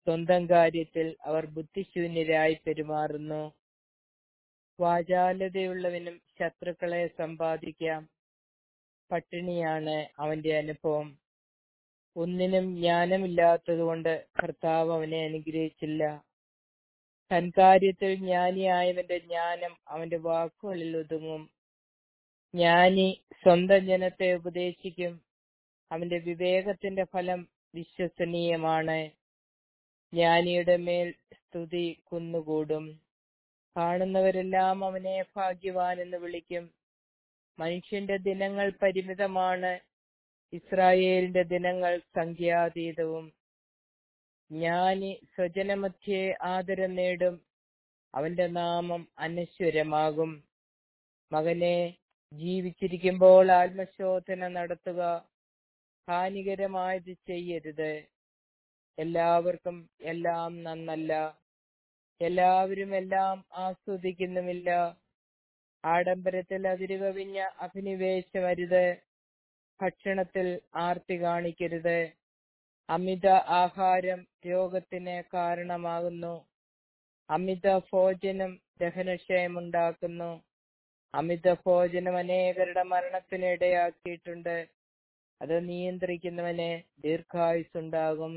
സ്വന്തം കാര്യത്തിൽ അവർ ബുദ്ധിശൂന്യരായി പെരുമാറുന്നു വാചാലതയുള്ളവനും ശത്രുക്കളെ സമ്പാദിക്കാം പട്ടിണിയാണ് അവന്റെ അനുഭവം ഒന്നിനും ജ്ഞാനമില്ലാത്തതുകൊണ്ട് കർത്താവ് അവനെ അനുഗ്രഹിച്ചില്ല തൻ കാര്യത്തിൽ ജ്ഞാനിയായവന്റെ ജ്ഞാനം അവന്റെ വാക്കുകളിൽ ഒതുങ്ങും ജ്ഞാനി സ്വന്തം ജനത്തെ ഉപദേശിക്കും അവന്റെ വിവേകത്തിന്റെ ഫലം വിശ്വസനീയമാണ് ജ്ഞാനിയുടെ മേൽ സ്തുതി കുന്നുകൂടും കാണുന്നവരെല്ലാം അവനെ ഭാഗ്യവാൻ എന്ന് വിളിക്കും മനുഷ്യന്റെ ദിനങ്ങൾ പരിമിതമാണ് ഇസ്രായേലിന്റെ ദിനങ്ങൾ സംഖ്യാതീതവും ജ്ഞാനി സ്വജനമധ്യേ ആദരം നേടും അവന്റെ നാമം അനശ്വരമാകും മകനെ ജീവിച്ചിരിക്കുമ്പോൾ ആത്മശോധന നടത്തുക ഹാനികരമായത് ചെയ്യരുത് എല്ലാവർക്കും എല്ലാം നന്നല്ല എല്ലാവരും എല്ലാം ആസ്വദിക്കുന്നുമില്ല ആഡംബരത്തിൽ അതിരുകവിഞ്ഞ അഭിനിവേശമരുത് ഭക്ഷണത്തിൽ ആർത്തി കാണിക്കരുത് അമിത ആഹാരം രോഗത്തിന് കാരണമാകുന്നു അമിത ഭോജനം ദഹനക്ഷയമുണ്ടാക്കുന്നു അമിത ഭോജനം അനേകരുടെ മരണത്തിന് ഇടയാക്കിയിട്ടുണ്ട് അത് നിയന്ത്രിക്കുന്നവന് ദീർഘായുസുണ്ടാകും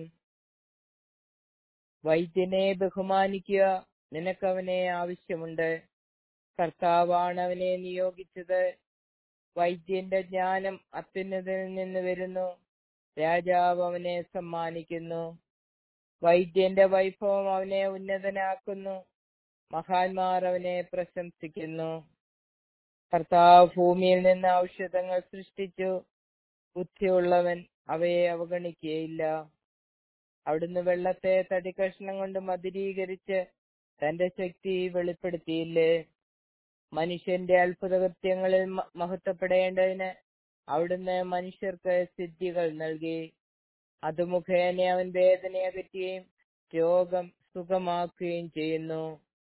വൈദ്യനെ ബഹുമാനിക്കുക നിനക്കവനെ ആവശ്യമുണ്ട് കർത്താവാണ് അവനെ നിയോഗിച്ചത് വൈദ്യന്റെ ജ്ഞാനം അത്യുന്നതിൽ നിന്ന് വരുന്നു രാജാവ് അവനെ സമ്മാനിക്കുന്നു വൈദ്യന്റെ വൈഭവം അവനെ ഉന്നതനാക്കുന്നു മഹാന്മാർ അവനെ പ്രശംസിക്കുന്നു കർത്താവ് ഭൂമിയിൽ നിന്ന് ഔഷധങ്ങൾ സൃഷ്ടിച്ചു ബുദ്ധിയുള്ളവൻ അവയെ അവഗണിക്കുകയില്ല അവിടുന്ന് വെള്ളത്തെ തടിക്കഷ്ണം കൊണ്ട് മധുരീകരിച്ച് തന്റെ ശക്തി വെളിപ്പെടുത്തിയില്ലേ മനുഷ്യന്റെ അത്ഭുതകൃത്യങ്ങളിൽ മഹത്വപ്പെടേണ്ടതിന് അവിടുന്ന് മനുഷ്യർക്ക് സിദ്ധികൾ നൽകി അത് മുഖേന അവൻ വേദന അകറ്റുകയും രോഗം സുഖമാക്കുകയും ചെയ്യുന്നു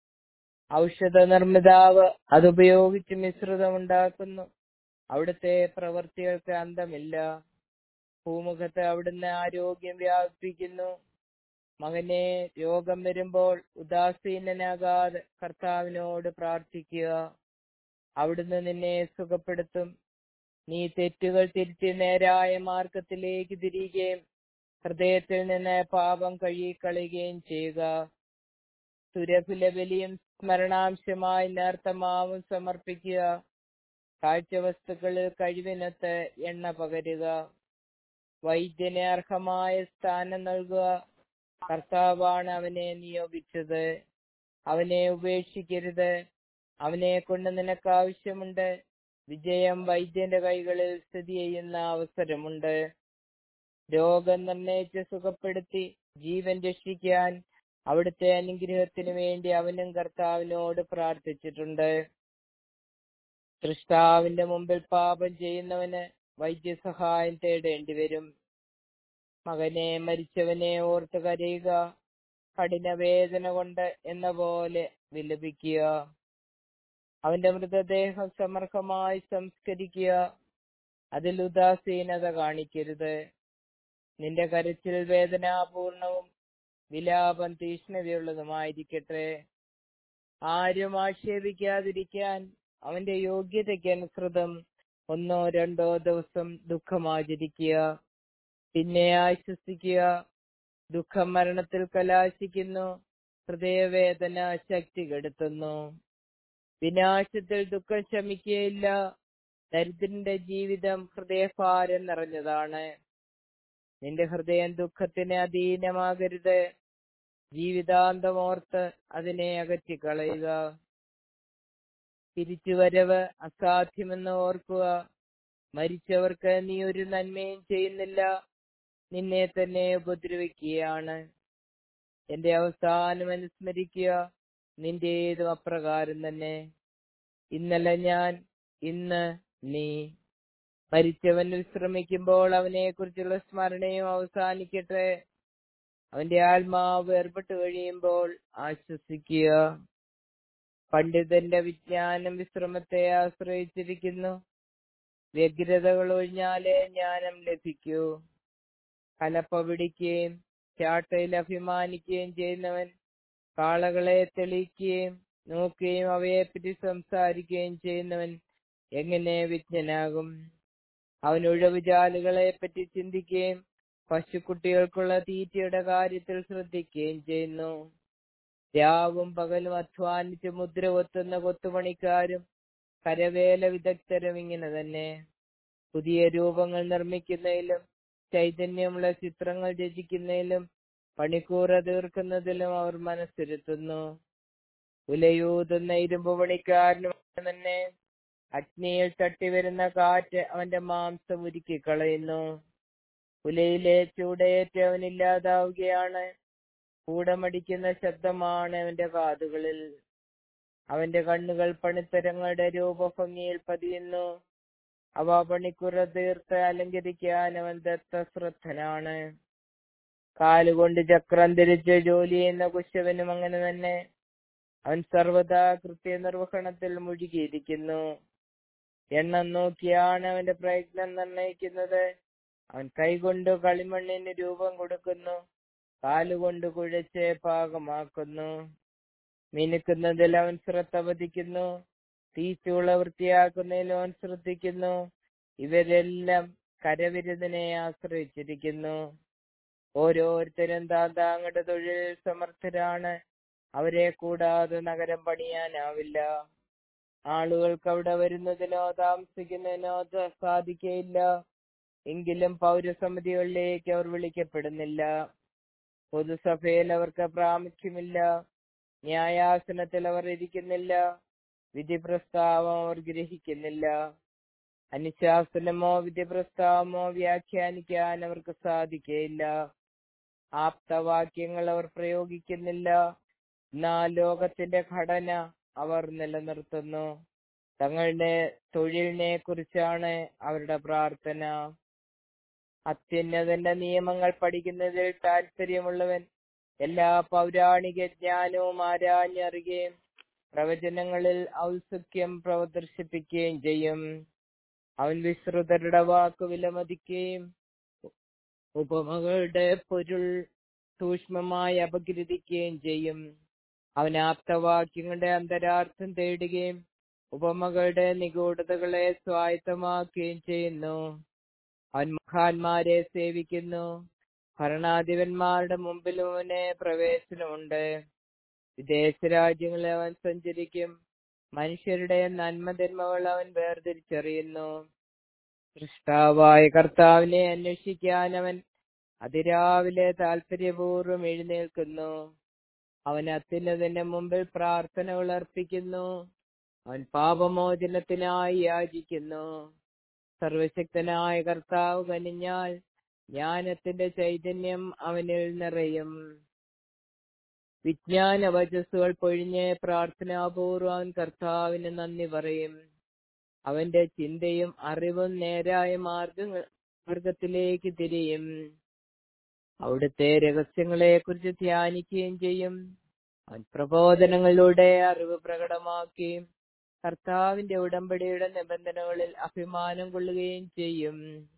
ഔഷധ നിർമ്മിതാവ് അതുപയോഗിച്ച് മിശ്രിതമുണ്ടാക്കുന്നു അവിടുത്തെ പ്രവൃത്തികൾക്ക് അന്തമില്ല ഭൂമുഖത്ത് അവിടുന്ന് ആരോഗ്യം വ്യാപിപ്പിക്കുന്നു മകനെ രോഗം വരുമ്പോൾ ഉദാസീനനാകാതെ കർത്താവിനോട് പ്രാർത്ഥിക്കുക അവിടുന്ന് നിന്നെ സുഖപ്പെടുത്തും നീ തെറ്റുകൾ തിരുത്തി നേരായ മാർഗത്തിലേക്ക് തിരികുകയും ഹൃദയത്തിൽ നിന്ന് പാപം കഴുകിക്കളയുകയും ചെയ്യുക സുരഭില ബലിയും സ്മരണാംശമായി നേർത്തമാവും സമർപ്പിക്കുക കാഴ്ചവസ്തുക്കളിൽ കഴിവിനൊത്ത് എണ്ണ പകരുക വൈദ്യന് അർഹമായ സ്ഥാനം നൽകുക കർത്താവാണ് അവനെ നിയോഗിച്ചത് അവനെ ഉപേക്ഷിക്കരുത് അവനെ കൊണ്ട് നിനക്ക് ആവശ്യമുണ്ട് വിജയം വൈദ്യന്റെ കൈകളിൽ സ്ഥിതി ചെയ്യുന്ന അവസരമുണ്ട് രോഗം നിർണയിച്ച് സുഖപ്പെടുത്തി ജീവൻ രക്ഷിക്കാൻ അവിടുത്തെ അനുഗ്രഹത്തിന് വേണ്ടി അവനും കർത്താവിനോട് പ്രാർത്ഥിച്ചിട്ടുണ്ട് സൃഷ്ടാവിന്റെ മുമ്പിൽ പാപം ചെയ്യുന്നവന് വൈദ്യസഹായം തേടേണ്ടി വരും മകനെ മരിച്ചവനെ ഓർത്ത് കരയുക കഠിനവേദന കൊണ്ട് എന്ന പോലെ വിലപിക്കുക അവന്റെ മൃതദേഹം സമർഹമായി സംസ്കരിക്കുക അതിൽ ഉദാസീനത കാണിക്കരുത് നിന്റെ കരച്ചിൽ വേദനാപൂർണവും വിലാപം തീഷ്ണതയുള്ളതുമായിരിക്കട്ടെ ആരും ആക്ഷേപിക്കാതിരിക്കാൻ അവന്റെ യോഗ്യതയ്ക്കനുസൃതം ഒന്നോ രണ്ടോ ദിവസം ദുഃഖമാചരിക്കുക പിന്നെ ആശ്വസിക്കുക ദുഃഖം മരണത്തിൽ കലാശിക്കുന്നു ഹൃദയവേദന ശക്തി കെടുത്തുന്നു വിനാശത്തിൽ ദുഃഖം ശമിക്കുകയില്ല ദരിദ്രന്റെ ജീവിതം ഹൃദയഭാരം നിറഞ്ഞതാണ് നിന്റെ ഹൃദയം ദുഃഖത്തിന് അധീനമാകരുത് ജീവിതാന്തമോർത്ത് അതിനെ അകറ്റിക്കളയുക തിരിച്ചുവരവ് അസാധ്യമെന്ന് ഓർക്കുക മരിച്ചവർക്ക് നീ ഒരു നന്മയും ചെയ്യുന്നില്ല നിന്നെ തന്നെ ഉപദ്രവിക്കുകയാണ് എന്റെ അവസാനം അനുസ്മരിക്കുക നിന്റേതും അപ്രകാരം തന്നെ ഇന്നലെ ഞാൻ ഇന്ന് നീ മരിച്ചവൻ വിശ്രമിക്കുമ്പോൾ അവനെ കുറിച്ചുള്ള സ്മരണയും അവസാനിക്കട്ടെ അവന്റെ ആത്മാവ് വേർപെട്ട് കഴിയുമ്പോൾ ആശ്വസിക്കുക പണ്ഡിതന്റെ വിജ്ഞാനം വിശ്രമത്തെ ആശ്രയിച്ചിരിക്കുന്നു വ്യഗ്രതകൾ ഒഴിഞ്ഞാലേ ജ്ഞാനം ലഭിക്കൂ കലപ്പ പിടിക്കുകയും ചാട്ടയിൽ അഭിമാനിക്കുകയും ചെയ്യുന്നവൻ കാളകളെ തെളിയിക്കുകയും നോക്കുകയും അവയെപ്പറ്റി സംസാരിക്കുകയും ചെയ്യുന്നവൻ എങ്ങനെ വിജ്ഞനാകും അവൻ ഉഴവുചാലുകളെ പറ്റി ചിന്തിക്കുകയും പശുക്കുട്ടികൾക്കുള്ള തീറ്റയുടെ കാര്യത്തിൽ ശ്രദ്ധിക്കുകയും ചെയ്യുന്നു രാവും പകലും അധ്വാനിച്ച് മുദ്ര കൊത്തുന്ന കൊത്തുപണിക്കാരും കരവേല വിദഗ്ധരും ഇങ്ങനെ തന്നെ പുതിയ രൂപങ്ങൾ നിർമ്മിക്കുന്നതിലും ചൈതന്യമുള്ള ചിത്രങ്ങൾ രചിക്കുന്നതിലും പണിക്കൂറ തീർക്കുന്നതിലും അവർ മനസ്സിരുത്തുന്നു ഉലയൂതുന്ന ഇരുമ്പ് പണിക്കാരനും തന്നെ അഗ്നിയിൽ തട്ടിവരുന്ന കാറ്റ് അവന്റെ മാംസം ഉരുക്കി കളയുന്നു ഉലയിലെ ചൂടേറ്റ് അവനില്ലാതാവുകയാണ് കൂടമടിക്കുന്ന ശബ്ദമാണ് അവന്റെ കാതുകളിൽ അവന്റെ കണ്ണുകൾ പണിത്തരങ്ങളുടെ രൂപഭംഗിയിൽ പതിയുന്നു അവ പണിക്കുറ തീർത്ത് അലങ്കരിക്കാൻ അവൻ ദത്തശ്രദ്ധനാണ് കാലുകൊണ്ട് ചക്രം ധരിച്ച് ജോലി ചെയ്യുന്ന കുശവനും അങ്ങനെ തന്നെ അവൻ സർവദാ കൃത്യനിർവഹണത്തിൽ മുഴുകിയിരിക്കുന്നു എണ്ണം നോക്കിയാണ് അവന്റെ പ്രയത്നം നിർണയിക്കുന്നത് അവൻ കൈകൊണ്ട് കളിമണ്ണിന് രൂപം കൊടുക്കുന്നു കാലുകൊണ്ട് കുഴച്ച് പാകമാക്കുന്നു മിനുക്കുന്നതിൽ അവൻ ശ്രദ്ധ പതിക്കുന്നു തീച്ചുള വൃത്തിയാക്കുന്നതിൽ അവൻ ശ്രദ്ധിക്കുന്നു ഇവരെല്ലാം കരവിരുതിനെ ആശ്രയിച്ചിരിക്കുന്നു ഓരോരുത്തരും താതാങ്ങളുടെ തൊഴിലിൽ സമർത്ഥരാണ് അവരെ കൂടാതെ നഗരം പണിയാനാവില്ല ആളുകൾക്ക് അവിടെ വരുന്നതിനോ താമസിക്കുന്നതിനോ ത- സാധിക്കയില്ല എങ്കിലും പൗരസമിതികളിലേക്ക് അവർ വിളിക്കപ്പെടുന്നില്ല പൊതുസഭയിൽ അവർക്ക് പ്രാമുഖ്യമില്ല ന്യായാസനത്തിൽ അവർ ഇരിക്കുന്നില്ല വിധി പ്രസ്താവം അവർ ഗ്രഹിക്കുന്നില്ല അനുശാസനമോ വിധി പ്രസ്താവമോ വ്യാഖ്യാനിക്കാൻ അവർക്ക് സാധിക്കയില്ല ആപ്തവാക്യങ്ങൾ അവർ പ്രയോഗിക്കുന്നില്ല എന്നാൽ ലോകത്തിന്റെ ഘടന അവർ നിലനിർത്തുന്നു തങ്ങളുടെ തൊഴിലിനെ കുറിച്ചാണ് അവരുടെ പ്രാർത്ഥന അത്യുന്നതന്റെ നിയമങ്ങൾ പഠിക്കുന്നതിൽ താല്പര്യമുള്ളവൻ എല്ലാ പൗരാണിക ജ്ഞാനവും ആരാഞ്ഞറിയുകയും പ്രവചനങ്ങളിൽ ഔത്സുക്യം പ്രദർശിപ്പിക്കുകയും ചെയ്യും അവൻ വിശ്രുതരുടെ വാക്ക് വിലമതിക്കുകയും ഉപമകളുടെ പൊരുൾ സൂക്ഷ്മമായി അപഗ്രഥിക്കുകയും ചെയ്യും അവൻ ആപ്തവാക്യങ്ങളുടെ അന്തരാർത്ഥം തേടുകയും ഉപമകളുടെ നിഗൂഢതകളെ സ്വായത്തമാക്കുകയും ചെയ്യുന്നു അവൻ മഹാന്മാരെ സേവിക്കുന്നു ഭരണാധിപന്മാരുടെ മുമ്പിലും അവന് പ്രവേശനമുണ്ട് വിദേശ രാജ്യങ്ങളിൽ അവൻ സഞ്ചരിക്കും മനുഷ്യരുടെ നന്മതിന്മകൾ അവൻ വേർതിരിച്ചറിയുന്നു സൃഷ്ടാവായ കർത്താവിനെ അന്വേഷിക്കാൻ അവൻ അതിരാവിലെ താല്പര്യപൂർവ്വം എഴുന്നേൽക്കുന്നു അവൻ അത്യുന്നതിന്റെ മുമ്പിൽ പ്രാർത്ഥനകൾ അർപ്പിക്കുന്നു അവൻ പാപമോചനത്തിനായി യാചിക്കുന്നു സർവശക്തനായ കർത്താവ് കനിഞ്ഞാൽ ജ്ഞാനത്തിന്റെ ചൈതന്യം അവനിൽ നിറയും വിജ്ഞാന വചസ്സുകൾ പൊഴിഞ്ഞ് പ്രാർത്ഥനാപൂർവം അവൻ കർത്താവിന് നന്ദി പറയും അവന്റെ ചിന്തയും അറിവും നേരായ മാർഗങ്ങൾ മാർഗത്തിലേക്ക് തിരിയും അവിടുത്തെ രഹസ്യങ്ങളെ കുറിച്ച് ധ്യാനിക്കുകയും ചെയ്യും അവൻ പ്രബോധനങ്ങളിലൂടെ അറിവ് പ്രകടമാക്കുകയും കർത്താവിന്റെ ഉടമ്പടിയുടെ നിബന്ധനകളിൽ അഭിമാനം കൊള്ളുകയും ചെയ്യും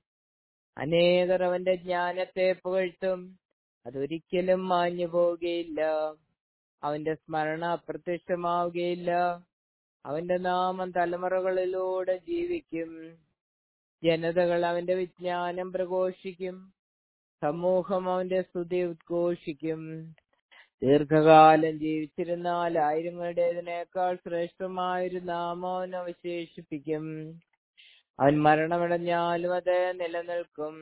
അനേകർ അവന്റെ ജ്ഞാനത്തെ പുകഴ്ത്തും അതൊരിക്കലും മാഞ്ഞു പോവുകയില്ല അവന്റെ സ്മരണ അപ്രത്യക്ഷമാവുകയില്ല അവന്റെ നാമം തലമുറകളിലൂടെ ജീവിക്കും ജനതകൾ അവന്റെ വിജ്ഞാനം പ്രഘോഷിക്കും സമൂഹം അവന്റെ സ്തുതി ഉദ്ഘോഷിക്കും ദീർഘകാലം ജീവിച്ചിരുന്നാൽ ആയിരങ്ങളുടേതിനേക്കാൾ ശ്രേഷ്ഠമായൊരു നാമം അവൻ അവശേഷിപ്പിക്കും അവൻ മരണമടഞ്ഞാലും അത് നിലനിൽക്കും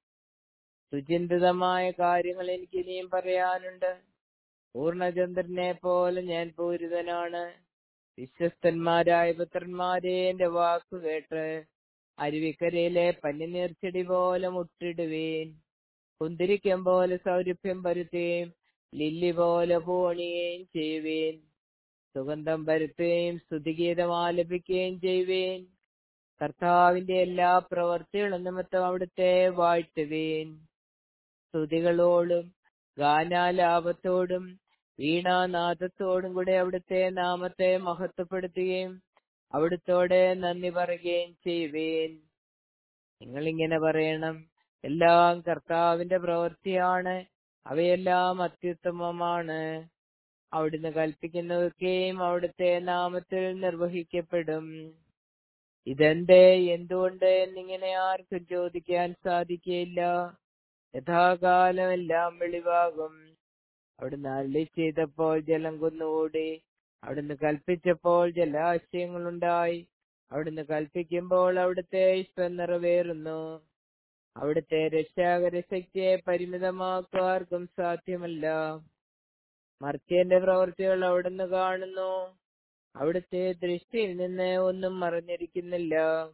സുചിന്തിതമായ കാര്യങ്ങൾ എനിക്ക് ഇനിയും പറയാനുണ്ട് പൂർണ്ണചന്ദ്രനെ പോലെ ഞാൻ പൂരിതനാണ് വിശ്വസ്തന്മാരായ പുത്രന്മാരെ എന്റെ വാക്കു കേട്ട് അരുവിക്കരയിലെ പന്നിനീർച്ചെടി പോലെ മുട്ടിടുവീൻ കുന്തിരിക്കം പോലെ സൗരഭ്യം പരുത്തുകയും ലില്ലി പോലെ പൂണിയുകയും ചെയ്യുവീൻ സുഗന്ധം പരുത്തുകയും സ്തുതിഗീതം ആലപിക്കുകയും ചെയ്യുവീൻ കർത്താവിന്റെ എല്ലാ പ്രവർത്തികളും നിമിത്തം അവിടുത്തെ വാഴ്ത്തുവീൻ സ്തുതികളോടും ഗാനാലാപത്തോടും വീണാനാഥത്തോടും കൂടെ അവിടുത്തെ നാമത്തെ മഹത്വപ്പെടുത്തുകയും അവിടുത്തോടെ നന്ദി പറയുകയും ചെയ്യുവീൻ നിങ്ങൾ ഇങ്ങനെ പറയണം എല്ലാം കർത്താവിന്റെ പ്രവൃത്തിയാണ് അവയെല്ലാം അത്യുത്തമമാണ് അവിടുന്ന് കൽപ്പിക്കുന്നതൊക്കെയും അവിടുത്തെ നാമത്തിൽ നിർവഹിക്കപ്പെടും ഇതെന്തേ എന്തുകൊണ്ട് എന്നിങ്ങനെ ആർക്കും ചോദിക്കാൻ സാധിക്കുകയില്ല യഥാകാലം എല്ലാം വെളിവാകും അവിടുന്ന് അരളി ചെയ്തപ്പോൾ ജലം കുന്നുകൂടി അവിടുന്ന് കൽപ്പിച്ചപ്പോൾ ജലാശയങ്ങളുണ്ടായി അവിടുന്ന് കൽപ്പിക്കുമ്പോൾ അവിടുത്തെ ഇഷ്ടം നിറവേറുന്നു അവിടുത്തെ രക്ഷാകര ശക്തിയെ പരിമിതമാക്കുവാർക്കും സാധ്യമല്ല മർത്യന്റെ പ്രവൃത്തികൾ അവിടുന്ന് കാണുന്നു അവിടുത്തെ ദൃഷ്ടിയിൽ നിന്ന് ഒന്നും മറഞ്ഞിരിക്കുന്നില്ല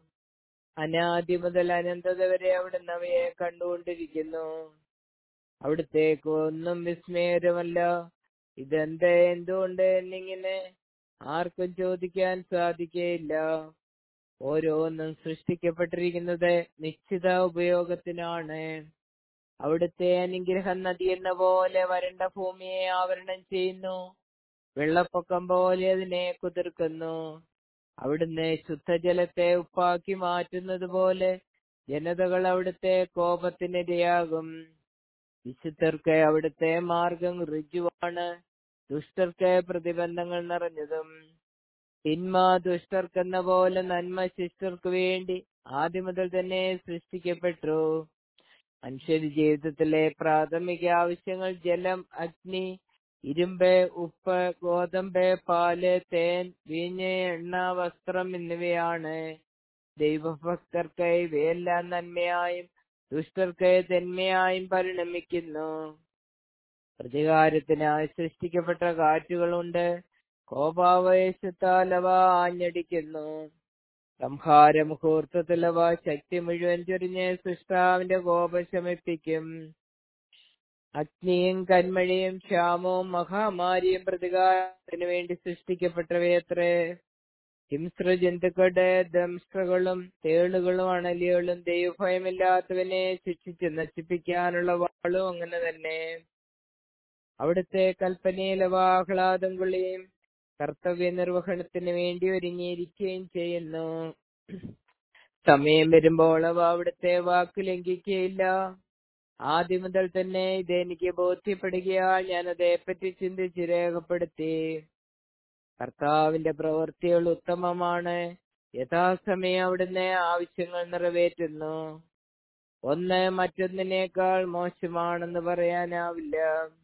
അനാദി മുതൽ അനന്തത വരെ അവിടുന്ന് അവയെ കണ്ടുകൊണ്ടിരിക്കുന്നു അവിടുത്തേക്ക് ഒന്നും വിസ്മയകരമല്ല ഇതെന്ത് എന്തുകൊണ്ട് എന്നിങ്ങനെ ആർക്കും ചോദിക്കാൻ സാധിക്കുകയില്ല ഓരോന്നും സൃഷ്ടിക്കപ്പെട്ടിരിക്കുന്നത് നിശ്ചിത ഉപയോഗത്തിനാണ് അവിടുത്തെ അനുഗ്രഹം നദി എന്ന പോലെ വരണ്ട ഭൂമിയെ ആവരണം ചെയ്യുന്നു വെള്ളപ്പൊക്കം പോലെ അതിനെ കുതിർക്കുന്നു അവിടുന്ന് ശുദ്ധജലത്തെ ഉപ്പാക്കി മാറ്റുന്നത് പോലെ ജനതകൾ അവിടുത്തെ കോപത്തിനിരയാകും വിശുദ്ധർക്ക് അവിടുത്തെ മാർഗം ഋജുവാണ് ദുഷ്ടർക്ക് പ്രതിബന്ധങ്ങൾ നിറഞ്ഞതും തിന്മ ദുഷ്ടർക്കെന്ന പോലെ നന്മ ശിഷ്ടർക്ക് വേണ്ടി ആദ്യം മുതൽ തന്നെ സൃഷ്ടിക്കപ്പെട്ടു മനുഷ്യരുടെ ജീവിതത്തിലെ പ്രാഥമിക ആവശ്യങ്ങൾ ജലം അഗ്നി ഇരുമ്പ് ഉപ്പ് ഗോതമ്പ് പാല് തേൻ വീഞ്ഞ് എണ്ണ വസ്ത്രം എന്നിവയാണ് ദൈവഭക്തർക്ക് ഇവയെല്ലാം നന്മയായും ദുഷ്ടർക്ക് തെന്മയായും പരിണമിക്കുന്നു പ്രതികാരത്തിനായി സൃഷ്ടിക്കപ്പെട്ട കാറ്റുകളുണ്ട് കോപാവേശത്താൽ അവ ആഞ്ഞടിക്കുന്നു സംഹാര മുഹൂർത്തത്തിൽ അവ ശക്തി മുഴുവൻ ചൊരിഞ്ഞ് സൃഷ്ടാവിന്റെ കോപം ശമിപ്പിക്കും അഗ്നിയും കന്മഴയും ക്ഷാമവും മഹാമാരിയും പ്രതികാരത്തിന് വേണ്ടി സൃഷ്ടിക്കപ്പെട്ടവയത്രേ ഹിംസ്ര ജന്തുക്കളുടെ ദംഷ്ട്രകളും തേളുകളും അണലികളും ദൈവഭയമില്ലാത്തവനെ ശിക്ഷിച്ച് നശിപ്പിക്കാനുള്ള വാളും അങ്ങനെ തന്നെ അവിടുത്തെ കൽപ്പനയിൽ അവ ആഹ്ലാദം കൊള്ളുകയും കർത്തവ്യ നിർവഹണത്തിന് വേണ്ടി ഒരുങ്ങിയിരിക്കുകയും ചെയ്യുന്നു സമയം വരുമ്പോൾ അവ അവിടുത്തെ വാക്ക് ലംഘിക്കുകയില്ല ആദ്യം മുതൽ തന്നെ ഇതെനിക്ക് ബോധ്യപ്പെടുകയാൽ ഞാൻ അതേപ്പറ്റി ചിന്തിച്ച് രേഖപ്പെടുത്തി കർത്താവിന്റെ പ്രവൃത്തികൾ ഉത്തമമാണ് യഥാസമയം അവിടുന്ന് ആവശ്യങ്ങൾ നിറവേറ്റുന്നു ഒന്ന് മറ്റൊന്നിനേക്കാൾ മോശമാണെന്ന് പറയാനാവില്ല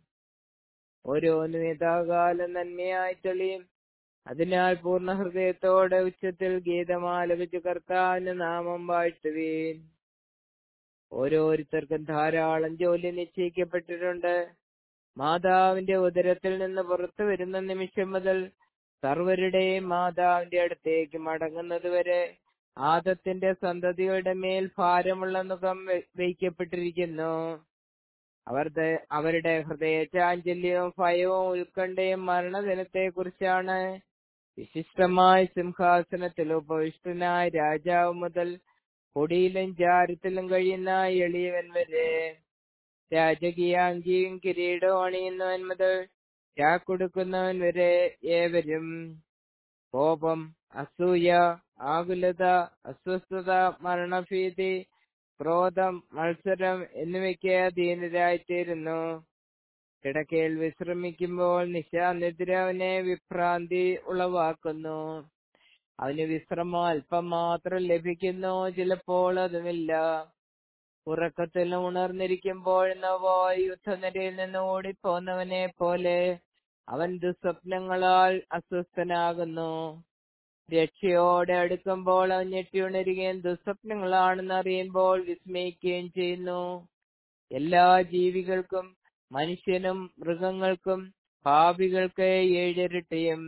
ഓരോന്നും യഥാകാലം നന്മയായി തെളിയും അതിനാൽ പൂർണ്ണ ഹൃദയത്തോടെ ഉച്ചത്തിൽ ഗീതമാലപിച്ച് കർത്താവിന്റെ നാമം വാഴ്ത്തുവീൻ ഓരോരുത്തർക്കും ധാരാളം ജോലി നിശ്ചയിക്കപ്പെട്ടിട്ടുണ്ട് മാതാവിന്റെ ഉദരത്തിൽ നിന്ന് പുറത്തു വരുന്ന നിമിഷം മുതൽ സർവരുടെയും മാതാവിന്റെ അടുത്തേക്ക് മടങ്ങുന്നത് വരെ ആദത്തിന്റെ സന്തതികളുടെ മേൽ ഭാരമുള്ള മുഖം വയ്ക്കപ്പെട്ടിരിക്കുന്നു അവരുടെ അവരുടെ ഹൃദയ ചാഞ്ചല്യവും ഭയവും ഉത്കണ്ഠയും മരണദിനത്തെ കുറിച്ചാണ് വിശിഷ്ടമായ സിംഹാസനത്തിൽ ഉപവിഷ്ടനായ രാജാവ് മുതൽ പൊടിയിലും ചാരത്തിലും കഴിയുന്ന എളിയവൻ വരെ രാജകീയ അങ്കിയും കിരീടവും അണിയുന്നവൻ മുതൽ ചാക്കൊടുക്കുന്നവൻ വരെ ഏവരും കോപം അസൂയ ആകുലത അസ്വസ്ഥത മരണഭീതി ക്രോധം മത്സരം എന്നിവയ്ക്ക് അധീനരായിത്തീരുന്നു കിടക്കയിൽ വിശ്രമിക്കുമ്പോൾ നിശാനിദ്ര അവനെ വിഭ്രാന്തി ഉളവാക്കുന്നു അവന് വിശ്രമം അല്പം മാത്രം ലഭിക്കുന്നു ചിലപ്പോൾ അതുമില്ല ഉറക്കത്തിൽ ഉണർന്നിരിക്കുമ്പോൾ നവോ യുദ്ധനിരയിൽ നിന്ന് ഓടിപ്പോന്നവനെ പോലെ അവൻ ദുസ്വപ്നങ്ങളാൽ അസ്വസ്ഥനാകുന്നു രക്ഷയോടെ അടുക്കുമ്പോൾ അവൻ ഞെട്ടിയുണരുകയും ദുസ്വപ്നങ്ങളാണെന്ന് അറിയുമ്പോൾ വിസ്മയിക്കുകയും ചെയ്യുന്നു എല്ലാ ജീവികൾക്കും മനുഷ്യനും മൃഗങ്ങൾക്കും പാപികൾക്ക് ഏഴിരട്ടിയും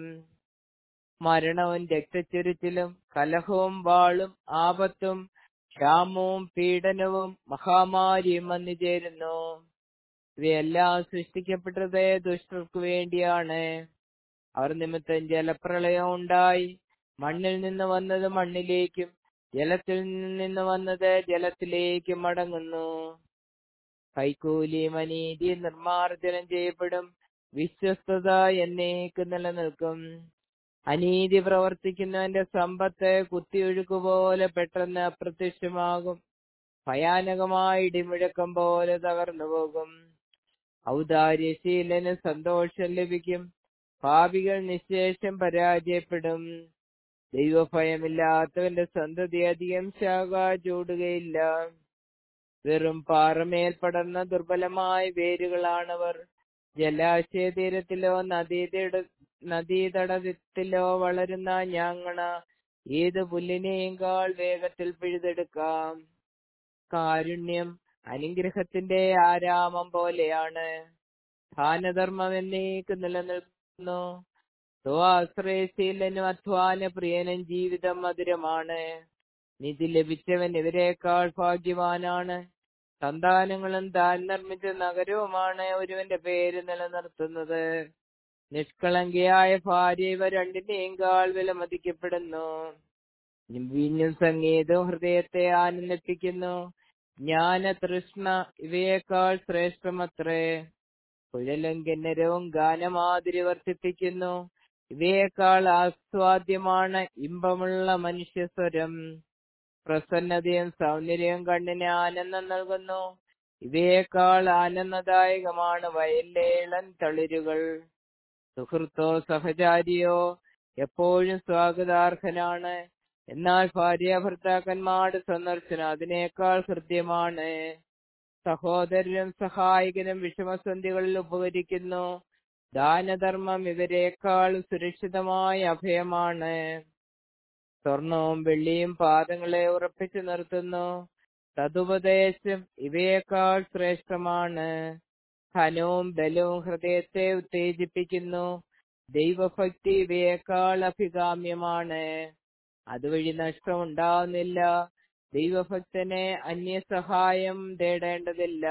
മരണവും രക്തച്ചൊരിച്ചിലും കലഹവും വാളും ആപത്തും ക്ഷാമവും പീഡനവും മഹാമാരിയും വന്നു ചേരുന്നു ഇവയെല്ലാം സൃഷ്ടിക്കപ്പെട്ടത് ദുഷ്ടർക്ക് വേണ്ടിയാണ് അവർ നിമിത്തം ജലപ്രളയം ഉണ്ടായി മണ്ണിൽ നിന്ന് വന്നത് മണ്ണിലേക്കും ജലത്തിൽ നിന്ന് വന്നത് ജലത്തിലേക്കും മടങ്ങുന്നു കൈക്കൂലിയും അനീതി നിർമാർജനം ചെയ്യപ്പെടും വിശ്വസ്തത എന്നേക്ക് നിലനിൽക്കും അനീതി പ്രവർത്തിക്കുന്നവന്റെ സമ്പത്ത് കുത്തിയൊഴുക്ക് പോലെ പെട്ടെന്ന് അപ്രത്യക്ഷമാകും ഭയാനകമായ ഇടിമുഴക്കം പോലെ തകർന്നു പോകും ഔദാര്യശീലന് സന്തോഷം ലഭിക്കും പാപികൾ നിശേഷം പരാജയപ്പെടും ദൈവഭയമില്ലാത്തവന്റെ സന്തതി അധികം ശാഖ ചൂടുകയില്ല വെറും പാറമേൽ പടർന്ന ദുർബലമായ വേരുകളാണവർ ജലാശയ തീരത്തിലോ നദീതട നദീതടത്തിലോ വളരുന്ന ഞാങ്ങണ ഏത് പുല്ലിനെയും കാൾ വേഗത്തിൽ പിഴുതെടുക്കാം കാരുണ്യം അനുഗ്രഹത്തിന്റെ ആരാമം പോലെയാണ് ദാനധർമ്മം എന്നേക്ക് നിലനിൽക്കുന്നു സ്വാശ്രയശീലനും അധ്വാന പ്രിയനും ജീവിതം മധുരമാണ് നിധി ലഭിച്ചവൻ ഇവരെക്കാൾ ഭാഗ്യവാനാണ് സന്താനങ്ങളും താൻ നിർമ്മിച്ച നഗരവുമാണ് ഒരുവന്റെ പേര് നിലനിർത്തുന്നത് നിഷ്കളങ്കയായ ഭാര്യ ഇവ രണ്ടിന്റെയും കാൾ വിലമതിക്കപ്പെടുന്നു വീഞ്ഞും സംഗീതവും ഹൃദയത്തെ ആനന്ദിപ്പിക്കുന്നു ജ്ഞാന തൃഷ്ണ ഇവയേക്കാൾ ശ്രേഷ്ഠമത്രേ കുഴലും കിന്നരവും ഗാനമാതിരി വർദ്ധിപ്പിക്കുന്നു ഇവയേക്കാൾ ആസ്വാദ്യമാണ് ഇമ്പമുള്ള മനുഷ്യസ്വരം പ്രസന്നതയും സൗന്ദര്യവും കണ്ണിന് ആനന്ദം നൽകുന്നു ഇവയേക്കാൾ ആനന്ദദായകമാണ് വയലേളൻ തളിരുകൾ സുഹൃത്തോ സഹചാരിയോ എപ്പോഴും സ്വാഗതാർഹനാണ് എന്നാൽ ഭാര്യ ഭർത്താക്കന്മാരുടെ സന്ദർശനം അതിനേക്കാൾ ഹൃദ്യമാണ് സഹോദരനും സഹായകനും വിഷമസന്ധികളിൽ ഉപകരിക്കുന്നു ദാനധർമ്മം ഇവരെക്കാൾ സുരക്ഷിതമായ അഭയമാണ് സ്വർണവും വെള്ളിയും പാദങ്ങളെ ഉറപ്പിച്ചു നിർത്തുന്നു തതുപദേശം ഇവയേക്കാൾ ശ്രേഷ്ഠമാണ് ധനവും ബലവും ഹൃദയത്തെ ഉത്തേജിപ്പിക്കുന്നു ദൈവഭക്തി ഇവയേക്കാൾ അഭികാമ്യമാണ് അതുവഴി നഷ്ടമുണ്ടാവുന്നില്ല ദൈവഭക്തനെ അന്യസഹായം തേടേണ്ടതില്ല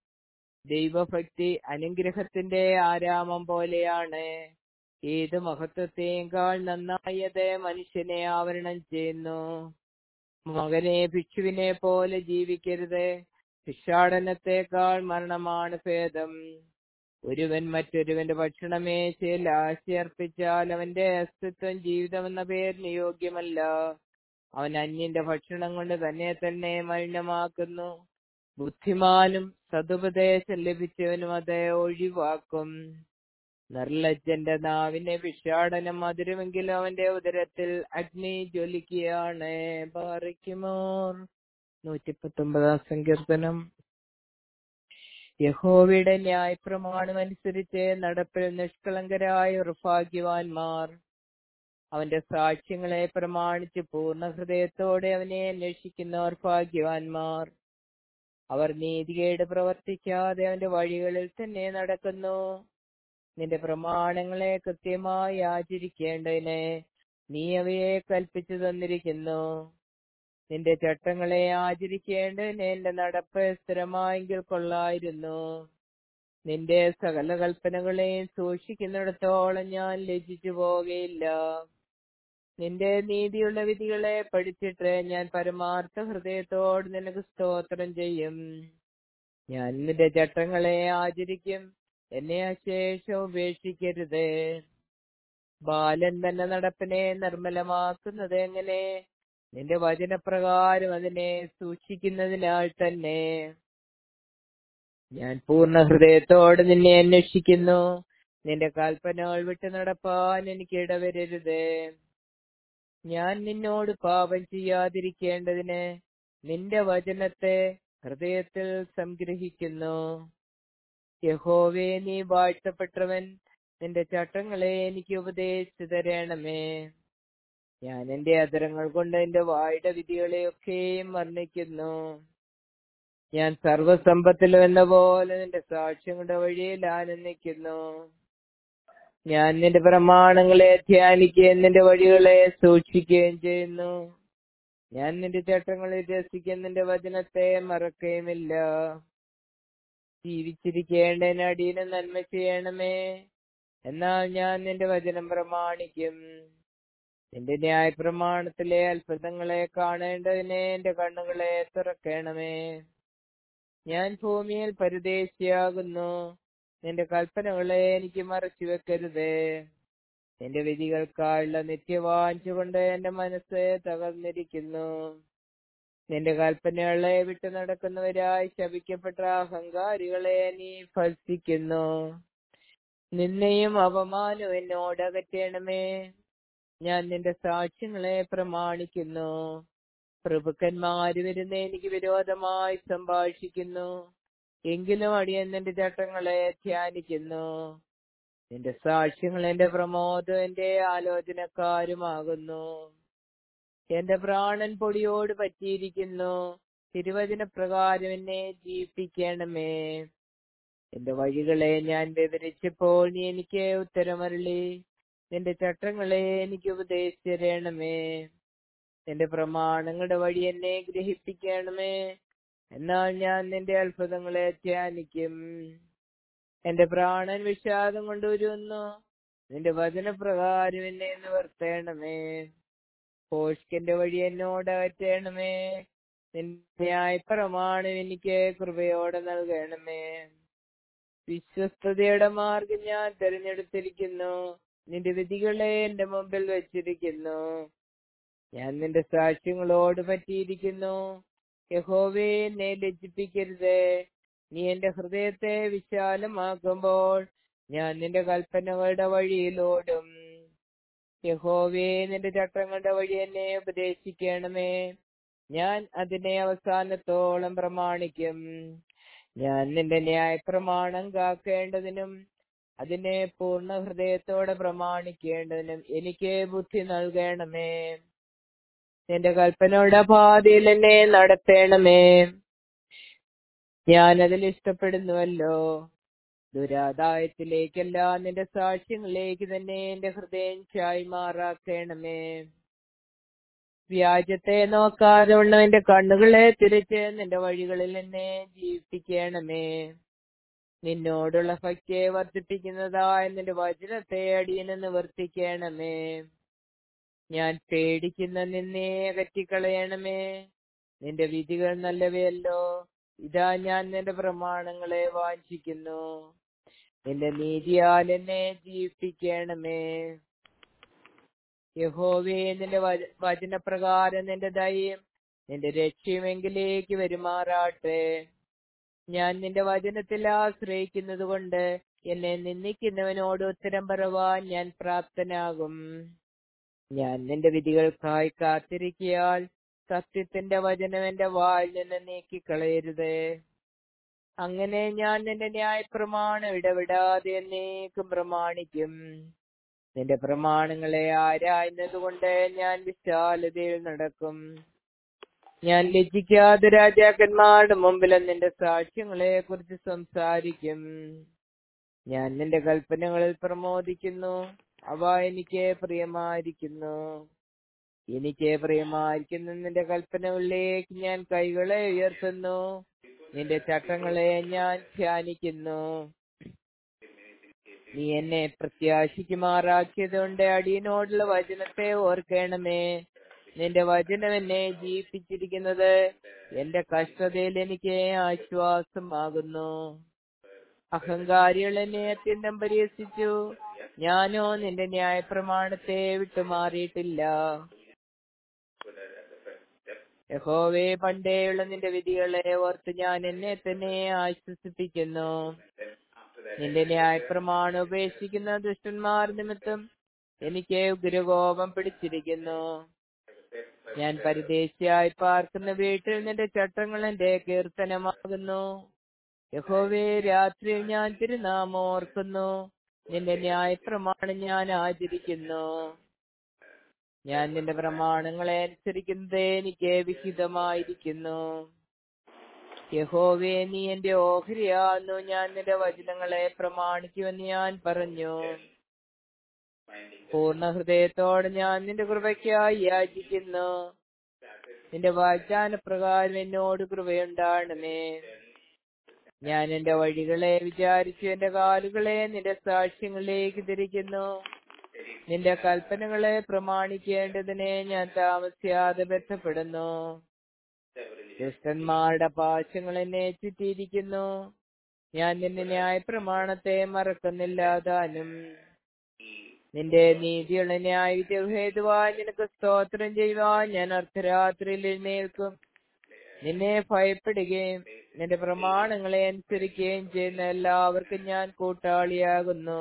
ദൈവഭക്തി അനുഗ്രഹത്തിന്റെ ആരാമം പോലെയാണ് ഏത് മഹത്വത്തെക്കാൾ നന്നായത് മനുഷ്യനെ ആവരണം ചെയ്യുന്നു മകനെ ഭിക്ഷുവിനെ പോലെ ജീവിക്കരുത് ഭിക്ഷാടനത്തെക്കാൾ മരണമാണ് ഭേദം ഒരുവൻ മറ്റൊരുവന്റെ ഭക്ഷണമേശയിൽ ആശയർപ്പിച്ചാൽ അവന്റെ അസ്തിത്വം ജീവിതം എന്ന പേരിന് യോഗ്യമല്ല അവൻ അന്യന്റെ ഭക്ഷണം കൊണ്ട് തന്നെ തന്നെ മലിനമാക്കുന്നു ബുദ്ധിമാനും സതുപദേശം ലഭിച്ചവനും അത് ഒഴിവാക്കും നിർലജ്ജന്റെ നാവിനെ ഭിക്ഷാടനം മധുരമെങ്കിലും അവന്റെ ഉദരത്തിൽ അഗ്നി ജ്വലിക്കുകയാണ് ബാറിക്കുമോർ നൂറ്റിപ്പത്തൊമ്പതാം സങ്കീർത്തനം യഹോവയുടെ ന്യായപ്രമാണം അനുസരിച്ച് നടപ്പിൽ നിഷ്കളങ്കരായ ഉറഭാഗ്യവാന്മാർ അവന്റെ സാക്ഷ്യങ്ങളെ പ്രമാണിച്ച് പൂർണ്ണ ഹൃദയത്തോടെ അവനെ അന്വേഷിക്കുന്നവർ ഭാഗ്യവാന്മാർ അവർ നീതികേട് പ്രവർത്തിക്കാതെ അവന്റെ വഴികളിൽ തന്നെ നടക്കുന്നു നിന്റെ പ്രമാണങ്ങളെ കൃത്യമായി ആചരിക്കേണ്ടതിന് നീ അവയെ കൽപ്പിച്ചു തന്നിരിക്കുന്നു നിന്റെ ചട്ടങ്ങളെ ആചരിക്കേണ്ടതിന് എന്റെ നടപ്പ് സ്ഥിരമായെങ്കിൽ കൊള്ളായിരുന്നു നിന്റെ സകല കൽപ്പനകളെയും സൂക്ഷിക്കുന്നിടത്തോളം ഞാൻ ലജ്ജിച്ചു പോവുകയില്ല നിന്റെ നീതിയുള്ള വിധികളെ പഠിച്ചിട്ട് ഞാൻ പരമാർത്ഥ ഹൃദയത്തോട് നിനക്ക് സ്തോത്രം ചെയ്യും ഞാൻ നിന്റെ ചട്ടങ്ങളെ ആചരിക്കും എന്നെ അശേഷം ഉപേക്ഷിക്കരുത് ബാലൻ തന്നെ നടപ്പിനെ നിർമ്മലമാക്കുന്നത് എങ്ങനെ നിന്റെ വചനപ്രകാരം അതിനെ സൂക്ഷിക്കുന്നതിനാൽ തന്നെ ഞാൻ പൂർണ്ണ ഹൃദയത്തോടെ നിന്നെ അന്വേഷിക്കുന്നു നിന്റെ കൽപ്പനകൾ വിട്ടു നടപ്പാൻ എനിക്ക് ഇടവരരുത് ഞാൻ നിന്നോട് പാപം ചെയ്യാതിരിക്കേണ്ടതിന് നിന്റെ വചനത്തെ ഹൃദയത്തിൽ സംഗ്രഹിക്കുന്നു യഹോവേ നീ വാഴ്ത്തപ്പെട്ടവൻ നിന്റെ ചട്ടങ്ങളെ എനിക്ക് ഉപദേശിച്ചു തരണമേ ഞാൻ എന്റെ അതരങ്ങൾ കൊണ്ട് എന്റെ വായുടെ വിധികളെയൊക്കെയും വർണ്ണിക്കുന്നു ഞാൻ സർവസമ്പത്തിലും എന്ന പോലെ നിന്റെ സാക്ഷ്യങ്ങളുടെ വഴിയിൽ ആനന്ദിക്കുന്നു ഞാൻ നിന്റെ പ്രമാണങ്ങളെ ധ്യാനിക്കുകയും നിന്റെ വഴികളെ സൂക്ഷിക്കുകയും ചെയ്യുന്നു ഞാൻ നിന്റെ ചട്ടങ്ങളിൽ രസിക്കുന്ന നിന്റെ വചനത്തെ മറക്കുകയുമില്ല ജീവിച്ചിരിക്കേണ്ടതിന് അടിയന് നന്മ ചെയ്യണമേ എന്നാൽ ഞാൻ നിന്റെ വചനം പ്രമാണിക്കും നിന്റെ ന്യായപ്രമാണത്തിലെ അത്ഭുതങ്ങളെ കാണേണ്ടതിനെ എന്റെ കണ്ണുകളെ തുറക്കണമേ ഞാൻ ഭൂമിയിൽ പരദേശിയാകുന്നു നിന്റെ കൽപ്പനകളെ എനിക്ക് മറച്ചു വെക്കരുത് നിന്റെ വിധികൾക്കായുള്ള നിത്യവാഞ്ച കൊണ്ട് എന്റെ മനസ്സ് തകർന്നിരിക്കുന്നു നിന്റെ കൽപ്പനകളെ വിട്ടു നടക്കുന്നവരായി ശപിക്കപ്പെട്ട അഹങ്കാരികളെ നീ ഭത്സിക്കുന്നു നിന്നെയും അപമാനവും എന്നോട് അകറ്റണമേ ഞാൻ നിന്റെ സാക്ഷ്യങ്ങളെ പ്രമാണിക്കുന്നു പ്രഭുക്കന്മാര് വരുന്ന എനിക്ക് വിരോധമായി സംഭാഷിക്കുന്നു എങ്കിലും അടിയൻ നിന്റെ ചട്ടങ്ങളെ ധ്യാനിക്കുന്നു നിന്റെ സാക്ഷ്യങ്ങൾ എന്റെ പ്രമോദം എന്റെ ആലോചനക്കാരുമാകുന്നു എന്റെ പ്രാണൻ പൊടിയോട് പറ്റിയിരിക്കുന്നു തിരുവചന പ്രകാരം എന്നെ ജീവിപ്പിക്കണമേ എന്റെ വഴികളെ ഞാൻ വിവരിച്ചപ്പോൾ നീ എനിക്ക് ഉത്തരമരളി നിന്റെ ചട്ടങ്ങളെ എനിക്ക് ഉപദേശിച്ചു തരണമേ നിന്റെ പ്രമാണങ്ങളുടെ വഴി എന്നെ ഗ്രഹിപ്പിക്കണമേ എന്നാൽ ഞാൻ നിന്റെ അത്ഭുതങ്ങളെ ധ്യാനിക്കും എന്റെ പ്രാണൻ വിഷാദം കൊണ്ടുവരുന്നു നിന്റെ വചനപ്രകാരം എന്നെ നിവർത്തേണമേ കോഷ്കിന്റെ വഴി എന്നോട് അകറ്റണമേ നിന്റെ പ്രമാണം എനിക്ക് കൃപയോടെ നൽകണമേ വിശ്വസ്തതയുടെ മാർഗം ഞാൻ തിരഞ്ഞെടുത്തിരിക്കുന്നു നിന്റെ വിധികളെ എന്റെ മുമ്പിൽ വെച്ചിരിക്കുന്നു ഞാൻ നിന്റെ സാക്ഷ്യങ്ങളോട് പറ്റിയിരിക്കുന്നു യഹോവേ എന്നെ ലജ്ജിപ്പിക്കരുത് നീ എന്റെ ഹൃദയത്തെ വിശാലമാക്കുമ്പോൾ ഞാൻ നിന്റെ കൽപ്പനകളുടെ വഴിയിലോടും യഹോവേ നിന്റെ ചട്ടങ്ങളുടെ വഴി എന്നെ ഉപദേശിക്കണമേ ഞാൻ അതിനെ അവസാനത്തോളം പ്രമാണിക്കും ഞാൻ നിന്റെ ന്യായപ്രമാണം കാക്കേണ്ടതിനും അതിനെ പൂർണ്ണ ഹൃദയത്തോടെ പ്രമാണിക്കേണ്ടതിനും എനിക്ക് ബുദ്ധി നൽകണമേ നിന്റെ കൽപ്പനയുടെ പാതയിൽ എന്നെ നടത്തേണമേ ഞാൻ അതിൽ ഇഷ്ടപ്പെടുന്നുവല്ലോ ദുരാദായത്തിലേക്കല്ല നിന്റെ സാക്ഷ്യങ്ങളിലേക്ക് തന്നെ എന്റെ ഹൃദയം ചായ്മാറാക്കണമേ വ്യാജത്തെ നോക്കാതെ ഉള്ളവന്റെ കണ്ണുകളെ തിരിച്ച് നിന്റെ വഴികളിൽ എന്നെ ജീവിപ്പിക്കണമേ നിന്നോടുള്ള ഭക്തിയെ വർദ്ധിപ്പിക്കുന്നതായ നിന്റെ വചനത്തെ അടിയന് നിവർത്തിക്കണമേ ഞാൻ പേടിക്കുന്ന നിന്നെ അകറ്റിക്കളയണമേ നിന്റെ വിധികൾ നല്ലവയല്ലോ ഇതാ ഞാൻ നിന്റെ പ്രമാണങ്ങളെ വാഞ്ചിക്കുന്നു നിന്റെ നീതിയാൽ എന്നെ ജീവിപ്പിക്കണമേ യഹോവേ നിന്റെ വച- വചനപ്രകാരം നിന്റെ ദയം നിന്റെ രക്ഷയുമെങ്കിലേക്ക് വരുമാറാട്ടെ ഞാൻ നിന്റെ വചനത്തിൽ ആശ്രയിക്കുന്നത് കൊണ്ട് എന്നെ നിന്ദിക്കുന്നവനോട് ഉത്തരം പറവാൻ ഞാൻ പ്രാപ്തനാകും ഞാൻ നിന്റെ വിധികൾക്കായി കാത്തിരിക്കിയാൽ സത്യത്തിന്റെ വചനം എന്റെ വായിൽ നിന്ന് നീക്കിക്കളയരുത് അങ്ങനെ ഞാൻ നിന്റെ ന്യായപ്രമാണം ഇടവിടാതെ എന്നേക്കും പ്രമാണിക്കും നിന്റെ പ്രമാണങ്ങളെ ആരായുന്നത് കൊണ്ട് ഞാൻ വിശാലതയിൽ നടക്കും ഞാൻ ലജ്ജിക്കാതെ രാജാക്കന്മാരുടെ മുമ്പിൽ നിന്റെ സാക്ഷ്യങ്ങളെ കുറിച്ച് സംസാരിക്കും ഞാൻ നിന്റെ കൽപ്പനകളിൽ പ്രമോദിക്കുന്നു അവ എനിക്ക് പ്രിയമായിരിക്കുന്നു എനിക്ക് പ്രിയമായിരിക്കുന്ന നിന്റെ കൽപ്പനകളിലേക്ക് ഞാൻ കൈകളെ ഉയർത്തുന്നു നിന്റെ ചട്ടങ്ങളെ ഞാൻ ധ്യാനിക്കുന്നു നീ എന്നെ പ്രത്യാശിക്കുമാറാക്കിയതുകൊണ്ട് അടിയനോടുള്ള വചനത്തെ ഓർക്കണമേ നിന്റെ വചനം എന്നെ ജീവിപ്പിച്ചിരിക്കുന്നത് എന്റെ കഷ്ടതയിൽ എനിക്ക് ആശ്വാസമാകുന്നു അഹങ്കാരികൾ എന്നെ അത്യന്തം പരിഹസിച്ചു ഞാനോ നിന്റെ ന്യായപ്രമാണത്തെ വിട്ടുമാറിയിട്ടില്ല യഹോവേ പണ്ടേയുള്ള നിന്റെ വിധികളെ ഓർത്ത് ഞാൻ എന്നെ തന്നെ ആശ്വസിപ്പിക്കുന്നു നിന്റെ ന്യായപ്രമാണം ഉപേക്ഷിക്കുന്ന ദുഷ്ടന്മാർ നിമിത്തം എനിക്ക് ഉഗ്രകോപം പിടിച്ചിരിക്കുന്നു ഞാൻ പരിദേശിയായി പാർക്കുന്ന വീട്ടിൽ നിന്റെ ചട്ടങ്ങൾ എന്റെ കീർത്തനമാകുന്നു യഹോവേ രാത്രിയിൽ ഞാൻ തിരുനാമം ഓർക്കുന്നു നിന്റെ ന്യായപ്രമാണം ഞാൻ ആചരിക്കുന്നു ഞാൻ നിന്റെ പ്രമാണങ്ങളെ അനുസരിക്കുന്നത് എനിക്ക് വിഹിതമായിരിക്കുന്നു യഹോവേ നീ എന്റെ ഓഹരിയാകുന്നു ഞാൻ നിന്റെ വചനങ്ങളെ പ്രമാണിക്കുമെന്ന് ഞാൻ പറഞ്ഞു പൂർണ്ണ ഹൃദയത്തോടെ ഞാൻ നിന്റെ കൃപയ്ക്കായി യാചിക്കുന്നു നിന്റെ വാഗ്ദാന പ്രകാരം എന്നോട് കൃപയുണ്ടാകണമേ ഞാൻ എന്റെ വഴികളെ വിചാരിച്ചു എന്റെ കാലുകളെ നിന്റെ സാക്ഷ്യങ്ങളിലേക്ക് തിരിക്കുന്നു നിന്റെ കൽപ്പനകളെ പ്രമാണിക്കേണ്ടതിനെ ഞാൻ താമസിയാതെ ബന്ധപ്പെടുന്നു ദുഷ്ടന്മാരുടെ പാശങ്ങൾ എന്നെ ചുറ്റിയിരിക്കുന്നു ഞാൻ നിന്റെ ന്യായപ്രമാണത്തെ മറക്കുന്നില്ല താനും നിന്റെ നീതിയുള്ള ന്യായ ഹേതുവായി നിനക്ക് സ്തോത്രം ചെയ്യുവാൻ ഞാൻ അർദ്ധരാത്രിയിൽ എഴുന്നേൽക്കും നിന്നെ ഭയപ്പെടുകയും നിന്റെ പ്രമാണങ്ങളെ അനുസരിക്കുകയും ചെയ്യുന്ന എല്ലാവർക്കും ഞാൻ കൂട്ടാളിയാകുന്നു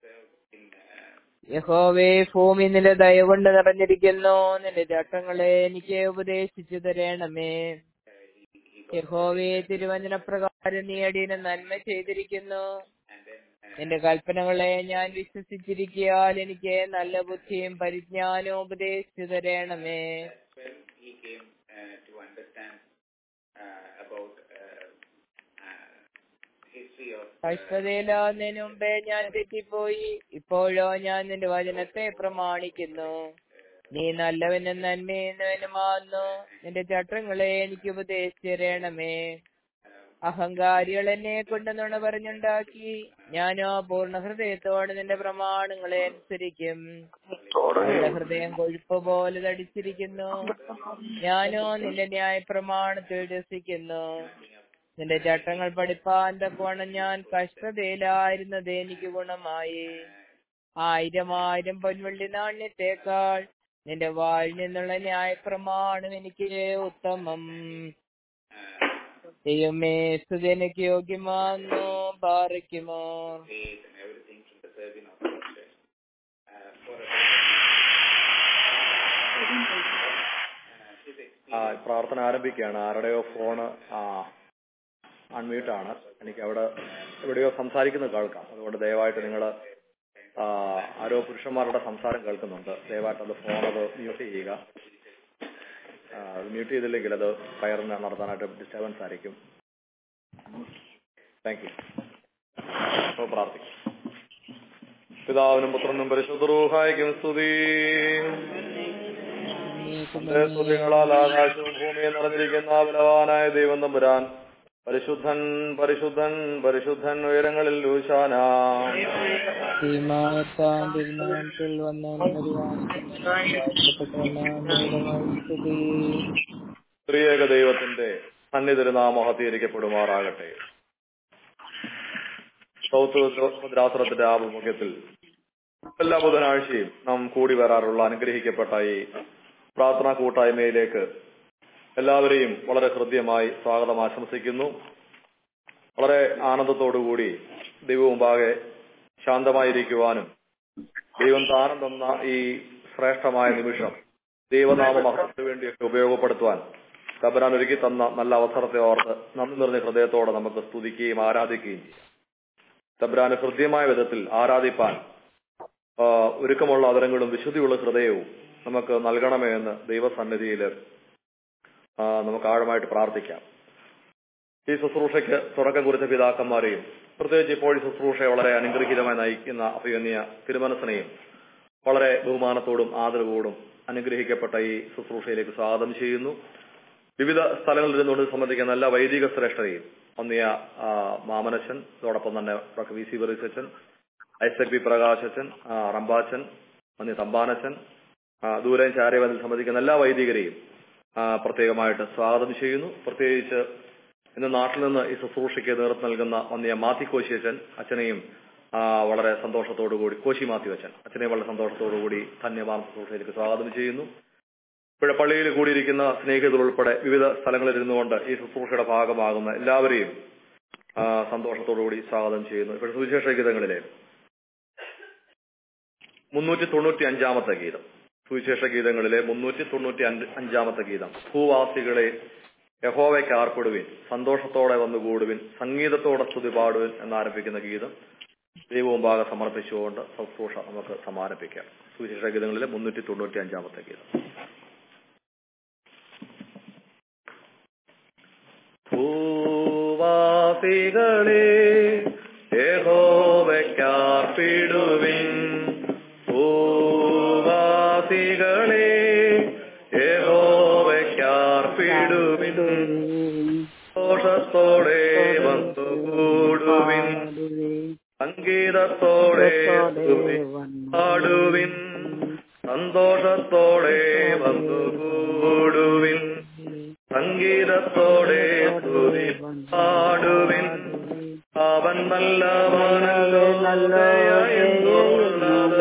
യഹോവേ ഭൂമി നിന്റെ ദയ കൊണ്ട് നിറഞ്ഞിരിക്കുന്നു നിന്റെ ചട്ടങ്ങളെ എനിക്ക് ഉപദേശിച്ചു തരണമേ യഹോവേ തിരുവചനപ്രകാരം നീ അടിയന് നന്മ ചെയ്തിരിക്കുന്നു നിന്റെ കൽപ്പനകളെ ഞാൻ വിശ്വസിച്ചിരിക്കാൽ എനിക്ക് നല്ല ബുദ്ധിയും പരിജ്ഞാനവും ഉപദേശിച്ചു തരണമേ when he came uh, to understand uh, about uh, uh, history of uh, കഷ്ടതയിലാവുന്നതിന് മുമ്പേ ഞാൻ തെറ്റിപ്പോയി ഇപ്പോഴോ ഞാൻ നിന്റെ വചനത്തെ പ്രമാണിക്കുന്നു നീ നല്ലവനും നന്മയുന്നവനുമാകുന്നു നിന്റെ ചട്ടങ്ങളെ എനിക്ക് ഉപദേശിച്ചു തരണമേ അഹങ്കാരികൾ എന്നെ കൊണ്ട് നുണ പറഞ്ഞുണ്ടാക്കി ഞാനോ പൂർണ്ണ ഹൃദയത്തോടെ നിന്റെ പ്രമാണങ്ങളെ അനുസരിക്കും എന്റെ ഹൃദയം കൊഴുപ്പ് പോലെ തടിച്ചിരിക്കുന്നു ഞാനോ നിന്റെ ന്യായ പ്രമാണത്തിൽ രസിക്കുന്നു നിന്റെ ചട്ടങ്ങൾ പഠിപ്പാൻ തക്കവണ്ണം ഞാൻ കഷ്ടതയിലായിരുന്നത് എനിക്ക് ഗുണമായി ആയിരം ആയിരം പൊൻവെള്ളി നാണ്യത്തേക്കാൾ നിന്റെ വായിൽ നിന്നുള്ള ന്യായപ്രമാണം എനിക്ക് ഉത്തമം ദൈവമേ സ്തുതി എനിക്ക് യോഗ്യമാകുന്നു പാറിക്കുമോ faith and everything from the serving of the Lord. Uh, for a uh, his ആ, experience, പ്രാർത്ഥന ആരംഭിക്കുകയാണ് ആരുടെയോ ഫോണ് അൺമ്യൂട്ട് ആണ് എനിക്ക് അവിടെ എവിടെയോ സംസാരിക്കുന്നത് കേൾക്കാം അതുകൊണ്ട് ദയവായിട്ട് നിങ്ങൾ ആരോ പുരുഷന്മാരുടെ സംസാരം കേൾക്കുന്നുണ്ട് ദയവായിട്ട് അത് ഫോൺ അത് മ്യൂട്ട് ചെയ്യുക ആ, അത് മ്യൂട്ട് ചെയ്തില്ലെങ്കിൽ അത് ഫയറിന് നടത്താനായിട്ട് ഡിസ്റ്റർബൻസ് ആയിരിക്കും താങ്ക് യു അപ്പോൾ പ്രാർത്ഥിക്കും പിതാവിനും പുത്രനും പരിശുദ്ധരൂഹായിക്കും സ്തുതി തന്റെ സ്തുതികളാൽ ആകാശവും ഭൂമിയും നിറഞ്ഞിരിക്കുന്ന ബലവാനായ ദൈവം തമ്പുരാൻ പരിശുദ്ധൻ പരിശുദ്ധൻ പരിശുദ്ധൻ ഉയരങ്ങളിൽ ലൂശാന സീമാത്താൻ തീരുമാനത്തിൽ വന്ന സ്ത്രീയേക ദൈവത്തിന്റെ സന്നിധിരുനാമം ഹത്തീകരിക്കപ്പെടുമാറാകട്ടെ സൗത്ത് ഭദ്രാസനത്തിന്റെ ആഭിമുഖ്യത്തിൽ എല്ലാ ബുധനാഴ്ചയും നാം കൂടി വരാറുള്ള അനുഗ്രഹിക്കപ്പെട്ട ഈ പ്രാർത്ഥനാ കൂട്ടായ്മയിലേക്ക് എല്ലാവരെയും വളരെ ഹൃദ്യമായി സ്വാഗതം ആശംസിക്കുന്നു വളരെ ആനന്ദത്തോടുകൂടി ദൈവമുമ്പാകെ ശാന്തമായിരിക്കുവാനും ദൈവം ദാനം തന്ന ഈ ശ്രേഷ്ഠമായ നിമിഷം ദൈവനാമ മഹത്വത്തിന് വേണ്ടിയൊക്കെ ഉപയോഗപ്പെടുത്തുവാൻ തബരാൻ ഒരുക്കി തന്ന നല്ല അവസരത്തെ ഓർത്ത് നന്ദി നിറഞ്ഞ ഹൃദയത്തോടെ നമുക്ക് സ്തുതിക്കുകയും ആരാധിക്കുകയും ചെയ്യാം തബ്രാന് ഹൃദ്യമായ വിധത്തിൽ ആരാധിപ്പാൻ ആ, ഒരുക്കമുള്ള അതരങ്ങളും വിശുദ്ധിയുള്ള ഹൃദയവും നമുക്ക് നൽകണമേ എന്ന് ദൈവസന്നിധിയിൽ ആ, നമുക്ക് ആഴമായിട്ട് പ്രാർത്ഥിക്കാം ഈ ശുശ്രൂഷയ്ക്ക് തുടക്കം കുറിച്ച പിതാക്കന്മാരെയും പ്രത്യേകിച്ച് ഇപ്പോൾ ഈ ശുശ്രൂഷയെ വളരെ അനുഗ്രഹീതമായി നയിക്കുന്ന അഭിഗന്യ തിരുമനസിനെയും വളരെ ബഹുമാനത്തോടും ആദരവോടും അനുഗ്രഹിക്കപ്പെട്ട ഈ ശുശ്രൂഷയിലേക്ക് സ്വാഗതം ചെയ്യുന്നു വിവിധ സ്ഥലങ്ങളിൽ നിന്നുകൊണ്ട് സംബന്ധിക്കുന്ന എല്ലാ വൈദിക ശ്രേഷ്ഠരെയും ഒന്നിയ ആ, മാമനച്ചൻ അതോടൊപ്പം തന്നെ ഡോക്ടർ വി സി ബറിസച്ചൻ ഐസക് പി പ്രകാശച്ചൻ ആ, റമ്പാച്ചൻ ഒന്നിയ തമ്പാനച്ചൻ ആ, ദൂരം ചാര്യവനിൽ സംബന്ധിക്കുന്ന എല്ലാ വൈദികരെയും ആ, പ്രത്യേകമായിട്ട് സ്വാഗതം ചെയ്യുന്നു പ്രത്യേകിച്ച് ഇന്ന് നാട്ടിൽ നിന്ന് ഈ ശുശ്രൂഷയ്ക്ക് നേതൃത്വം നൽകുന്ന ഒന്നിയ മാത്തി കോശിയച്ചൻ അച്ഛനെയും ആ, വളരെ സന്തോഷത്തോടുകൂടി കോശി മാത്യു അച്ഛൻ അച്ഛനെയും വളരെ സന്തോഷത്തോടുകൂടി ധന്യവാദ ശുശ്രൂഷയിലേക്ക് സ്വാഗതം ചെയ്യുന്നു ഇവിടെ പള്ളിയിൽ കൂടിയിരിക്കുന്ന സ്നേഹിതർ ഉൾപ്പെടെ വിവിധ സ്ഥലങ്ങളിൽ ഇരുന്നുകൊണ്ട് ഈ ശുശ്രൂഷയുടെ ഭാഗമാകുന്ന എല്ലാവരെയും ആ, സന്തോഷത്തോടുകൂടി സ്വാഗതം ചെയ്യുന്നു ഇപ്പോൾ സുവിശേഷ ഗീതങ്ങളിലെ മുന്നൂറ്റി തൊണ്ണൂറ്റി അഞ്ചാമത്തെ ഗീതം സുവിശേഷ ഗീതങ്ങളിലെ മുന്നൂറ്റി തൊണ്ണൂറ്റി അഞ്ചാമത്തെ ഗീതം ഭൂവാസികളെ യഹോവയ്ക്ക് ആർപ്പെടുവിൻ സന്തോഷത്തോടെ വന്നുകൂടുവിൻ സംഗീതത്തോടെ സ്തുതി പാടുവിൻ എന്നാരംഭിക്കുന്ന ഗീതം ദൈവമുമ്പാകെ സമർപ്പിച്ചുകൊണ്ട് ശുശ്രൂഷ നമുക്ക് സമാരംഭിക്കാം സുവിശേഷ ഗീതങ്ങളിലെ മുന്നൂറ്റി തൊണ്ണൂറ്റി അഞ്ചാമത്തെ ഗീതം ഭൂവാസികളെ യഹോവയ്ക്കാർപ്പിടുവിൻ ഭൂവാസികളെ യഹോവയ്ക്കാർപ്പിടുവിൻ സന്തോഷത്തോടെ വന്നുകൂടുവിൻ സംഗീതത്തോടെ സ്തുതി പാടുവിൻ സന്തോഷത്തോടെ വന്നുകൂടുവിൻ സംഗീതത്തോടെ സ്തുതി പാടുവിൻ അവൻ നല്ലവനല്ലോ നല്ലയെന്നുള്ളത്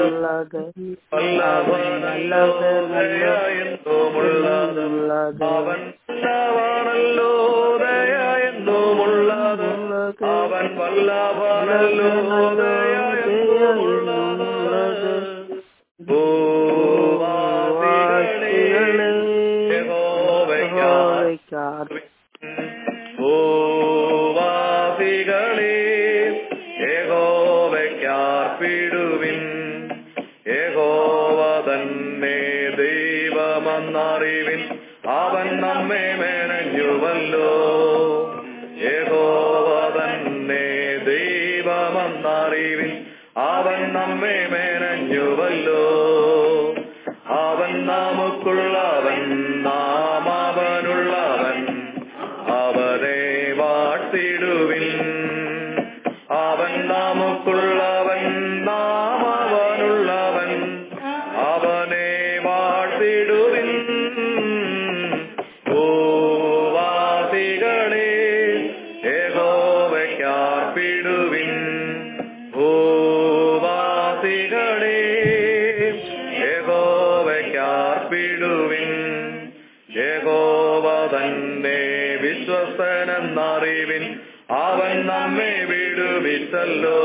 നല്ലവനല്ലോ നല്ലയെന്നുമുള്ളത് അവൻ നല്ലവനല്ലോ അവൻ വല്ലഭനല്ലോ ദയായെന്നുമുള്ളത് ഭൂവാസികളെ യഹോവയ്ക്കാർ ഭൂവാസികളെ യഹോവയ്ക്കാർപ്പിടുവിൻ യഹോവ തന്നെ ദൈവമെന്നറിവിൻ അവൻ നമ്മെ മെനഞ്ഞുവല്ലോ യഹോവ തന്നെ ദൈവമെന്നറിവിൻ അവൻ നമ്മെ മെനഞ്ഞുവല്ലോ അവൻ നമുക്കുള്ളവൻ നാം അവനുള്ളവൻ അവനെ വാഴ്ത്തിടുവിൻ അവൻ നമുക്കുള്ളവൻ നാം അവനുള്ളവൻ അവനെ വാഴ്ത്തിടുവിൻ ഭൂവാസികളെ ഏകോവയ്ക്കാർപ്പിടുവിൻ ഭൂവാസികളെ ഏകോവയ്ക്കാർപ്പിടുവിൻ ഏകോവ തന്നെ വിശ്വസനെന്നറിവിൻ അവൻ നമ്മെ വിടുവിച്ചല്ലോ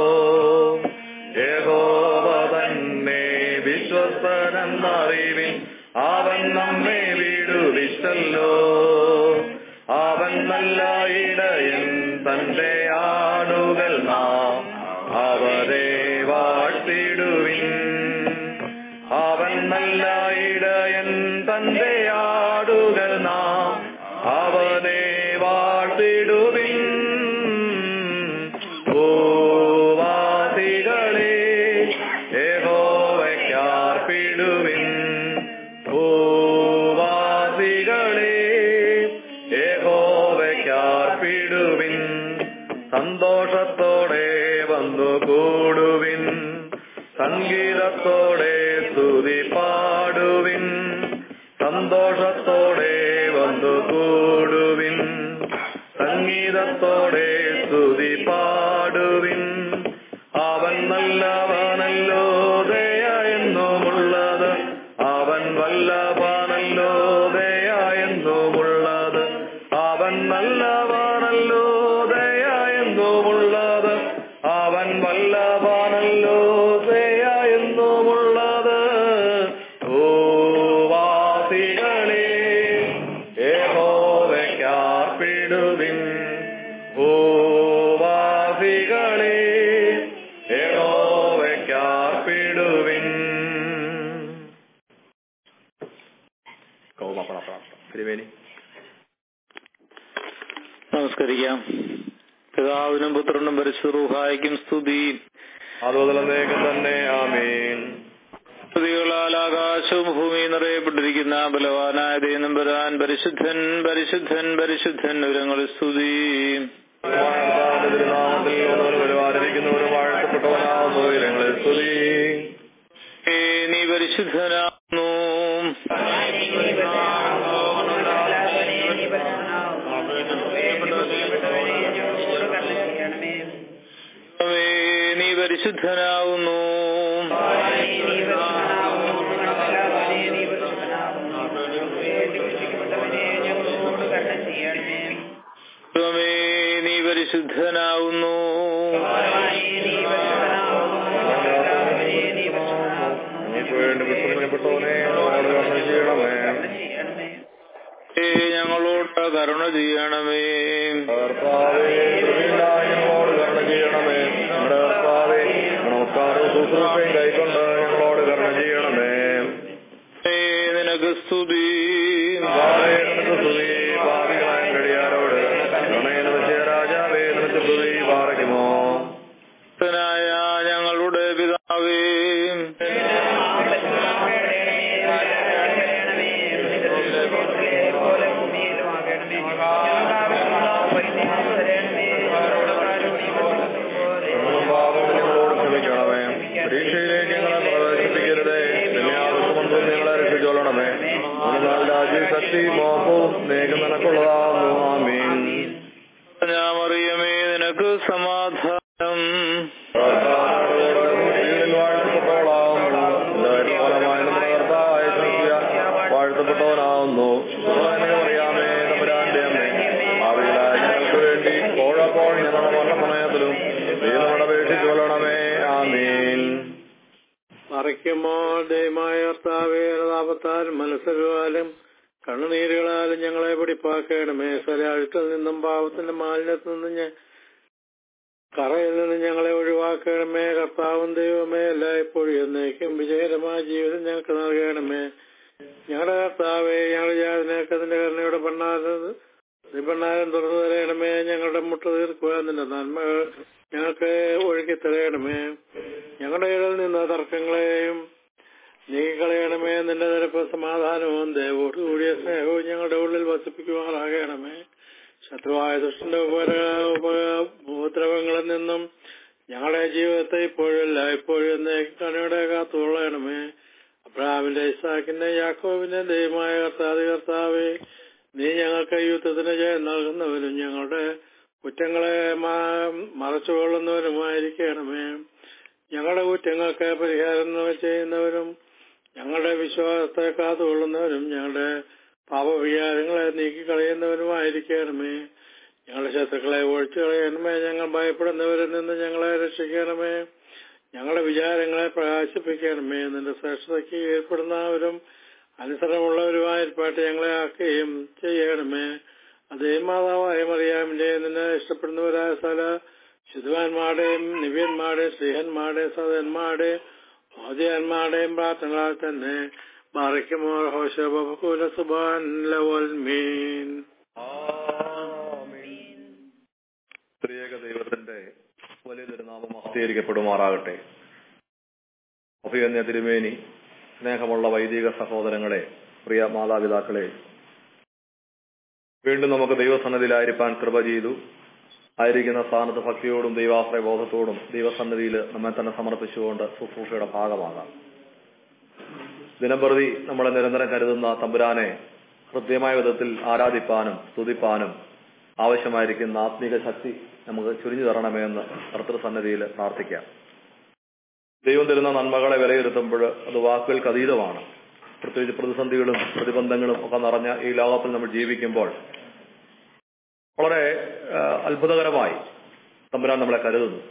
ഏകോവ തന്നെ വിശ്വസനെന്നറിവിൻ അവൻ നമ്മെ വിടുവിച്ചല്ലോ അവൻ നല്ല ഇടയൻ തന്റെ ആടുകൾ നാം അവരെ വാഴ്ത്തിടുവിൻ അവൻ നല്ല ഇടയൻ തന്റെ ആടുകൾ നാം അവനെ വാഴ്ത്തിടുവിൻ ഭൂവാസികളെ ഏകോവയ്ക്കാർപ്പിടുവിൻ ഭൂവാസികളെ ഏകോവയ്ക്കാർപ്പിടുവിൻ സന്തോഷത്തോടെ വന്നു കൂടുവിൻ സംഗീതത്തോടെ സ്തുതി പാടുവിൻ സന്തോഷത്തോടെ വന്നു കൂടുവിൻ സംഗീതത്തോടെ സ്തുതി പാടുവിൻ അവൻ നല്ലവനല്ലോ ദയ എന്നുമുള്ളത് അവൻ വല്ലഭനല്ലോ ദയ എന്നുമുള്ളത് അവൻ നല്ലവനല്ലോ ദയ എന്നുമുള്ളത് അവൻ വല്ലഭനല്ലോ ദയ എന്നുമുള്ളത് ഭൂവാസികളെ ഏഹോവയ്ക്കാർപ്പിടുവിൻ ഭൂവാസികളെ ഏഹോവയ്ക്കാർപ്പിടുവിൻ കൗമപ്പണ പ്രാർത്ഥന തിരുവേനി നമസ്കരിക്കാം പിതാവിനും പുത്രനും പരിശുദ്ധൂഹായിക്കും സ്തുതി അതുപോലെ തന്നെ ആമീൻ സ്തുതികളാൽ ആകാശവും ഭൂമിയും നിറയപ്പെട്ടിരിക്കുന്ന ബലവാനായ ദൈവം വരാൻ പരിശുദ്ധൻ പരിശുദ്ധൻ പരിശുദ്ധൻ വിവരങ്ങൾ സ്തുതി കർത്താവിന്റെ തിരുനാമത്തിൽ ഒന്നവന് വരുവാനിരിക്കുന്നവരും വാഴ്ത്തപ്പെട്ടവനാവുന്നു ഞങ്ങളെ സ്തുതി ഏ, നീ പരിശുദ്ധനാകുന്നു ദൈവമേ, നീ പരിശുദ്ധനാകുന്നു ദൈവമേ, നീ പരിശുദ്ധനാകുന്നു ഞങ്ങൾക്ക് വേണ്ടി വിശ്രമിക്കപ്പെട്ടവനെ ഞങ്ങളോട് കരുണ ചെയ്യണമേ ഏ, ഞങ്ങളോട് കരുണ ചെയ്യണമേ കർത്താവേ കൃപയുണ്ടായി ഞങ്ങളോട് കരുണ ചെയ്യണമേ ഞങ്ങളുടെ കർത്താവേ നമസ്കാരവും ശുശ്രൂഷയും കൈക്കൊണ്ട് ഞങ്ങളോട് കരുണ ചെയ്യണമേ ഏ, നിനക്ക് സ്തുതി കർത്താവേ, നിനക്ക് സ്തുതി പാപികളായ കഴിയാരോട് കരുണയെ നിമിച്ച രാജാവേ നിനക്ക് സ്തുതി പാറയ്ക്കുമോ ായ ഞങ്ങളുടെ പിതാവേ ഞങ്ങളും പാപങ്ങൾ ഞങ്ങളോട് ക്ഷമിക്കണമേ പരീക്ഷയിലേക്ക് ഞങ്ങളെ പ്രവേശിപ്പിക്കരുതേ നിന്നെ ആവശ്യമൊന്നും ഞങ്ങളെ രക്ഷിച്ചോളണമേ എന്നാൽ രാജ്യ ശക്തി മോഹവും സ്നേഹം നിനക്കുള്ളതാകുന്നു ആമീൻ ഞാൻ അറിയമേ നിനക്ക് സമാധാനം കർത്താവിനോട് വാഴ്ത്തപ്പെട്ടവളാവുന്നു എന്തായാലും ഫലമായി നമ്മുടെ കർത്താവായ ശക്തിയ വാഴ്ത്തപ്പെട്ടവനാവുന്നു അറിയാമേ തമ്പുരാന്റെ അമ്മേ ഭാവിയിലായ ഞങ്ങൾക്ക് വേണ്ടി ഓഴപ്പോൾ ഞങ്ങളുടെ മരണം മറയ്ക്കുമോ ദയമായ കർത്താവേ താപത്താലും മത്സരവാലും കണ്ണുനീരുകളാലും ഞങ്ങളെ പിടിപ്പാക്കണമേ സ്വരാഴുത്തിൽ നിന്നും പാവത്തിന്റെ മാലിന്യത്തിൽ നിന്നും ഞ- കറയിൽ നിന്ന് ഞങ്ങളെ ഒഴിവാക്കണമേ കർത്താവും ദൈവമേ എല്ലായ്പ്പോഴും എന്നേക്കും വിജയകരമായ ജീവിതം ഞങ്ങൾക്ക് നൽകണമേ ഞങ്ങളുടെ കർത്താവെ ഞങ്ങളുടെ ജാതിനൊക്കെ നിന്റെ കരുണയുടെ പെണ്ണാലും നിബണ്ണാലും തുറന്നു തരയണമേ ഞങ്ങളുടെ മുട്ട തീർക്കുവാൻ നിന്റെ നന്മകൾ ഞങ്ങൾക്ക് ഒഴുക്കി തരയണമേ ഞങ്ങളുടെ ഇടയിൽ നിന്ന് തർക്കങ്ങളെയും നീക്കിക്കളയണമേ നിന്റെ നിരപ്പ് സമാധാനവും ദയവോട് കൂടിയ സ്നേഹവും ഞങ്ങളുടെ ഉള്ളിൽ വസിപ്പിക്കുമാറാകണമേ ശത്രുവായ ദുഷ്ടന്റെ ഉപര ഉപ- ഉപദ്രവങ്ങളിൽ നിന്നും ഞങ്ങളുടെ ജീവിതത്തെ ഇപ്പോഴും ഇപ്പോഴും എന്നേക്കും കണിയുടെ കാത്തുകൊള്ളണമേ അബ്രഹാമിന്റെ ഇസാക്കിന്റെ യാക്കോബിന്റെ ദൈവമായ കർത്താതി കർത്താവേ നീ ഞങ്ങൾക്ക് യുദ്ധത്തിന് ജയം നൽകുന്നവരും ഞങ്ങളുടെ കുറ്റങ്ങളെ മ- മറച്ചുകൊള്ളുന്നവരുമായിരിക്കണമേ ഞങ്ങളുടെ കുറ്റങ്ങൾക്ക് പരിഹാരം ചെയ്യുന്നവരും ഞങ്ങളുടെ വിശ്വാസത്തെ കാത്തുകൊള്ളുന്നവരും ഞങ്ങളുടെ പാപവിചാരങ്ങളെ നീക്കിക്കളയുന്നവരുമായിരിക്കണമേ ഞങ്ങളുടെ ശത്രുക്കളെ ഒഴിച്ചു കളയണമേ ഞങ്ങൾ ഭയപ്പെടുന്നവരിൽ നിന്ന് ഞങ്ങളെ രക്ഷിക്കണമേ ഞങ്ങളുടെ വിചാരങ്ങളെ പ്രകാശിപ്പിക്കണമേ നിന്റെ ശ്രേഷ്ഠതയ്ക്ക് കീഴ്പ്പെടുന്നവരും അനുസരണമുള്ളവരുമായിട്ട് ഞങ്ങളെ ആക്കുകയും ചെയ്യണമേ അതേ മാതാവായ മറിയാമിന്റെ നിന്നെ ഇഷ്ടപ്പെടുന്നവരായ സ്ഥല ശുദ്ധവാന്മാരുടെയും നിവ്യന്മാരുടെയും സ്ത്രീഹന്മാരുടെയും സഹന്മാരുടെയും മോദിയന്മാരുടെയും പ്രാർത്ഥനകളാൽ തന്നെ ബാറയ്ക്കുമോ ഹോശബകുല സുബാൻ ലവൽ മീൻ സ്ത്രീയേക ദൈവത്തിന്റെ വലിയ തിരുനാമം മഹത്തീകരിക്കപ്പെടുമാറാകട്ടെ അഭിയന്യ തിരുമേനി സ്നേഹമുള്ള വൈദിക സഹോദരങ്ങളെ പ്രിയ മാതാപിതാക്കളെ വീണ്ടും നമുക്ക് ദൈവസന്നിധിയിലായിരിക്കാൻ കൃപ ചെയ്തു ആയിരിക്കുന്ന സ്ഥാനത്ത് ഭക്തിയോടും ദൈവാശ്രയ ബോധത്തോടും ദൈവസന്നിധിയിൽ നമ്മെ തന്നെ സമർപ്പിച്ചുകൊണ്ട് ശുശ്രൂഷയുടെ ഭാഗമാകാം ദിനംപ്രതി നമ്മളെ നിരന്തരം കരുതുന്ന തമ്പുരാനെ ഹൃദ്യമായ വിധത്തിൽ ആരാധിപ്പാനും സ്തുതിപ്പാനും ആവശ്യമായിരിക്കുന്ന ആത്മീക ശക്തി നമുക്ക് ചുരിഞ്ഞു തരണമേ എന്ന് കർത്തൃസന്നിധിയിൽ പ്രാർത്ഥിക്കാം ദൈവം തരുന്ന നന്മകളെ വിലയിരുത്തുമ്പോൾ അത് വാക്കുകൾക്ക് അതീതമാണ് പ്രത്യേകിച്ച് പ്രതിസന്ധികളും പ്രതിബന്ധങ്ങളും ഒക്കെ നിറഞ്ഞ ഈ ലോകത്തിൽ നമ്മൾ ജീവിക്കുമ്പോൾ വളരെ ആ, അത്ഭുതകരമായി തമ്പുരാൻ നമ്മളെ കരുതുന്നു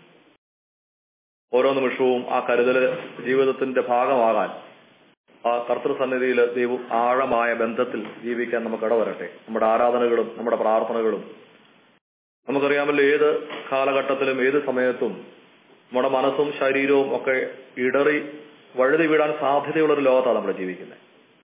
ഓരോ നിമിഷവും ആ കരുതല് ജീവിതത്തിന്റെ ഭാഗമാകാൻ ആ കർത്തൃസന്നിധിയിൽ ദൈവം ആഴമായ ബന്ധത്തിൽ ജീവിക്കാൻ നമുക്ക് ഇടവരട്ടെ നമ്മുടെ ആരാധനകളും നമ്മുടെ പ്രാർത്ഥനകളും നമുക്കറിയാമല്ലോ ഏത് കാലഘട്ടത്തിലും ഏത് സമയത്തും നമ്മുടെ മനസ്സും ശരീരവും ഒക്കെ ഇടറി വഴുതി വീഴാൻ സാധ്യതയുള്ള ഒരു ലോകത്താണ് നമ്മൾ ജീവിക്കുന്നത്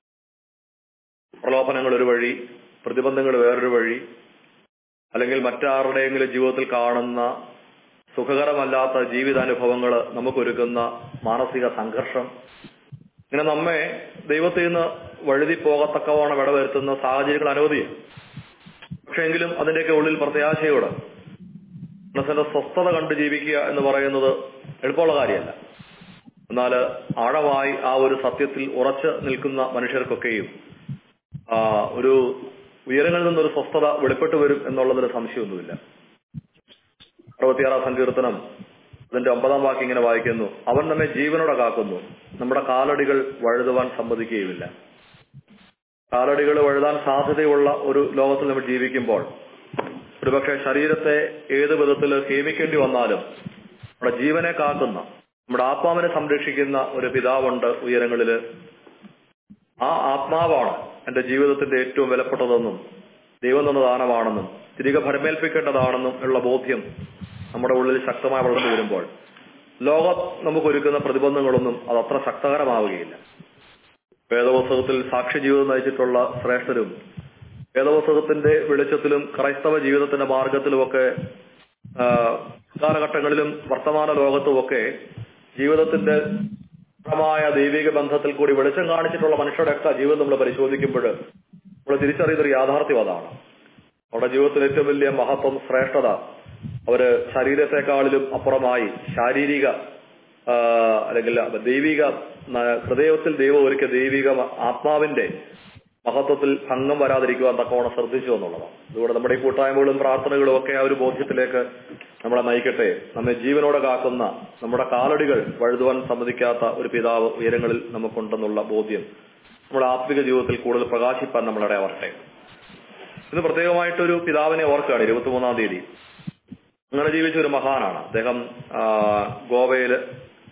പ്രലോഭനങ്ങൾ ഒരു വഴി പ്രതിബന്ധങ്ങൾ വേറൊരു വഴി അല്ലെങ്കിൽ മറ്റാരുടെയെങ്കിലും ജീവിതത്തിൽ കാണുന്ന സുഖകരമല്ലാത്ത ജീവിതാനുഭവങ്ങൾ നമുക്കൊരുക്കുന്ന മാനസിക സംഘർഷം ഇങ്ങനെ നമ്മെ ദൈവത്തിൽ നിന്ന് വഴുതി പോകത്തക്കവണ്ണം ഇടവരുത്തുന്ന സാഹചര്യങ്ങൾ അനവധിയാണ് പക്ഷെ എങ്കിലും അതിന്റെയൊക്കെ ഉള്ളിൽ പ്രത്യാശയോടെ മനസ്സിന്റെ സ്വസ്ഥത കണ്ട് ജീവിക്കുക എന്ന് പറയുന്നത് എളുപ്പമുള്ള കാര്യമല്ല എന്നാൽ ആഴമായി ആ ഒരു സത്യത്തിൽ ഉറച്ചു നിൽക്കുന്ന മനുഷ്യർക്കൊക്കെയും ആ ഒരു ഉയരങ്ങളിൽ നിന്നൊരു സ്വസ്ഥത വെളിപ്പെട്ടു വരും എന്നുള്ളതിൽ സംശയമൊന്നുമില്ല അറുപത്തിയാറാം സങ്കീർത്തനം അതിന്റെ ഒമ്പതാം വാക്യം ഇങ്ങനെ വായിക്കുന്നു അവൻ നമ്മെ ജീവനോടെ കാക്കുന്നു നമ്മുടെ കാലടികൾ വഴുതുവാൻ സമ്മതിക്കുകയുമില്ല കാലടികൾ വഴുതാൻ സാധ്യതയുള്ള ഒരു ലോകത്തിൽ നമ്മൾ ജീവിക്കുമ്പോൾ ഒരുപക്ഷെ ശരീരത്തെ ഏത് വിധത്തിൽ ഹേമിക്കേണ്ടി വന്നാലും നമ്മുടെ ജീവനെ കാക്കുന്ന നമ്മുടെ ആത്മാവിനെ സംരക്ഷിക്കുന്ന ഒരു പിതാവുണ്ട് ഉയരങ്ങളില് ആ ആത്മാവാണ് എന്റെ ജീവിതത്തിന്റെ ഏറ്റവും വിലപ്പെട്ടതെന്നും ദൈവം തന്ന ദാനമാണെന്നും തിരികെ ഭരമേൽപ്പിക്കേണ്ടതാണെന്നും ഉള്ള ബോധ്യം നമ്മുടെ ഉള്ളിൽ ശക്തമായി വളർന്നു വരുമ്പോൾ ലോകം നമുക്കൊരുക്കുന്ന പ്രതിബന്ധങ്ങളൊന്നും അത് അത്ര ശക്തകരമാവുകയില്ല വേദപുസ്തകത്തിൽ സാക്ഷ്യ ജീവിതം നയിച്ചിട്ടുള്ള ശ്രേഷ്ഠരും വേദപുസ്തകത്തിന്റെ വെളിച്ചത്തിലും ക്രൈസ്തവ ജീവിതത്തിന്റെ മാർഗത്തിലുമൊക്കെ ആ, കാലഘട്ടങ്ങളിലും വർത്തമാന ലോകത്തുമൊക്കെ ജീവിതത്തിന്റെ മായ ദൈവിക ബന്ധത്തിൽ കൂടി വെളിച്ചം കാണിച്ചിട്ടുള്ള മനുഷ്യരുടെയൊക്കെ ജീവിതം നമ്മൾ പരിശോധിക്കുമ്പോൾ നമ്മൾ തിരിച്ചറിയുന്നൊരു യാഥാർത്ഥ്യം അതാണ് അവരുടെ ജീവിതത്തിൽ ഏറ്റവും വലിയ മഹത്വം ശ്രേഷ്ഠത അവര് ശരീരത്തെക്കാളിലും അപ്പുറമായി ശാരീരിക ആ, അല്ലെങ്കിൽ ദൈവിക ന- ഹൃദയത്തിൽ ദൈവം ഒരുക്കിയ ദൈവിക മ- ആത്മാവിന്റെ മഹത്വത്തിൽ ഭംഗം വരാതിരിക്കുവാൻ തക്കവണ്ണം ശ്രദ്ധിച്ചു എന്നുള്ളതാണ് അതുകൊണ്ട് നമ്മുടെ ഈ കൂട്ടായ്മകളും പ്രാർത്ഥനകളും ഒക്കെ ആ ഒരു ബോധ്യത്തിലേക്ക് നമ്മളെ നയിക്കട്ടെ നമ്മെ ജീവനോടെ കാക്കുന്ന നമ്മുടെ കാലടികൾ വഴുതുവാൻ സമ്മതിക്കാത്ത ഒരു പിതാവ് ഉയരങ്ങളിൽ നമുക്കുണ്ടെന്നുള്ള ബോധ്യം നമ്മുടെ ആത്മിക ജീവിതത്തിൽ കൂടുതൽ പ്രകാശിപ്പാൻ നമ്മളിടെ വരട്ടെ ഇത് പ്രത്യേകമായിട്ടൊരു പിതാവിനെ ഓർക്കുകയാണ് ഇരുപത്തിമൂന്നാം തീയതി അങ്ങനെ ജീവിച്ച ഒരു മഹാനാണ് അദ്ദേഹം ആ, ഗോവയില്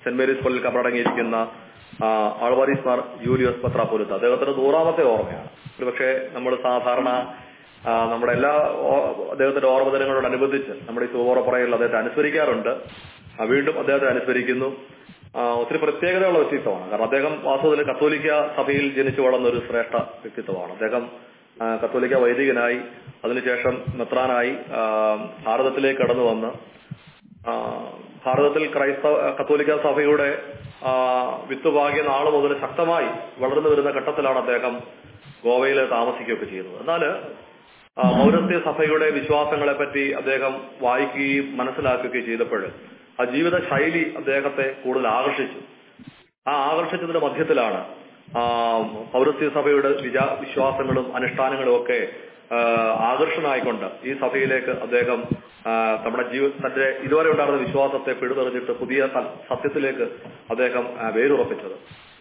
സെന്റ് മേരീസ് പള്ളിയിൽ കബറടങ്ങിയിരിക്കുന്ന ആ, ആൾവാരീസ് മാർ ജൂലിയോസ് പത്രാപൊലുത്ത അദ്ദേഹത്തിന്റെ നൂറാമത്തെ ഓർമ്മയാണ് ഒരുപക്ഷെ നമ്മൾ സാധാരണ ആ, നമ്മുടെ എല്ലാ ഓ- അദ്ദേഹത്തിന്റെ ഓർമ്മദിനങ്ങളോടനുബന്ധിച്ച് നമ്മുടെ ഈ സുവോറപ്പുറയിൽ അദ്ദേഹത്തെ അനുസ്മരിക്കാറുണ്ട് ആ, വീണ്ടും അദ്ദേഹത്തെ അനുസ്മരിക്കുന്നു ആ, ഒത്തിരി പ്രത്യേകതയുള്ള വ്യക്തിത്വമാണ് കാരണം അദ്ദേഹം വാസ്തവത്തിൽ കത്തോലിക്ക സഭയിൽ ജനിച്ചു വളർന്ന ഒരു ശ്രേഷ്ഠ വ്യക്തിത്വമാണ് അദ്ദേഹം ആ, കത്തോലിക്ക വൈദികനായി അതിനുശേഷം മെത്രാനായി ആ, ഭാരതത്തിലേക്ക് കടന്നു വന്ന് ആ, ഭാരതത്തിൽ ക്രൈസ്തവ കത്തോലിക്ക സഭയുടെ ആ, വിത്തുപാകിയ നാള് മുതൽ ശക്തമായി വളർന്നു വരുന്ന ഘട്ടത്തിലാണ് അദ്ദേഹം ഗോവയിൽ താമസിക്കുകയൊക്കെ ചെയ്യുന്നത് എന്നാൽ ആ, പൗരസ്ത്യ സഭയുടെ വിശ്വാസങ്ങളെ പറ്റി അദ്ദേഹം വായിക്കുകയും മനസ്സിലാക്കുകയും ചെയ്തപ്പോൾ ആ ജീവിത ശൈലി അദ്ദേഹത്തെ കൂടുതൽ ആകർഷിച്ചു ആ ആകർഷിച്ചതിന്റെ മധ്യത്തിലാണ് ആ പൗരസ്ത്യ സഭയുടെ വിചാ വിശ്വാസങ്ങളും അനുഷ്ഠാനങ്ങളും ഒക്കെ ആ, ആകർഷണമായിക്കൊണ്ട് ഈ സഭയിലേക്ക് അദ്ദേഹം ആ, നമ്മുടെ ജീവ തന്റെ ഇതുവരെ ഉണ്ടായിരുന്ന വിശ്വാസത്തെ പിഴുതെറിഞ്ഞിട്ട് പുതിയ സ- സത്യത്തിലേക്ക് അദ്ദേഹം ആ, വേരുറപ്പിച്ചത്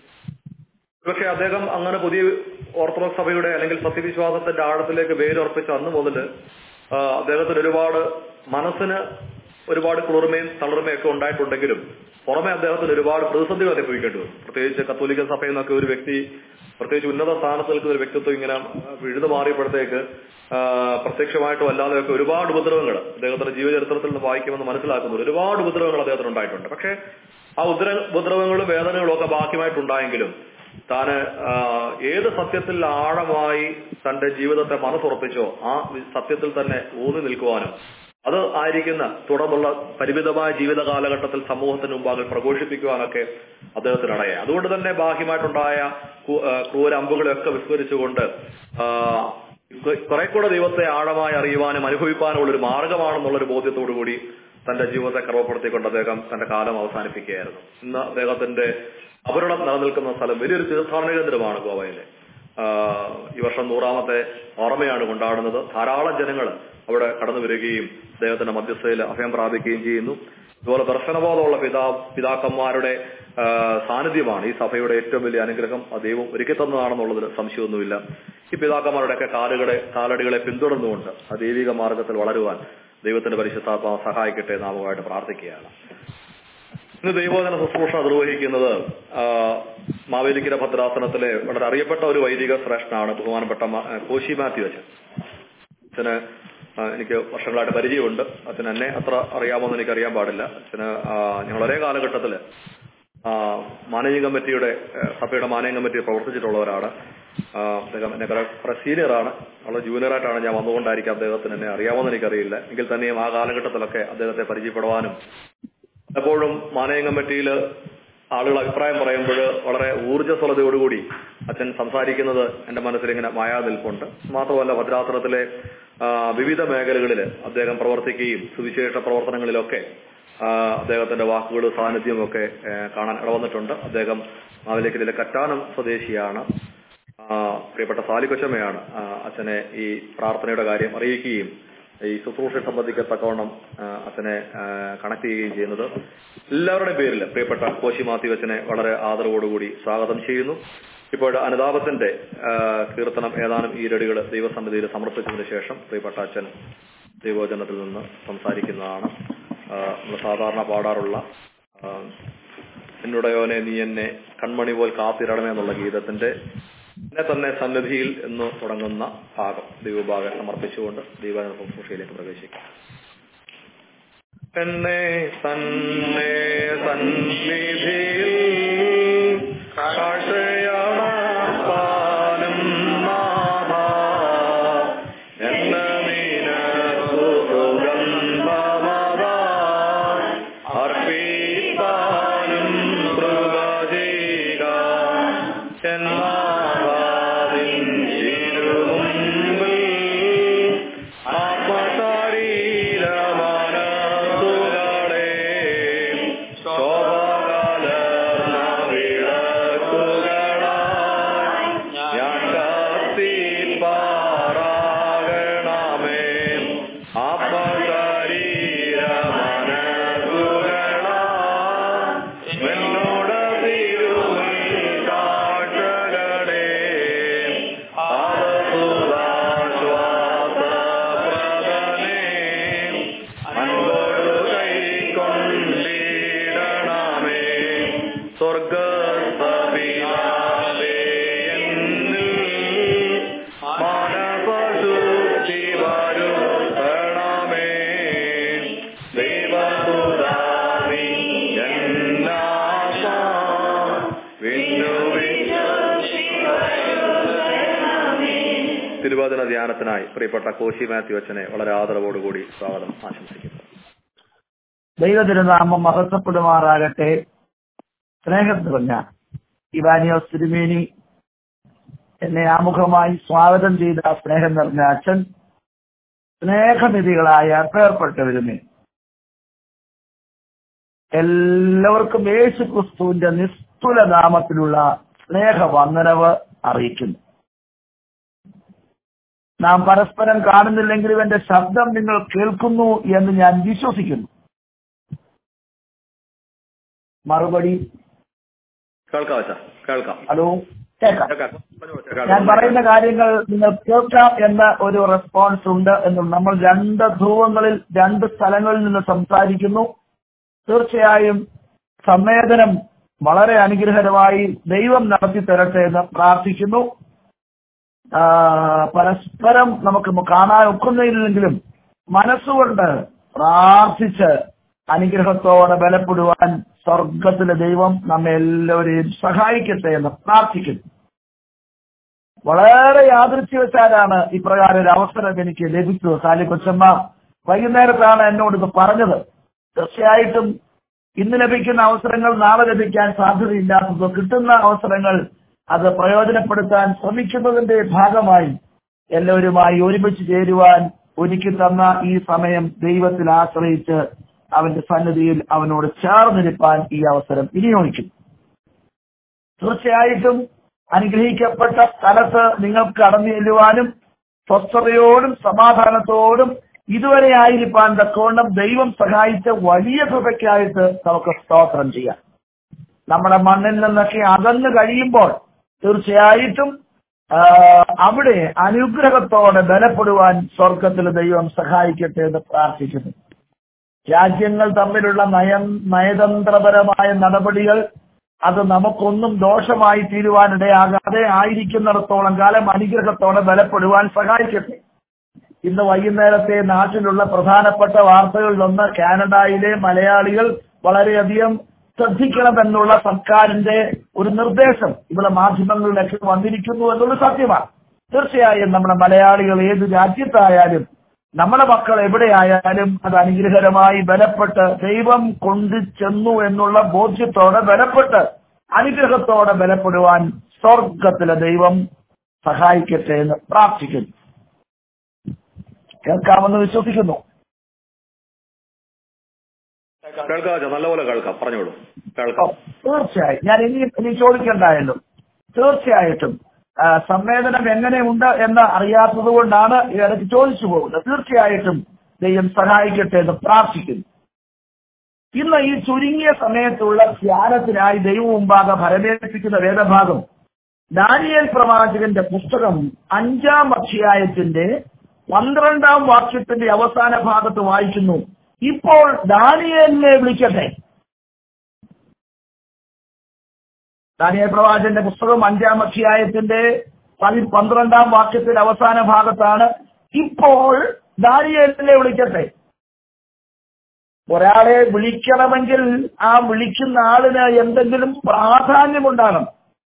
പക്ഷെ അദ്ദേഹം അങ്ങനെ പുതിയ ഓർത്തഡോക്സ് സഭയുടെ അല്ലെങ്കിൽ സത്യവിശ്വാസത്തിന്റെ ആഴത്തിലേക്ക് വേരുറപ്പിച്ച അന്ന് മുതൽ ആ, അദ്ദേഹത്തിന് ഒരുപാട് മനസ്സിന് ഒരുപാട് കുളിർമയും തളർമയും ഒക്കെ ഉണ്ടായിട്ടുണ്ടെങ്കിലും പുറമെ അദ്ദേഹത്തിന് ഒരുപാട് പ്രതിസന്ധികൾ അനുഭവിക്കേണ്ടി വന്നു പ്രത്യേകിച്ച് കത്തോലിക്ക സഭയിൽ നിന്നൊക്കെ ഒരു വ്യക്തി പ്രത്യേകിച്ച് ഉന്നത സ്ഥാനത്ത് നിൽക്കുന്ന ഒരു വ്യക്തിത്വം ഇങ്ങനെ വിഴുതു മാറിയപ്പോഴത്തേക്ക് ആ, പ്രത്യക്ഷമായിട്ടും അല്ലാതെയൊക്കെ ഒരുപാട് ഉപദ്രവങ്ങൾ അദ്ദേഹത്തിന്റെ ജീവചരിത്രത്തിൽ നിന്ന് വായിക്കുമെന്ന് മനസ്സിലാക്കുന്നുണ്ട് ഒരുപാട് ഉപദ്രവങ്ങൾ അദ്ദേഹത്തിന് ഉണ്ടായിട്ടുണ്ട് പക്ഷേ ആ ഉദ്ര ഉപദ്രവങ്ങളും വേദനകളും ഒക്കെ ബാക്കിയുമായിട്ടുണ്ടായെങ്കിലും താന് ആ, ഏത് സത്യത്തിൽ ആഴമായി തന്റെ ജീവിതത്തെ മനസ്സുറപ്പിച്ചോ ആ വി- സത്യത്തിൽ തന്നെ ഊന്നി നിൽക്കുവാനും അത് ആയിരിക്കുന്ന തുടർന്നുള്ള പരിമിതമായ ജീവിത കാലഘട്ടത്തിൽ സമൂഹത്തിന് മുമ്പാകെ പ്രഘോഷിപ്പിക്കുവാനൊക്കെ അദ്ദേഹത്തിന് ഇടയായി അതുകൊണ്ട് തന്നെ ബാഹ്യമായിട്ടുണ്ടായ കു- ആ, ക്രൂര അമ്പുകളെയൊക്കെ വിസ്മരിച്ചുകൊണ്ട് ആ, കു- കുറെ കൂടെ ദൈവത്തെ ആഴമായി അറിയുവാനും അനുഭവിക്കാനുമുള്ള ഒരു മാർഗമാണെന്നുള്ളൊരു ബോധ്യത്തോടു കൂടി തന്റെ ജീവിതത്തെ ക്രമപ്പെടുത്തിക്കൊണ്ട് അദ്ദേഹം തന്റെ കാലം അവസാനിപ്പിക്കുകയായിരുന്നു ഇന്ന് അദ്ദേഹത്തിന്റെ അപകടം നിലനിൽക്കുന്ന സ്ഥലം വലിയൊരു തീർത്ഥാടന കേന്ദ്രമാണ് ഗോവയിലെ ആ, ഈ വർഷം നൂറാമത്തെ ഓർമ്മയാണ് കൊണ്ടാടുന്നത് ധാരാളം ജനങ്ങൾ അവിടെ കടന്നു വരികയും അദ്ദേഹത്തിന്റെ മധ്യസ്ഥയിൽ അഭയം പ്രാപിക്കുകയും ചെയ്യുന്നു ഇതുപോലെ ദർശനബോധമുള്ള പിതാ പിതാക്കന്മാരുടെ ആ, സാന്നിധ്യമാണ് ഈ സഭയുടെ ഏറ്റവും വലിയ അനുഗ്രഹം ആ ദൈവം ഒരുക്കി തന്നതാണെന്നുള്ളതിൽ സംശയമൊന്നുമില്ല ഈ പിതാക്കന്മാരുടെയൊക്കെ കാലുകളെ കാലടികളെ പിന്തുടർന്നുകൊണ്ട് ആ ദൈവിക മാർഗത്തിൽ വളരുവാൻ ദൈവത്തിന്റെ പരിശുദ്ധാത്മാവ് സഹായിക്കട്ടെ നാമമായിട്ട് പ്രാർത്ഥിക്കുകയാണ് ഇന്ന് ദൈവോധന ശുശ്രൂഷ നിർവഹിക്കുന്നത് ആ, മാവേലിക്കര ഭദ്രാസനത്തിലെ വളരെ അറിയപ്പെട്ട ഒരു വൈദിക ശ്രേഷ്ഠനാണ് ബഹുമാനപ്പെട്ട മ- ആ, കോശി മാത്യു അച്ഛൻ അച്ഛന് ആ, എനിക്ക് വർഷങ്ങളായിട്ട് പരിചയമുണ്ട് അച്ഛൻ എന്നെ അത്ര അറിയാമോന്ന് എനിക്ക് അറിയാൻ പാടില്ല അച്ഛന് ആ, ഞങ്ങൾ ഒരേ കാലഘട്ടത്തില് ആ, മാനേജിംഗ് കമ്മിറ്റിയുടെ ആ, സഭയുടെ മാനേജിംഗ് കമ്മിറ്റി പ്രവർത്തിച്ചിട്ടുള്ളവരാണ് ആ, അദ്ദേഹം എന്നെ കുറെ കുറെ സീനിയറാണ് വളരെ ജൂനിയറായിട്ടാണ് ഞാൻ വന്നുകൊണ്ടായിരിക്കും അദ്ദേഹത്തിന് എന്നെ അറിയാമോന്ന് എനിക്കറിയില്ല എങ്കിൽ തന്നെയും ആ കാലഘട്ടത്തിലൊക്കെ അദ്ദേഹത്തെ പരിചയപ്പെടുവാനും എപ്പോഴും മാനേജിംഗ് കമ്മിറ്റിയിൽ ആളുകൾ അഭിപ്രായം പറയുമ്പോൾ വളരെ ഊർജ്ജസ്വലതയോടുകൂടി അച്ഛൻ സംസാരിക്കുന്നത് എന്റെ മനസ്സിൽ ഇങ്ങനെ മായാ നിൽപ്പുണ്ട് മാത്രമല്ല ഭദ്രാസനത്തിലെ ആ, വിവിധ മേഖലകളിൽ അദ്ദേഹം പ്രവർത്തിക്കുകയും സുവിശേഷ പ്രവർത്തനങ്ങളിലൊക്കെ ആ, അദ്ദേഹത്തിന്റെ വാക്കുകളും സാന്നിധ്യവും ഒക്കെ ഏ, കാണാൻ ഇടവന്നിട്ടുണ്ട് അദ്ദേഹം മാവേലിക്കലിലെ കറ്റാനം സ്വദേശിയാണ് ആ, പ്രിയപ്പെട്ട സാലിക്കൊച്ചമ്മയാണ് ആ, അച്ഛനെ ഈ പ്രാർത്ഥനയുടെ കാര്യം അറിയിക്കുകയും ഈ ശുശ്രൂഷ സംബന്ധിക്കത്തക്കവണ്ണം ആ, അച്ഛനെ കണക്ട് ചെയ്യുകയും ചെയ്യുന്നത് എല്ലാവരുടെയും പേരിൽ പ്രിയപ്പെട്ട കോശി മാത്യു അച്ഛനെ വളരെ ആദരവോടുകൂടി സ്വാഗതം ചെയ്യുന്നു ഇപ്പോൾ അനുതാപത്തിന്റെ ആ, കീർത്തനം ഏതാനും ഈരടികൾ ദൈവസന്നിധിയിൽ സമർപ്പിച്ചതിന് ശേഷം പ്രിയപ്പെട്ട അച്ഛൻ ദൈവോചനത്തിൽ നിന്ന് സംസാരിക്കുന്നതാണ് ആ, നമ്മൾ സാധാരണ പാടാറുള്ള ആ, എന്നുടയോനെ നീ എന്നെ കൺമണി പോൽ കാത്തിരണമേ എന്നുള്ള ഗീതത്തിന്റെ എന്നെ തന്നെ സന്നിധിയിൽ എന്ന് തുടങ്ങുന്ന ഭാഗം ദൈവഭാഗം സമർപ്പിച്ചുകൊണ്ട് ദൈവാന ശുശ്രൂഷയിലേക്ക് പ്രവേശിക്കാം എന്നെ തന്നെ സന്നിധിയിൽ കാഴ്ചയാണാനും നാഥ എന്ന നിനക്കു സുഗന്ധമതാ അർപ്പിപ്പാനും കൃപ ചെയ്യുക എന്നാദിൻ തിരുമുമ്പിൽ ആത്മശരീരമനസുകളെ ശോഭകലർന്ന വിളക്കുകളായി സ്വർഗസപിതാവേ എന്നിൽ മാനവശുദ്ധി വരുത്തണമേ ദൈവപുരാവി എന്നാശ വിണ്ണു തിരുവാതിര ധ്യാനത്തിനായി പ്രിയപ്പെട്ട കോശി മാത്യു അച്ഛനെ വളരെ ആദരവോടുകൂടി സ്വാഗതം ആശംസിക്കുന്നു ദൈവതിരുനാമം മഹത്വപ്പെടുമാറാകട്ടെ സ്നേഹം നിറഞ്ഞ ഇവാനിയോസ് തിരുമേനി എന്നെ ആമുഖമായി സ്വാഗതം ചെയ്ത സ്നേഹം നിറഞ്ഞ അച്ഛൻ സ്നേഹനിധികളായ പേർപ്പെട്ടവരുമേ എല്ലാവർക്കും യേശു ക്രിസ്തുവിന്റെ നിസ്തുല നാമത്തിലുള്ള സ്നേഹവന്ദനവ് അറിയിക്കുന്നു നാം പരസ്പരം കാണുന്നില്ലെങ്കിലും എന്റെ ശബ്ദം നിങ്ങൾ കേൾക്കുന്നു എന്ന് ഞാൻ വിശ്വസിക്കുന്നു മറുപടി കേൾക്കാം അച്ഛാ കേൾക്കാം ഹലോ കേൾക്കാം കേൾക്കാം പറഞ്ഞു അച്ഛാ, ഞാൻ കേൾക്കാം. പറയുന്ന കാര്യങ്ങൾ നിങ്ങൾ കേൾക്കാം എന്ന ഒരു റെസ്പോൺസ് ഉണ്ട് എന്നും നമ്മൾ രണ്ട് ധ്രുവങ്ങളിൽ രണ്ട് സ്ഥലങ്ങളിൽ നിന്ന് സംസാരിക്കുന്നു തീർച്ചയായും സംവേദനം വളരെ അനുഗ്രഹകരമായി ദൈവം നടത്തി തരട്ടെ എന്ന് പ്രാർത്ഥിക്കുന്നു ആ, പരസ്പരം നമുക്ക് കാണാൻ ഒക്കുന്നില്ലെങ്കിലും മനസ്സുകൊണ്ട് പ്രാർത്ഥിച്ച് അനുഗ്രഹത്തോടെ ബലപ്പെടുവാൻ സ്വർഗത്തിലെ ദൈവം നമ്മെ എല്ലാവരെയും സഹായിക്കട്ടെ എന്ന് പ്രാർത്ഥിക്കുന്നു വളരെ യാദൃച്ഛവശാലാണ് ഇപ്രകാരം ഒരു അവസരം എനിക്ക് ലഭിച്ചത് സാലി കൊച്ചമ്മ വൈകുന്നേരത്താണ് എന്നോട് ഇത് പറഞ്ഞത് തീർച്ചയായിട്ടും ഇന്ന് ലഭിക്കുന്ന അവസരങ്ങൾ നാളെ ലഭിക്കാൻ സാധ്യതയില്ലാത്തത് കിട്ടുന്ന അവസരങ്ങൾ അത് പ്രയോജനപ്പെടുത്താൻ ശ്രമിക്കുന്നതിന്റെ ഭാഗമായി എല്ലാവരുമായി ഒരുമിച്ച് ചേരുവാൻ ഒരുക്കി തന്ന ഈ സമയം ദൈവത്തിൽ ആശ്രയിച്ച് അവന്റെ സന്നിധിയിൽ അവനോട് ചേർന്നിരിപ്പാൻ ഈ അവസരം വിനിയോഗിക്കും തീർച്ചയായിട്ടും അനുഗ്രഹിക്കപ്പെട്ട സ്ഥലത്ത് നിങ്ങൾക്ക് കടന്നു ചെല്ലുവാനും സ്വസ്ഥതയോടും സമാധാനത്തോടും ഇതുവരെ ആയിരിക്കാൻ തക്കവണ്ണം ദൈവം സഹായിച്ച വലിയ കൃപയ്ക്കായിട്ട് നമുക്ക് സ്തോത്രം ചെയ്യാം നമ്മുടെ മണ്ണിൽ നിന്നൊക്കെ അകന്നു കഴിയുമ്പോൾ തീർച്ചയായിട്ടും ആ, അവിടെ അനുഗ്രഹത്തോടെ ബലപ്പെടുവാൻ സ്വർഗത്തിലെ ദൈവം സഹായിക്കട്ടെ എന്ന് പ്രാർത്ഥിക്കുന്നു രാജ്യങ്ങൾ തമ്മിലുള്ള നയം നയതന്ത്രപരമായ നടപടികൾ അത് നമുക്കൊന്നും ദോഷമായി തീരുവാനിടയാകാതെ ആയിരിക്കുന്നിടത്തോളം കാലം അനുഗ്രഹത്തോടെ ബലപ്പെടുവാൻ സഹായിക്കട്ടെ ഇന്ന് വൈകുന്നേരത്തെ നാട്ടിലുള്ള പ്രധാനപ്പെട്ട വാർത്തകളിലൊന്ന് കാനഡയിലെ മലയാളികൾ വളരെയധികം ശ്രദ്ധിക്കണമെന്നുള്ള സർക്കാരിന്റെ ഒരു നിർദ്ദേശം ഇവിടെ മാധ്യമങ്ങളിലൊക്കെ വന്നിരിക്കുന്നു എന്നുള്ളത് സത്യമാണ് തീർച്ചയായും നമ്മുടെ മലയാളികൾ ഏത് രാജ്യത്തായാലും നമ്മുടെ മക്കൾ എവിടെയായാലും അത് അനുഗ്രഹകരമായി ബലപ്പെട്ട് ദൈവം കൊണ്ടു ചെന്നു എന്നുള്ള ബോധ്യത്തോടെ ബലപ്പെട്ട് അനുഗ്രഹത്തോടെ ബലപ്പെടുവാൻ സ്വർഗത്തിലെ ദൈവം സഹായിക്കട്ടെ എന്ന് പ്രാർത്ഥിക്കുന്നു കേൾക്കാമെന്ന് വിശ്വസിക്കുന്നു കേൾക്കാം അച്ഛാ നല്ലപോലെ കേൾക്കാം പറഞ്ഞോളൂ ഓ, കേൾക്കാം തീർച്ചയായും ഞാൻ ഇനി ഇനി ചോദിക്കണ്ടായല്ലോ തീർച്ചയായിട്ടും ആ, സംവേദനം എങ്ങനെയുണ്ട് എന്ന് അറിയാത്തത് കൊണ്ടാണ് ഈ ഇടയ്ക്ക് ചോദിച്ചു പോകുന്നത് തീർച്ചയായിട്ടും ദൈവം സഹായിക്കട്ടെ എന്ന് പ്രാർത്ഥിക്കുന്നു ഇന്ന് ഈ ചുരുങ്ങിയ സമയത്തുള്ള ധ്യാനത്തിനായി ദൈവം മുമ്പാകെ ഫലമേൽപ്പിക്കുന്ന വേദഭാഗം ദാനിയേൽ പ്രവാചകന്റെ പുസ്തകം അഞ്ചാം അധ്യായത്തിന്റെ പന്ത്രണ്ടാം വാക്യത്തിന്റെ അവസാന ഭാഗത്ത് വായിക്കുന്നു ഇപ്പോൾ ദാനിയേലിനെ വിളിക്കട്ടെ ദാനിയേൽ പ്രവാചകന്റെ പുസ്തകം അഞ്ചാം അധ്യായത്തിന്റെ പതി- പന്ത്രണ്ടാം വാക്യത്തിന്റെ അവസാന ഭാഗത്താണ് ഇപ്പോൾ ദാനിയേലിനെ വിളിക്കട്ടെ ഒരാളെ വിളിക്കണമെങ്കിൽ ആ വിളിക്കുന്ന ആളിന് എന്തെങ്കിലും പ്രാധാന്യമുണ്ടാകണം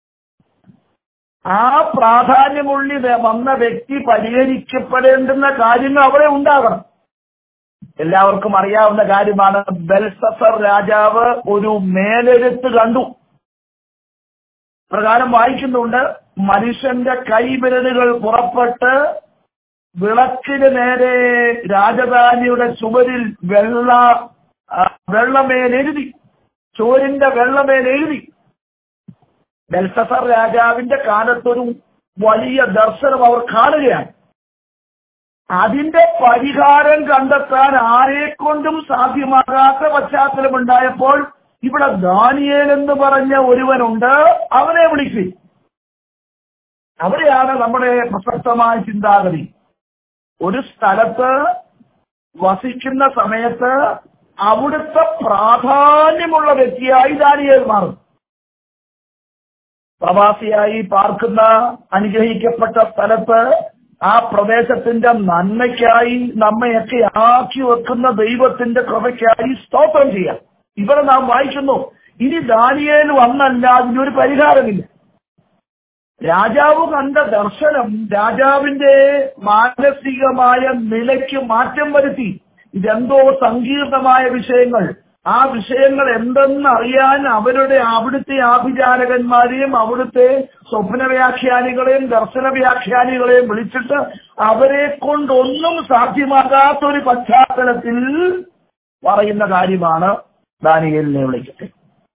ആ പ്രാധാന്യമുള്ളി വന്ന വ്യക്തി പരിഹരിക്കപ്പെടേണ്ടുന്ന കാര്യങ്ങൾ അവിടെ ഉണ്ടാകണം എല്ലാവർക്കും അറിയാവുന്ന കാര്യമാണ് ബെൽസസർ രാജാവ് ഒരു മേലെഴുത്ത് കണ്ടു പ്രകാരം വായിക്കുന്നുണ്ട് മനുഷ്യന്റെ കൈവിരലുകൾ പുറപ്പെട്ട് വിളക്കിന് നേരെ രാജധാനിയുടെ ചുവരിൽ വെള്ള ആ, വെള്ളമേലെഴുതി ചോരിന്റെ വെള്ളമേലെഴുതി ബെൽസസർ രാജാവിന്റെ കാലത്തൊരു വലിയ ദർശനം അവർ കാണുകയാണ് അതിന്റെ പരിഹാരം കണ്ടെത്താൻ ആരെക്കൊണ്ടും സാധ്യമാകാത്ത പശ്ചാത്തലമുണ്ടായപ്പോൾ ഇവിടെ ദാനിയേൽ എന്ന് പറഞ്ഞ ഒരുവനുണ്ട് അവനെ വിളിക്കും അവിടെയാണ് നമ്മുടെ പ്രസക്തമായ ചിന്താഗതി ഒരു സ്ഥലത്ത് വസിക്കുന്ന സമയത്ത് അവിടുത്തെ പ്രാധാന്യമുള്ള വ്യക്തിയായി ദാനിയേൽ മാറും പ്രവാസിയായി പാർക്കുന്ന അനുഗ്രഹിക്കപ്പെട്ട സ്ഥലത്ത് ആ പ്രദേശത്തിന്റെ നന്മയ്ക്കായി നമ്മയൊക്കെ ആക്കി വെക്കുന്ന ദൈവത്തിന്റെ കൃപയ്ക്കായി സ്തോത്രം ചെയ്യാം ഇവിടെ നാം വായിക്കുന്നു ഇനി ദാനിയേൽ വന്നല്ല അതിനൊരു പരിഹാരമില്ല രാജാവ് കണ്ട ദർശനം രാജാവിന്റെ മാനസികമായ നിലയ്ക്ക് മാറ്റം വരുത്തി ഇതെന്തോ സങ്കീർണമായ വിഷയങ്ങൾ ആ വിഷയങ്ങൾ എന്തെന്ന് അറിയാൻ അവരുടെ അവിടുത്തെ ആഭിചാരകന്മാരെയും അവിടുത്തെ സ്വപ്ന വ്യാഖ്യാനികളെയും ദർശന വ്യാഖ്യാനികളെയും വിളിച്ചിട്ട് അവരെ കൊണ്ടൊന്നും സാധ്യമാകാത്തൊരു പശ്ചാത്തലത്തിൽ പറയുന്ന കാര്യമാണ് ദാനിയേലിനെ വിളിക്കട്ടെ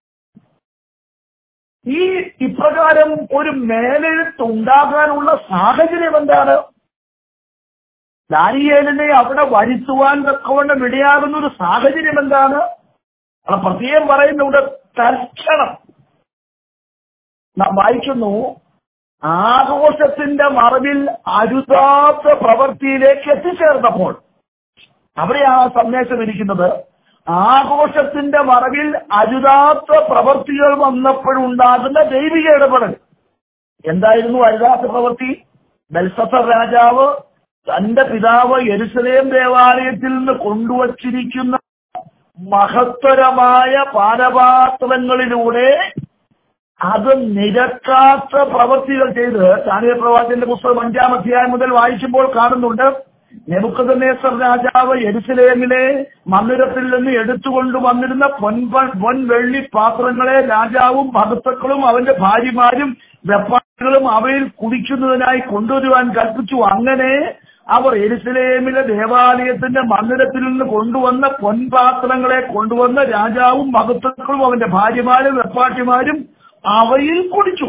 ഈ ഇപ്രകാരം ഒരു മേലെഴുത്തുണ്ടാകാനുള്ള സാഹചര്യം എന്താണ് ദാനിയേലിനെ അവിടെ വരുത്തുവാൻ തക്കവണ്ണം ഇടയാകുന്ന ഒരു സാഹചര്യം എന്താണ് അവിടെ പ്രത്യേകം പറയുന്നുണ്ട് തൽക്ഷണം നാം വായിക്കുന്നു ആഘോഷത്തിന്റെ മറവിൽ അരുതാത്ത പ്രവൃത്തിയിലേക്ക് എത്തിച്ചേർന്നപ്പോൾ അവിടെ ആ സന്ദേശം ഇരിക്കുന്നത് ആഘോഷത്തിന്റെ മറവിൽ അരുതാത്ത പ്രവൃത്തികൾ വന്നപ്പോഴുണ്ടാകുന്ന ദൈവിക ഇടപെടൽ എന്തായിരുന്നു അരുതാത്ത പ്രവൃത്തി ബൽസഫർ രാജാവ് തന്റെ പിതാവ് യെരുസലേം ദേവാലയത്തിൽ നിന്ന് കൊണ്ടുവച്ചിരിക്കുന്ന മഹത്തരമായ പാനപാത്രങ്ങളിലൂടെ അത് നിരക്കാത്ത പ്രവൃത്തികൾ ചെയ്ത് ചാനിയ പ്രവാചന്റെ പുസ്തകം അഞ്ചാം അധ്യായം മുതൽ വായിക്കുമ്പോൾ കാണുന്നുണ്ട് നെബുക്കദനേസർ രാജാവ് എരുസലേമിലെ മന്ദിരത്തിൽ നിന്ന് എടുത്തുകൊണ്ട് വന്നിരുന്ന പൊൻപ പൊൻ വെള്ളി പാത്രങ്ങളെ രാജാവും ഭക്തക്കളും അവന്റെ ഭാര്യമാരും വെപ്പാടുകളും അവയിൽ കുടിക്കുന്നതിനായി കൊണ്ടുവരുവാൻ കൽപ്പിച്ചു അങ്ങനെ അവർ എരുസലേമിലെ ദേവാലയത്തിന്റെ മന്ദിരത്തിൽ നിന്ന് കൊണ്ടുവന്ന പൊൻപാത്രങ്ങളെ കൊണ്ടുവന്ന രാജാവും ഭക്തക്കളും അവന്റെ ഭാര്യമാരും വെപ്പാട്ടിമാരും അവയിൽ കുടിച്ചു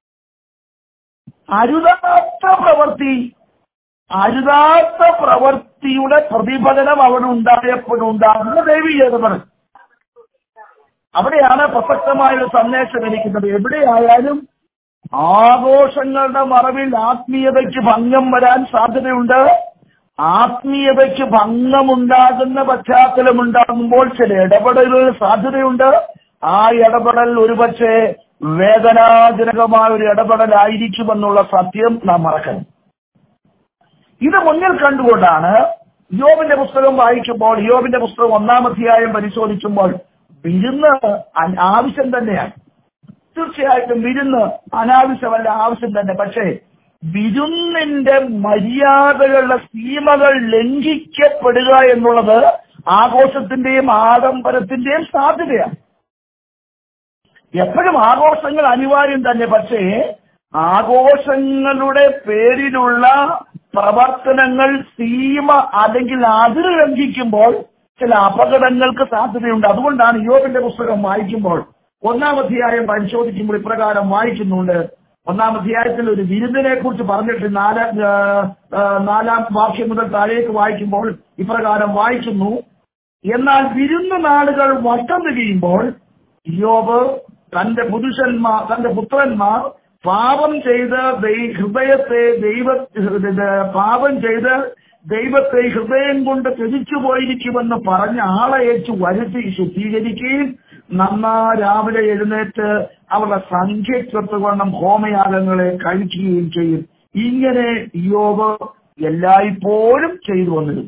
അരുതാത്ത പ്രവൃത്തി അരുതാത്ത പ്രവൃത്തിയുടെ പ്രതിഫലനം അവിടെ ഉണ്ടായപ്പോഴുണ്ടാകുന്ന ദൈവീകരണം അവിടെയാണ് പ്രസക്തമായ ഒരു സന്ദേശം ഇരിക്കുന്നത് എവിടെയായാലും ആഘോഷങ്ങളുടെ മറവിൽ ആത്മീയതയ്ക്ക് ഭംഗം വരാൻ സാധ്യതയുണ്ട് ആത്മീയതയ്ക്ക് ഭംഗമുണ്ടാകുന്ന പശ്ചാത്തലമുണ്ടാകുമ്പോൾ ചില ഇടപെടലുകൾ സാധ്യതയുണ്ട് ആ ഇടപെടൽ ഒരുപക്ഷെ വേദനാജനകമായ ഒരു ഇടപെടലായിരിക്കുമെന്നുള്ള സത്യം നാം മറക്കണം ഇത് മുന്നിൽ കണ്ടുകൊണ്ടാണ് യോബിന്റെ പുസ്തകം വായിക്കുമ്പോൾ യോബിന്റെ പുസ്തകം ഒന്നാം അധ്യായം പരിശോധിക്കുമ്പോൾ വിരുന്ന് അ- ആവശ്യം തന്നെയാണ് തീർച്ചയായിട്ടും വിരുന്ന് അനാവശ്യമല്ല ആവശ്യം തന്നെ പക്ഷേ വിരുന്നിന്റെ മര്യാദകളുടെ സീമകൾ ലംഘിക്കപ്പെടുക എന്നുള്ളത് ആഘോഷത്തിന്റെയും ആഡംബരത്തിന്റെയും സാധ്യതയാണ് എപ്പോഴും ആഘോഷങ്ങൾ അനിവാര്യം തന്നെ പക്ഷേ ആഘോഷങ്ങളുടെ പേരിലുള്ള പ്രവർത്തനങ്ങൾ സീമ അല്ലെങ്കിൽ അതിര് ലംഘിക്കുമ്പോൾ ചില അപകടങ്ങൾക്ക് സാധ്യതയുണ്ട് അതുകൊണ്ടാണ് യോബിന്റെ പുസ്തകം വായിക്കുമ്പോൾ ഒന്നാം അധ്യായം പരിശോധിക്കുമ്പോൾ ഇപ്രകാരം വായിക്കുന്നുണ്ട് ഒന്നാം അധ്യായത്തിൽ ഒരു വിരുന്നിനെ കുറിച്ച് പറഞ്ഞിട്ട് നാലാം ആ, ആ, നാലാം വാക്യം മുതൽ താഴേക്ക് വായിക്കുമ്പോൾ ഇപ്രകാരം വായിക്കുന്നു എന്നാൽ വിരുന്ന് നാളുകൾ വട്ടം തിരിയുമ്പോൾ യോബ് തന്റെ പുരുഷന്മാർ തന്റെ പുത്രന്മാർ പാപം ചെയ്ത് ദൈ- ഹൃദയത്തെ ദൈവ ഇത് പാപം ചെയ്ത് ദൈവത്തെ ഹൃദയം കൊണ്ട് ത്യജിച്ചു പോയിരിക്കുമെന്ന് പറഞ്ഞ് ആളയച്ചു വരുത്തി ശുദ്ധീകരിക്കുകയും നന്നാ രാവിലെ എഴുന്നേറ്റ് അവരുടെ സംഖ്യത്വത്തുകൊണ്ടും ഹോമയാഗങ്ങളെ കഴിക്കുകയും ചെയ്യും ഇങ്ങനെ യോബ് എല്ലായ്പ്പോഴും ചെയ്തു വന്നിരുന്നു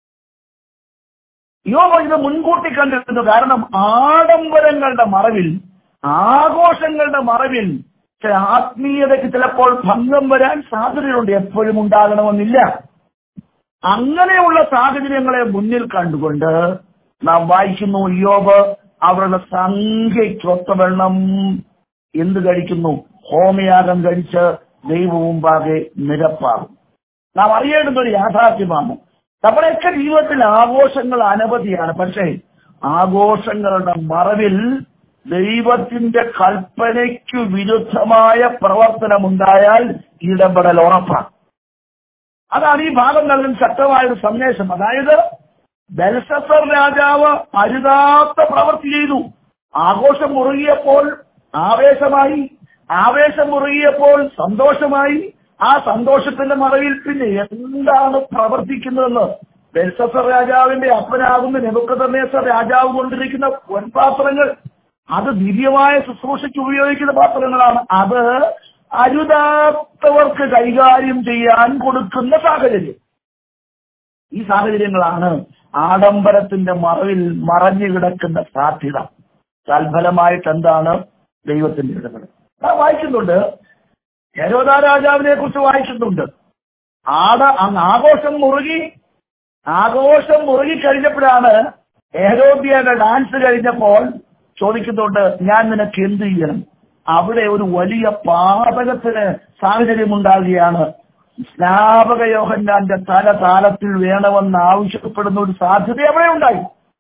യോബ ഇത് മുൻകൂട്ടി കണ്ടിരുന്നു കാരണം ആഡംബരങ്ങളുടെ മറവിൽ ആഘോഷങ്ങളുടെ മറവിൽ ചില ആത്മീയതയ്ക്ക് ചിലപ്പോൾ ഭംഗം വരാൻ സാധ്യതയുണ്ട് എപ്പോഴും ഉണ്ടാകണമെന്നില്ല അങ്ങനെയുള്ള സാഹചര്യങ്ങളെ മുന്നിൽ കണ്ടുകൊണ്ട് നാം വായിക്കുന്നു യോബ് അവരുടെ സംഖ്യയ്ക്കൊത്തവണ്ണം എന്ത് കഴിക്കുന്നു ഹോമയാഗം കഴിച്ച് ദൈവമുമ്പാകെ നിരപ്പാകും നാം അറിയേണ്ടുന്ന ഒരു യാഥാർത്ഥ്യമാണ് നമ്മുടെയൊക്കെ ജീവിതത്തിൽ ആഘോഷങ്ങൾ അനവധിയാണ് പക്ഷേ ആഘോഷങ്ങളുടെ മറവിൽ ദൈവത്തിന്റെ കൽപ്പനയ്ക്കു വിരുദ്ധമായ പ്രവർത്തനമുണ്ടായാൽ ഇടപെടൽ ഉറപ്പാണ് അതാണ് ഈ ഭാഗം നൽകുന്ന ശക്തമായ ഒരു സന്ദേശം അതായത് ബൽസസർ രാജാവ് അരുതാത്ത പ്രവൃത്തി ചെയ്തു ആഘോഷം മുറുകിയപ്പോൾ ആവേശമായി ആവേശം മുറുകിയപ്പോൾ സന്തോഷമായി ആ സന്തോഷത്തിന്റെ മറവിൽ പിന്നെ എന്താണ് പ്രവർത്തിക്കുന്നതെന്ന് ബെൽസസർ രാജാവിന്റെ അപ്പനാകുന്ന നെബുക്കദർനേസർ രാജാവ് കൊണ്ടിരിക്കുന്ന പൊൻപാത്രങ്ങൾ അത് ദിവ്യമായ ശുശ്രൂഷയ്ക്ക് ഉപയോഗിക്കുന്ന പാത്രങ്ങളാണ് അത് അരുതാത്തവർക്ക് കൈകാര്യം ചെയ്യാൻ കൊടുക്കുന്ന സാഹചര്യം ഈ സാഹചര്യങ്ങളാണ് ആഡംബരത്തിന്റെ മറവിൽ മറഞ്ഞു കിടക്കുന്ന സാധ്യത തൽഫലമായിട്ട് എന്താണ് ദൈവത്തിന്റെ ഇടപെടൽ ആ വായിക്കുന്നുണ്ട് ഹരോദ രാജാവിനെ കുറിച്ച് വായിക്കുന്നുണ്ട് ആട അങ്ങ് ആഘോഷം മുറുകി ആഘോഷം മുറുകി കഴിഞ്ഞപ്പോഴാണ് ഏരോദ്യയുടെ ഡാൻസ് കഴിഞ്ഞപ്പോൾ ചോദിക്കുന്നുണ്ട് ഞാൻ നിനക്ക് എന്ത് ചെയ്യണം അവിടെ ഒരു വലിയ പാതകത്തിന് സാഹചര്യം ഉണ്ടാകുകയാണ് സ്നാപക യോഹന്നാന്റെ തല താലത്തിൽ വേണമെന്ന് ആവശ്യപ്പെടുന്ന ഒരു സാധ്യത അവിടെ ഉണ്ടായി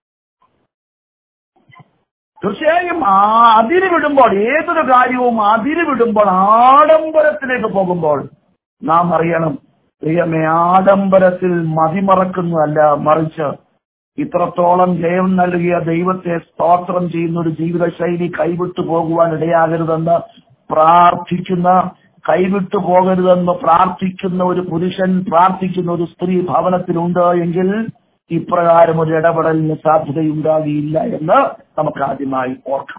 തീർച്ചയായും ആ അതിര് വിടുമ്പോൾ ഏതൊരു കാര്യവും അതിര് വിടുമ്പോൾ ആഡംബരത്തിലേക്ക് പോകുമ്പോൾ നാം അറിയണം ദൈവമേ ആഡംബരത്തിൽ മതിമറക്കുന്നതല്ല മറിച്ച് ഇത്രത്തോളം ജയം നൽകിയ ദൈവത്തെ സ്തോത്രം ചെയ്യുന്ന ഒരു ജീവിതശൈലി കൈവിട്ടു പോകുവാൻ ഇടയാകരുതെന്ന് പ്രാർത്ഥിക്കുന്ന കൈവിട്ടു പോകരുതെന്ന് പ്രാർത്ഥിക്കുന്ന ഒരു പുരുഷൻ പ്രാർത്ഥിക്കുന്ന ഒരു സ്ത്രീ ഭവനത്തിലുണ്ട് എങ്കിൽ ഇപ്രകാരം ഒരു ഇടപെടലിന് സാധ്യതയുണ്ടാകിയില്ല എന്ന് നമുക്ക് ആദ്യമായി ഓർക്കാം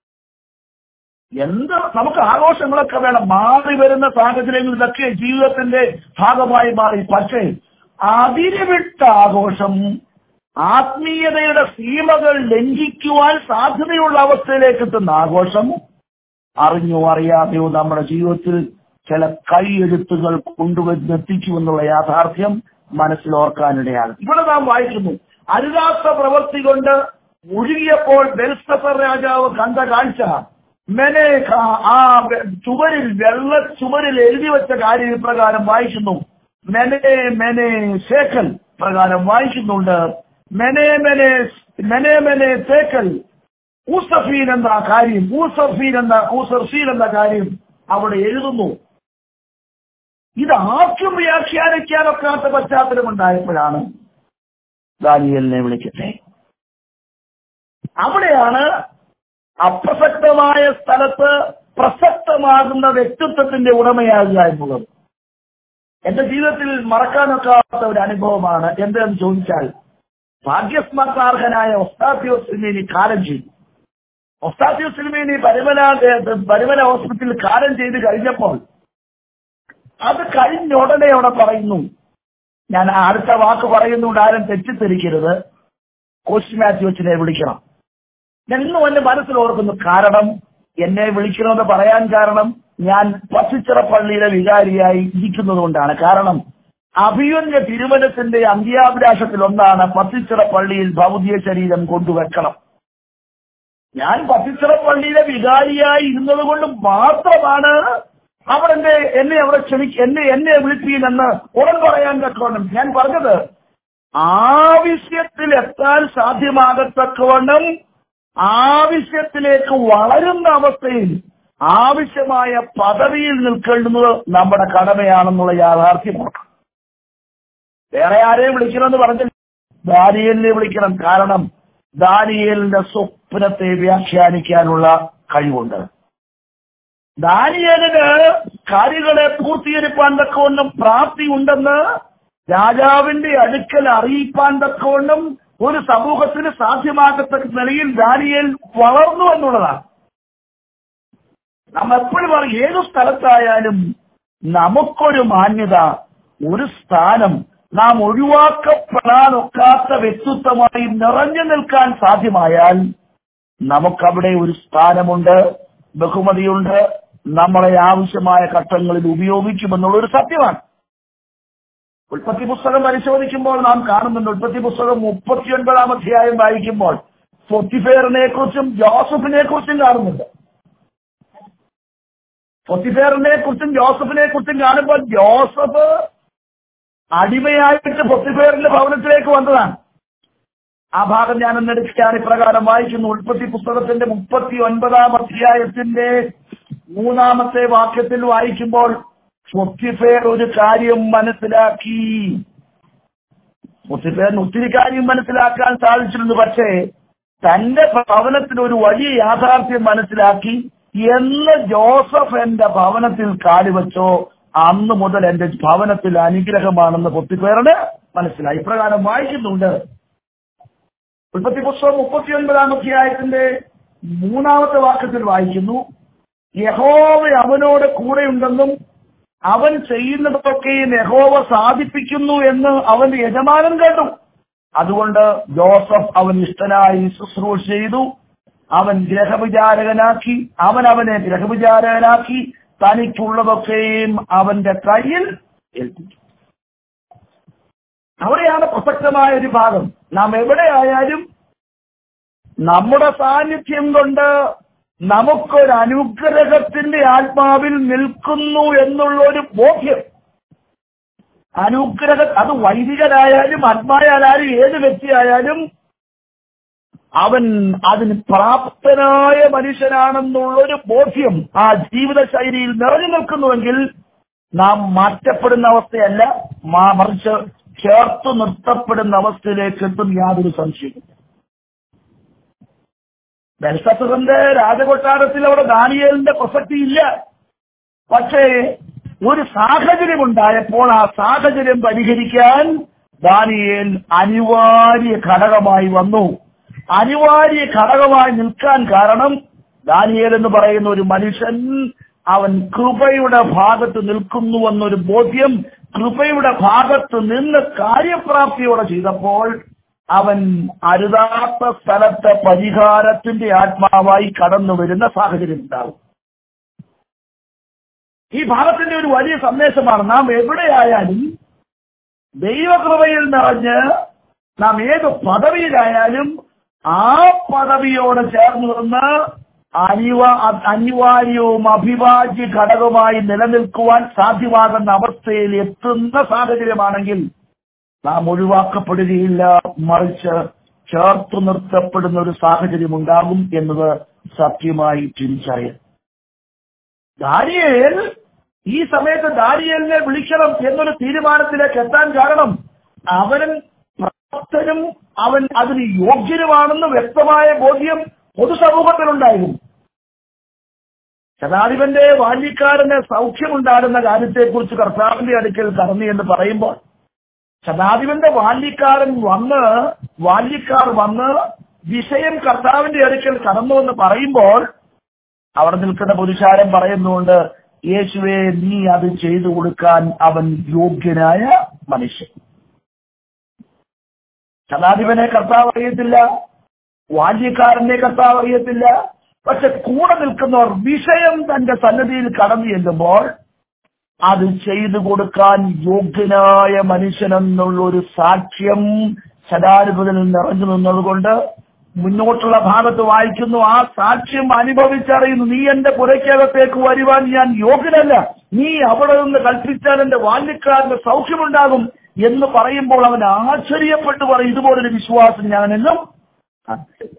എന്ത് നമുക്ക് ആഘോഷങ്ങളൊക്കെ വേണം മാറി വരുന്ന സാഹചര്യങ്ങളിലൊക്കെ ജീവിതത്തിന്റെ ഭാഗമായി മാറി പക്ഷേ അതിരുവിട്ട ആഘോഷം ആത്മീയതയുടെ സീമകൾ ലംഘിക്കുവാൻ സാധ്യതയുള്ള അവസ്ഥയിലേക്ക് എത്തുന്ന ആഘോഷം അറിഞ്ഞോ അറിയാതെയോ നമ്മുടെ ജീവിതത്തിൽ ചില കൈയെഴുത്തുകൾ കൊണ്ടുവന്ന് എത്തിക്കുമെന്നുള്ള യാഥാർത്ഥ്യം മനസ്സിലോർക്കാനിടയാണ് ഇവിടെ നാം വായിക്കുന്നു അരുതാത്ത പ്രവൃത്തി കൊണ്ട് ഒഴുകിയപ്പോൾ ബെൽസഫർ രാജാവ് കണ്ട കാഴ്ച മെനെ ക- ആ വെ- ചുവരിൽ വെള്ള ചുവരിൽ എഴുതി വെച്ച കാര്യം ഇപ്രകാരം വായിക്കുന്നു മെനെ മെനെ ശേഖൽ പ്രകാരം വായിക്കുന്നുണ്ട് മെനെ മെനെ മെനെ മെനെ തേക്കൽ ഊസഫീൻ എന്ന കാര്യം ഊസഫീൻ എന്ന ഊസർഫീൻ എന്ന കാര്യം അവിടെ എഴുതുന്നു ഇത് ആർക്കും വ്യാഖ്യാനിക്കാനൊക്കാത്ത പശ്ചാത്തലം ഉണ്ടായപ്പോഴാണ് ദാനിയലിനെ വിളിക്കട്ടെ അവിടെയാണ് അപ്രസക്തമായ സ്ഥലത്ത് പ്രസക്തമാകുന്ന വ്യക്തിത്വത്തിന്റെ ഉടമയാകുക എന്നുള്ളത് എന്റെ ജീവിതത്തിൽ മറക്കാനൊക്കാത്ത ഒരു അനുഭവമാണ് എന്തെന്ന് ചോദിച്ചാൽ ഭാഗ്യസ്മർത്താർഹനായ ഒസ്താത്യോസ് സിനിമേനി കാലം ചെയ്തു ഒസ്താത്യോസ് സിനിമേനി പരിമല പരിമല ഹോസ്പിറ്റലിൽ കാലം ചെയ്ത് കഴിഞ്ഞപ്പോൾ അത് കഴിഞ്ഞ ഉടനെ അവിടെ പറയുന്നു ഞാൻ അടുത്ത വാക്ക് പറയുന്നുണ്ട് ആരും തെറ്റിദ്ധരിക്കരുത് കോച്ച് മാത്യുവച്ചിനെ വിളിക്കണം ഞാൻ ഇന്നും എന്റെ മനസ്സിൽ ഓർക്കുന്നു കാരണം എന്നെ വിളിക്കണമെന്ന് പറയാൻ കാരണം ഞാൻ പച്ചിച്ചിറ പള്ളിയിലെ വികാരിയായി ഇരിക്കുന്നത് കൊണ്ടാണ് കാരണം അഭിയുന്ന തിരുമനത്തിന്റെ അന്ത്യാഭിലാഷത്തിൽ ഒന്നാണ് പത്തിച്ചിറ പള്ളിയിൽ ഭൗതിക ശരീരം കൊണ്ടുവെക്കണം ഞാൻ പത്തിച്ചിറ പള്ളിയിലെ വികാരിയായി ഇരുന്നത് കൊണ്ട് മാത്രമാണ് അവർ എന്നെ എന്നെ അവിടെ ക്ഷണി എന്നെ എന്നെ വിളിപ്പീനെന്ന് ഉടൻ പറയാൻ തക്കവണ്ണം ഞാൻ പറഞ്ഞത് ആവശ്യത്തിൽ എത്താൻ സാധ്യമാകത്തക്കവണ്ണം ആവശ്യത്തിലേക്ക് വളരുന്ന അവസ്ഥയിൽ ആവശ്യമായ പദവിയിൽ നിൽക്കേണ്ടുന്നത് നമ്മുടെ കടമയാണെന്നുള്ള യാഥാർത്ഥ്യം ഓർക്കണം വേറെ ആരെയും വിളിക്കണമെന്ന് പറഞ്ഞില്ല ദാനിയലിനെ വിളിക്കണം കാരണം ദാനിയലിന്റെ സ്വപ്നത്തെ വ്യാഖ്യാനിക്കാനുള്ള കഴിവുണ്ട് ദാനിയലിന് കാര്യങ്ങളെ പൂർത്തീകരിപ്പാൻ തക്കവണ്ണം പ്രാപ്തി ഉണ്ടെന്ന് രാജാവിന്റെ അടുക്കൽ അറിയിപ്പാൻ തക്കവണ്ണം ഒരു സമൂഹത്തിന് സാധ്യമാകത്തക്ക നിലയിൽ ദാനിയേൽ വളർന്നു എന്നുള്ളതാണ് നാം എപ്പോഴും പറയും ഏതു സ്ഥലത്തായാലും നമുക്കൊരു മാന്യത ഒരു സ്ഥാനം നാം ഒഴിവാക്കപ്പെടാനൊക്കാത്ത വ്യക്തിത്വമായി നിറഞ്ഞു നിൽക്കാൻ സാധ്യമായാൽ നമുക്കവിടെ ഒരു സ്ഥാനമുണ്ട് ബഹുമതിയുണ്ട് നമ്മളെ ആവശ്യമായ ഘട്ടങ്ങളിൽ ഉപയോഗിക്കുമെന്നുള്ള ഒരു സത്യമാണ് ഉൽപ്പത്തി പുസ്തകം പരിശോധിക്കുമ്പോൾ നാം കാണുന്നുണ്ട് ഉൽപ്പത്തി പുസ്തകം മുപ്പത്തിയൊൻപതാം അധ്യായം വായിക്കുമ്പോൾ ഫൊത്തിഫേറിനെ കുറിച്ചും ജോസഫിനെ കുറിച്ചും കാണുന്നുണ്ട് ഫൊത്തിഫേറിനെ കുറിച്ചും ജോസഫിനെ കുറിച്ചും കാണുമ്പോൾ ജോസഫ് അടിമയായിട്ട് ഫൊത്തിഫേറിന്റെ ഭവനത്തിലേക്ക് വന്നതാണ് ആ ഭാഗം ഞാൻ ഒന്നെടുക്കാൻ ഇപ്രകാരം വായിക്കുന്നു ഉൽപ്പത്തി പുസ്തകത്തിന്റെ മുപ്പത്തി ഒൻപതാം അധ്യായത്തിന്റെ മൂന്നാമത്തെ വാക്യത്തിൽ വായിക്കുമ്പോൾ ഫൊത്തിഫേർ ഒരു കാര്യം മനസ്സിലാക്കി ഫൊത്തിഫേറിന് ഒത്തിരി കാര്യം മനസ്സിലാക്കാൻ സാധിച്ചിരുന്നു പക്ഷേ തന്റെ ഭവനത്തിൽ ഒരു വലിയ യാഥാർത്ഥ്യം മനസ്സിലാക്കി എന്ന് ജോസഫ് എന്റെ ഭവനത്തിൽ കാലുവച്ചോ അന്ന് മുതൽ എന്റെ ഭവനത്തിൽ അനുഗ്രഹമാണെന്ന് പൊത്തിപ്പേറിന് മനസ്സിലായി ഇപ്രകാരം വായിക്കുന്നുണ്ട് ഉൽപ്പത്തി പുസ്തകം മുപ്പത്തിയൊൻപതാം അധ്യായത്തിന്റെ മൂന്നാമത്തെ വാക്യത്തിൽ വായിക്കുന്നു യഹോവ അവനോട് കൂടെയുണ്ടെന്നും അവൻ ചെയ്യുന്നതൊക്കെയും യഹോവ സാധിപ്പിക്കുന്നു എന്ന് അവന്റെ യജമാനൻ കണ്ടു അതുകൊണ്ട് ജോസഫ് അവൻ ഇഷ്ടനായി ശുശ്രൂഷ ചെയ്തു അവൻ ഗ്രഹവിചാരകനാക്കി അവൻ അവനെ ഗ്രഹവിചാരകനാക്കി തനിക്കുള്ളതൊക്കെയും അവന്റെ കയ്യിൽ ഏൽപ്പിച്ചു അവിടെയാണ് പ്രസക്തമായ ഒരു ഭാഗം നാം എവിടെയായാലും നമ്മുടെ സാന്നിധ്യം കൊണ്ട് നമുക്കൊരു അനുഗ്രഹത്തിന്റെ ആത്മാവിൽ നിൽക്കുന്നു എന്നുള്ള ഒരു ബോധ്യം അനുഗ്രഹ അത് വൈദികനായാലും ആത്മായാലും ഏത് വ്യക്തിയായാലും അവൻ അതിന് പ്രാപ്തനായ മനുഷ്യനാണെന്നുള്ളൊരു ബോധ്യം ആ ജീവിത ശൈലിയിൽ നിറഞ്ഞു നിൽക്കുന്നുവെങ്കിൽ നാം മാറ്റപ്പെടുന്ന അവസ്ഥയല്ല മാ- മറിച്ച് ചേർത്ത് നിർത്തപ്പെടുന്ന അവസ്ഥയിലേക്ക് എത്തും യാതൊരു സംശയവും ബൽസത്തറിന്റെ രാജകൊട്ടാരത്തിൽ അവിടെ ദാനിയേലിന്റെ പ്രസക്തിയില്ല പക്ഷേ ഒരു സാഹചര്യം ഉണ്ടായപ്പോൾ ആ സാഹചര്യം പരിഹരിക്കാൻ ദാനിയേൽ അനിവാര്യ ഘടകമായി വന്നു അനിവാര്യ ഘടകമായി നിൽക്കാൻ കാരണം ദാനിയേൽ എന്ന് പറയുന്ന ഒരു മനുഷ്യൻ അവൻ കൃപയുടെ ഭാഗത്ത് നിൽക്കുന്നുവെന്നൊരു ബോധ്യം കൃപയുടെ ഭാഗത്ത് നിന്ന് കാര്യപ്രാപ്തിയോടെ ചെയ്തപ്പോൾ അവൻ അരുതാത്ത സ്ഥലത്തെ പരിഹാരത്തിന്റെ ആത്മാവായി കടന്നു വരുന്ന സാഹചര്യം ഉണ്ടാവും ഈ ഭാഗത്തിന്റെ ഒരു വലിയ സന്ദേശമാണ് നാം എവിടെയായാലും ദൈവകൃപയിൽ നിറഞ്ഞ് നാം ഏത് പദവിയിലായാലും ആ പദവിയോട് ചേർന്ന് നിന്ന് അനിവാ അനിവാര്യവും അഭിവാജ്യ ഘടകമായി നിലനിൽക്കുവാൻ സാധ്യമാകുന്ന അവസ്ഥയിൽ എത്തുന്ന സാഹചര്യമാണെങ്കിൽ നാം ഒഴിവാക്കപ്പെടുകയില്ല മറിച്ച് ചേർത്തു നിർത്തപ്പെടുന്ന ഒരു സാഹചര്യം ഉണ്ടാകും എന്നത് സത്യമായി തിരിച്ചറിയാം ദാരിയേൽ ഈ സമയത്ത് ദാരിയേലിനെ വിളിക്കണം എന്നൊരു തീരുമാനത്തിലേക്ക് എത്താൻ കാരണം അവൻ പ്രാപ്തനും അവൻ അതിന് യോഗ്യനുമാണെന്ന് വ്യക്തമായ ബോധ്യം പൊതുസമൂഹത്തിലുണ്ടായിരുന്നു ശതാധിപന്റെ ബാല്യക്കാരന് സൗഖ്യമുണ്ടാകുന്ന കാര്യത്തെക്കുറിച്ച് കർത്താവിന്റെ അടുക്കൽ കടന്നു എന്ന് പറയുമ്പോൾ ശതാധിപന്റെ ബാല്യക്കാരൻ വന്ന് ബാല്യക്കാർ വന്ന് വിഷയം കർത്താവിന്റെ അടുക്കൽ കടന്നു എന്ന് പറയുമ്പോൾ അവിടെ നിൽക്കുന്ന പുരുഷാരൻ പറയുന്നുണ്ട് യേശുവെ നീ അത് ചെയ്തു കൊടുക്കാൻ അവൻ യോഗ്യനായ മനുഷ്യൻ ശതാധിപനെ കർത്താവ് അറിയത്തില്ല ബാല്യക്കാരനെ കർത്താവ് അറിയത്തില്ല പക്ഷെ കൂടെ നിൽക്കുന്നവർ വിഷയം തന്റെ സന്നദ്ധിയിൽ കടന്നു ചെല്ലുമ്പോൾ അത് ചെയ്തു കൊടുക്കാൻ യോഗ്യനായ മനുഷ്യനെന്നുള്ള ഒരു സാക്ഷ്യം ശതാധിപതിൽ നിറഞ്ഞു നിന്നതുകൊണ്ട് മുന്നോട്ടുള്ള ഭാഗത്ത് വായിക്കുന്നു ആ സാക്ഷ്യം അനുഭവിച്ചറിയുന്നു നീ എന്റെ പുരയ്ക്കകത്തേക്ക് വരുവാൻ ഞാൻ യോഗ്യനല്ല നീ അവിടെ നിന്ന് കൽപ്പിച്ചാൽ എന്റെ ബാല്യക്കാരന്റെ സൗഖ്യമുണ്ടാകും എന്ന് പറയുമ്പോൾ അവൻ ആശ്ചര്യപ്പെട്ടു പറയും ഇതുപോലൊരു വിശ്വാസം ഞാനെന്നും കണ്ടിട്ടില്ല.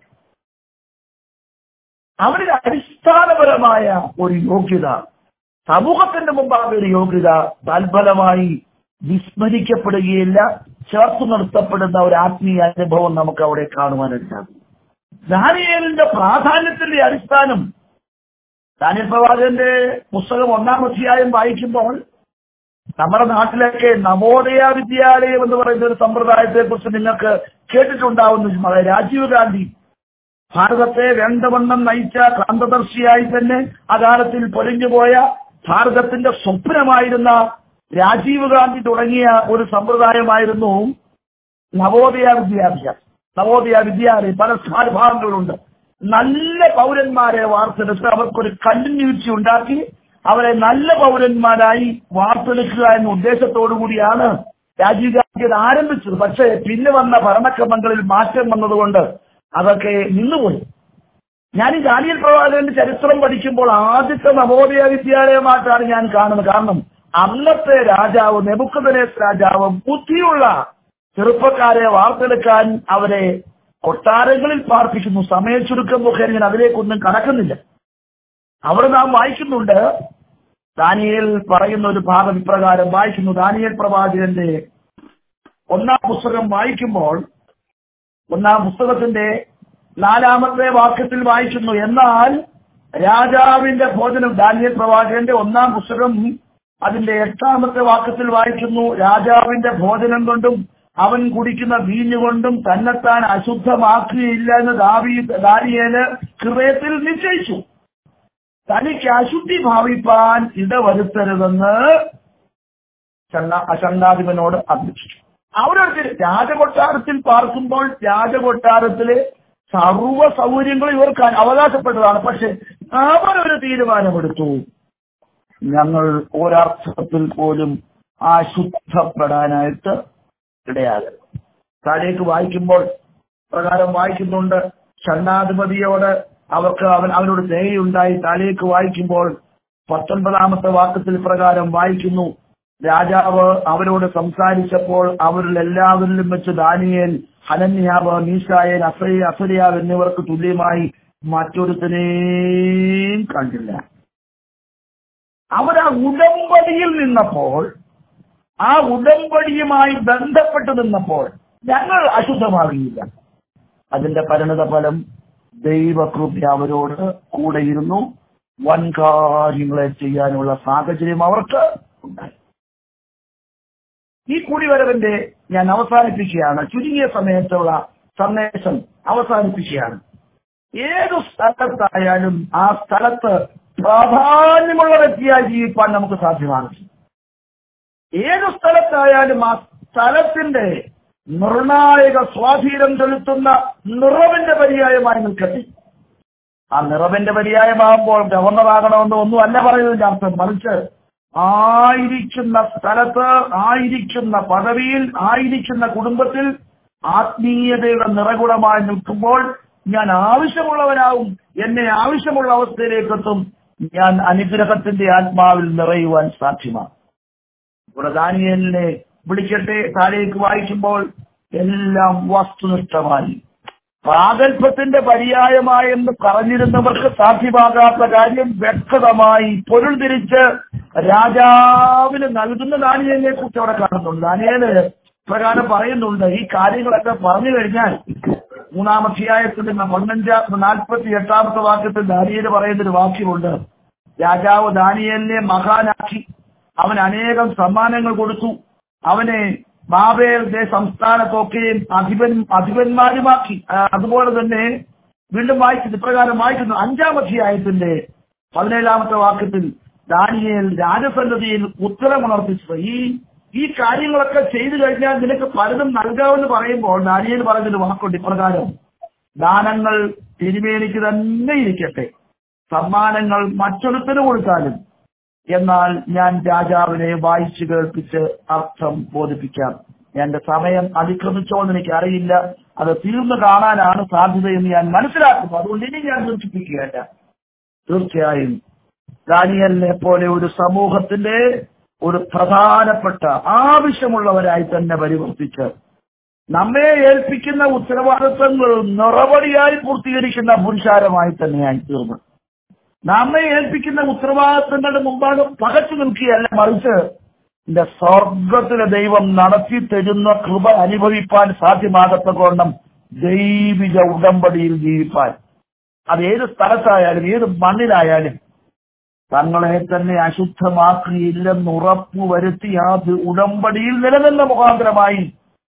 അവരുടെ അടിസ്ഥാനപരമായ ഒരു യോഗ്യത സമൂഹത്തിന്റെ മുമ്പാകെ ഒരു യോഗ്യത തൽഫലമായി വിസ്മരിക്കപ്പെടുകയില്ല ചേർത്ത് നിർത്തപ്പെടുന്ന ഒരു ആത്മീയ അനുഭവം നമുക്ക് അവിടെ കാണുവാനുണ്ടാകും ദാനിയേലിന്റെ പ്രാധാന്യത്തിന്റെ അടിസ്ഥാനം ദാനിയൽ പ്രവാചകന്റെ പുസ്തകം ഒന്നാം അധ്യായം വായിക്കുമ്പോൾ നമ്മുടെ നാട്ടിലൊക്കെ നവോദയ വിദ്യാലയം എന്ന് പറയുന്ന ഒരു സമ്പ്രദായത്തെ കുറിച്ച് നിങ്ങൾക്ക് കേട്ടിട്ടുണ്ടാവുന്ന രാജീവ് ഗാന്ധി ഭാരതത്തെ വേണ്ടവണ്ണം നയിച്ച ക്രാന്തദർശിയായി തന്നെ അകാലത്തിൽ പൊലിഞ്ഞുപോയ ഭാരതത്തിന്റെ സ്വപ്നമായിരുന്ന രാജീവ് ഗാന്ധി തുടങ്ങിയ ഒരു സമ്പ്രദായമായിരുന്നു നവോദയ വിദ്യാഭ്യാസം നവോദയ വിദ്യാലയം പല ഭാഗങ്ങളുണ്ട് നല്ല പൗരന്മാരെ വാർത്തെടുത്ത് അവർക്കൊരു കണ്ടിന്യൂറ്റി ഉണ്ടാക്കി അവരെ നല്ല പൗരന്മാരായി വാർത്തെടുക്കുക എന്ന ഉദ്ദേശത്തോടു കൂടിയാണ് രാജീവ് ഗാന്ധി അത് ആരംഭിച്ചത് പക്ഷേ പിന്നെ വന്ന ഭരണക്രമങ്ങളിൽ മാറ്റം വന്നതുകൊണ്ട് അതൊക്കെ നിന്നുപോയി ഞാൻ ഈ ദാനിയൽ പ്രവാചകന്റെ ചരിത്രം പഠിക്കുമ്പോൾ ആദ്യത്തെ നവോദയ വിദ്യാലയമായിട്ടാണ് ഞാൻ കാണുന്നത് കാരണം അന്നത്തെ രാജാവ് നെബുക്കദനേസ് രാജാവ് ബുദ്ധിയുള്ള ചെറുപ്പക്കാരെ വാർത്തെടുക്കാൻ അവരെ കൊട്ടാരങ്ങളിൽ പാർപ്പിക്കുന്നു സമയ ചുരുക്കം മുഖേന ഞാൻ അതിലേക്കൊന്നും കടക്കുന്നില്ല അവിടെ നാം വായിക്കുന്നുണ്ട് ദാനിയേൽ പറയുന്ന ഒരു ഭാഗം ഇപ്രകാരം വായിക്കുന്നു ദാനിയേൽ പ്രവാചകന്റെ ഒന്നാം പുസ്തകം വായിക്കുമ്പോൾ ഒന്നാം പുസ്തകത്തിന്റെ നാലാമത്തെ വാക്യത്തിൽ വായിക്കുന്നു എന്നാൽ രാജാവിന്റെ ഭോജനം ദാനിയൽ പ്രവാചകന്റെ ഒന്നാം പുസ്തകം അതിന്റെ എട്ടാമത്തെ വാക്യത്തിൽ വായിക്കുന്നു രാജാവിന്റെ ഭോജനം കൊണ്ടും അവൻ കുടിക്കുന്ന വീഞ്ഞുകൊണ്ടും തന്നെത്താൻ അശുദ്ധമാക്കുകയില്ല എന്ന് ദാവീ ദാനിയേല് ഹൃദയത്തിൽ നിശ്ചയിച്ചു തനിക്ക് അശുദ്ധി ഭാവിപ്പാൻ ഇടവരുത്തരുതെന്ന് ചണ്ണ- ചണ്ണാധിപനോട് അപേക്ഷിച്ചു അവരൊരു രാജകൊട്ടാരത്തിൽ പാർക്കുമ്പോൾ രാജകൊട്ടാരത്തിലെ സർവ്വ സൗകര്യങ്ങളും ഇവർക്ക് അവകാശപ്പെട്ടതാണ് പക്ഷെ അവരൊരു തീരുമാനമെടുത്തു ഞങ്ങൾ ഒരർത്ഥത്തിൽ പോലും അശുദ്ധപ്പെടാനായിട്ട് ഇടയാകരുത് താഴേക്ക് വായിക്കുമ്പോൾ പ്രകാരം വായിക്കുന്നുണ്ട് ഷണ്ണാധിപതിയോട് അവർക്ക് അവൻ അവനോട് ദയുണ്ടായി താഴേക്ക് വായിക്കുമ്പോൾ പത്തൊൻപതാമത്തെ വാക്യത്തിൽ പ്രകാരം വായിക്കുന്നു രാജാവ് അവരോട് സംസാരിച്ചപ്പോൾ അവരിൽ എല്ലാവരിലും വെച്ച് ദാനിയേൽ ഹനന്യാവ് മീശായൻ അസയ അസരിയാവ് എന്നിവർക്ക് തുല്യമായി മറ്റൊരുത്തനെയും കണ്ടില്ല അവരാ ഉടമ്പടിയിൽ നിന്നപ്പോൾ ആ ഉടമ്പടിയുമായി ബന്ധപ്പെട്ട് നിന്നപ്പോൾ ഞങ്ങൾ അശുദ്ധമാകില്ല അതിന്റെ പരിണത ഫലം ദൈവകൃപ അവരോട് കൂടെയിരുന്നു വൻ കാര്യങ്ങളെ ചെയ്യാനുള്ള സാഹചര്യം അവർക്ക് ഉണ്ടായി ഈ കൂടിവരവിന്റെ ഞാൻ അവസാനിപ്പിക്കുകയാണ് ചുരുങ്ങിയ സമയത്തുള്ള സന്ദേശം അവസാനിപ്പിക്കുകയാണ് ഏതു സ്ഥലത്തായാലും ആ സ്ഥലത്ത് പ്രാധാന്യമുള്ള വ്യക്തിയായി ജീവിപ്പാൻ നമുക്ക് സാധ്യമാണ് ഏതു സ്ഥലത്തായാലും ആ സ്ഥലത്തിന്റെ നിർണായക സ്വാധീനം ചെലുത്തുന്ന നിറവിന്റെ പര്യായമായി നിൽക്കട്ടെ ആ നിറവിന്റെ പര്യായമാകുമ്പോൾ ഗവർണറാകണമെന്ന് ഒന്നും അല്ല പറയുന്നതിന്റെ അർത്ഥം മറിച്ച് ആയിരിക്കുന്ന സ്ഥലത്ത് ആയിരിക്കുന്ന പദവിയിൽ ആയിരിക്കുന്ന കുടുംബത്തിൽ ആത്മീയതയുടെ നിറകുടമായി നിൽക്കുമ്പോൾ ഞാൻ ആവശ്യമുള്ളവനാവും എന്നെ ആവശ്യമുള്ള അവസ്ഥയിലേക്ക് എത്തും ഞാൻ അനുഗ്രഹത്തിന്റെ ആത്മാവിൽ നിറയുവാൻ സാധ്യമാണ് ഇവിടെ ദാനിയലിനെ വിളിക്കട്ടെ താഴേക്ക് വായിക്കുമ്പോൾ എല്ലാം വസ്തുനിഷ്ഠമായി പ്രാഗൽഭ്യത്തിന്റെ പര്യായമായെന്ന് പറഞ്ഞിരുന്നവർക്ക് സാധ്യമാകാത്ത കാര്യം വ്യക്തമായി പൊരുൾ തിരിച്ച് രാജാവിന് നൽകുന്ന ദാനിയലിനെ കുറിച്ച് അവിടെ കാണുന്നുണ്ട് ദാനിയല് പ്രകാരം പറയുന്നുണ്ട് ഈ കാര്യങ്ങളൊക്കെ പറഞ്ഞു കഴിഞ്ഞാൽ മൂന്നാം അധ്യായത്തിന്റെ പതിനഞ്ചാം നാൽപ്പത്തി എട്ടാമത്തെ വാക്യത്തിൽ ദാനിയല് പറയുന്നൊരു വാക്യമുണ്ട് രാജാവ് ദാനിയലിനെ മഹാനാക്കി അവൻ അനേകം സമ്മാനങ്ങൾ കൊടുത്തു അവനെ ബാബേലിന്റെ സംസ്ഥാനത്തൊക്കെയും അധിപൻ അധിപന്മാരുമാക്കി ആ, അതുപോലെ തന്നെ വീണ്ടും വായിക്കുന്നു ഇപ്രകാരം വായിക്കുന്നു അഞ്ചാം അധ്യായത്തിന്റെ പതിനേഴാമത്തെ വാക്യത്തിൽ ദാനിയേൽ രാജസന്നതിയിൽ ഉത്തരമുണർത്തിച്ചത് ഈ ഈ കാര്യങ്ങളൊക്കെ ചെയ്തു കഴിഞ്ഞാൽ നിനക്ക് പലതും നൽകാമെന്ന് പറയുമ്പോൾ ദാനിയേൽ പറഞ്ഞൊരു വാക്കുണ്ട് ഇപ്രകാരം ദാനങ്ങൾ തിരുമേനിക്ക് തന്നെ ഇരിക്കട്ടെ സമ്മാനങ്ങൾ മറ്റൊരുത്തന് കൊടുത്താലും എന്നാൽ ഞാൻ രാജാവിനെ വായിച്ചു കേൾപ്പിച്ച് അർത്ഥം ബോധിപ്പിക്കാം എന്റെ സമയം അതിക്രമിച്ചോ എന്ന് എനിക്ക് അറിയില്ല അത് തീർന്നു കാണാനാണ് സാധ്യതയെന്ന് ഞാൻ മനസ്സിലാക്കുന്നു അതുകൊണ്ട് ഇനി ഞാൻ ദീർഘിപ്പിക്കുകയല്ല തീർച്ചയായും ദാനിയലിനെ പോലെ ഒരു സമൂഹത്തിന്റെ ഒരു പ്രധാനപ്പെട്ട ആവശ്യമുള്ളവരായി തന്നെ പരിവർത്തിച്ച് നമ്മെ ഏൽപ്പിക്കുന്ന ഉത്തരവാദിത്വങ്ങൾ നിറവടിയായി പൂർത്തീകരിക്കുന്ന പുരുഷാരമായി തന്നെയായി തീർന്നു നമ്മെ ഏൽപ്പിക്കുന്ന ഉത്തരവാദിത്തങ്ങളുടെ മുമ്പാകെ പകച്ചു നിൽക്കുകയല്ല മറിച്ച് എന്റെ സ്വർഗത്തിലെ ദൈവം നടത്തി തരുന്ന കൃപ അനുഭവിപ്പാൻ സാധ്യമാകത്തക്കോണം ദൈവിക ഉടമ്പടിയിൽ ജീവിപ്പാൻ അത് ഏത് സ്ഥലത്തായാലും ഏത് മണ്ണിലായാലും തങ്ങളെ തന്നെ അശുദ്ധമാക്കിയില്ലെന്ന് ഉറപ്പുവരുത്തി ആ ഉടമ്പടിയിൽ നിലനിന്ന മുഖാന്തരമായി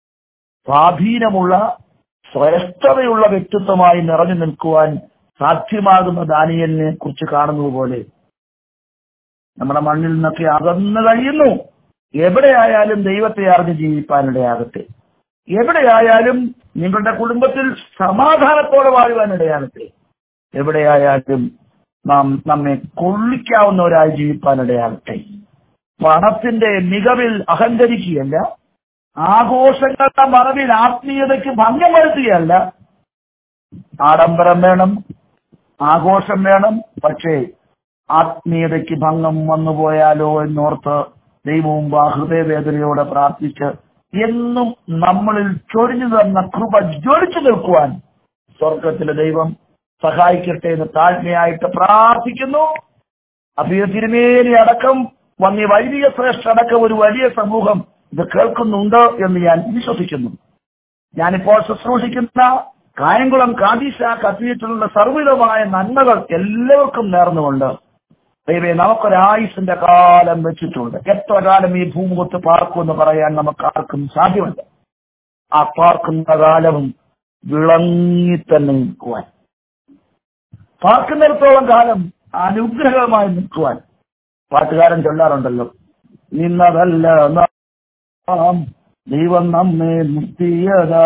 സ്വാധീനമുള്ള ശ്രേഷ്ഠതയുള്ള വ്യക്തിത്വമായി നിറഞ്ഞു നിൽക്കുവാൻ സാധ്യമാകുന്ന ദാനിയലിനെ കുറിച്ച് കാണുന്നത് പോലെ നമ്മുടെ മണ്ണിൽ നിന്നൊക്കെ അകന്നു കഴിയുന്നു എവിടെയായാലും ദൈവത്തെ അറിഞ്ഞ് ജീവിപ്പാനിടയാകട്ടെ എവിടെയായാലും നിങ്ങളുടെ കുടുംബത്തിൽ സമാധാനത്തോടെ വാഴുവാനിടയാകട്ടെ എവിടെയായാലും നാം നമ്മെ കൊള്ളിക്കാവുന്നവരായി ജീവിപ്പാനിടയാകട്ടെ പണത്തിന്റെ മികവിൽ അഹങ്കരിക്കുകയല്ല ആഘോഷങ്ങളുടെ മറവിൽ ആത്മീയതയ്ക്ക് ഭംഗം വരുത്തുകയല്ല ആഡംബരം വേണം ആഘോഷം വേണം പക്ഷേ ആത്മീയതയ്ക്ക് ഭംഗം വന്നുപോയാലോ എന്നോർത്ത് ദൈവവും ആ ഹൃദയവേദനയോടെ പ്രാർത്ഥിച്ച് എന്നും നമ്മളിൽ ചൊരിഞ്ഞു തന്ന കൃപ ജ്വലിച്ചു നിൽക്കുവാൻ സ്വർഗത്തിലെ ദൈവം സഹായിക്കട്ടെ എന്ന് താഴ്മയായിട്ട് പ്രാർത്ഥിക്കുന്നു അഭിയ തിരുമേനി അടക്കം വന്യ വൈദിക ശ്രേഷ്ഠ അടക്കം ഒരു വലിയ സമൂഹം ഇത് കേൾക്കുന്നുണ്ട് എന്ന് ഞാൻ വിശ്വസിക്കുന്നു ഞാനിപ്പോൾ ശുശ്രൂഷിക്കുന്ന കായംകുളം കാതീശ കത്തീഡ്രലിന്റെ സർവ്വവിധമായ നന്മകൾ എല്ലാവർക്കും നേർന്നുകൊണ്ട് ദൈവേ നമുക്കൊരായുസിന്റെ കാലം വെച്ചിട്ടുണ്ട് എത്ര കാലം ഈ ഭൂമുഖത്ത് പാർക്കുമെന്ന് പറയാൻ നമുക്ക് ആർക്കും സാധ്യമല്ല ആ പാർക്കുന്ന കാലം വിളങ്ങി തന്നെ നിൽക്കുവാൻ പാർക്കുന്നിടത്തോളം കാലം അനുഗ്രഹമായി നിൽക്കുവാൻ പാട്ടുകാരൻ ചൊല്ലാറുണ്ടല്ലോ നിന്നതല്ല നാം ദൈവം നമ്മെ മുക്തിയതാ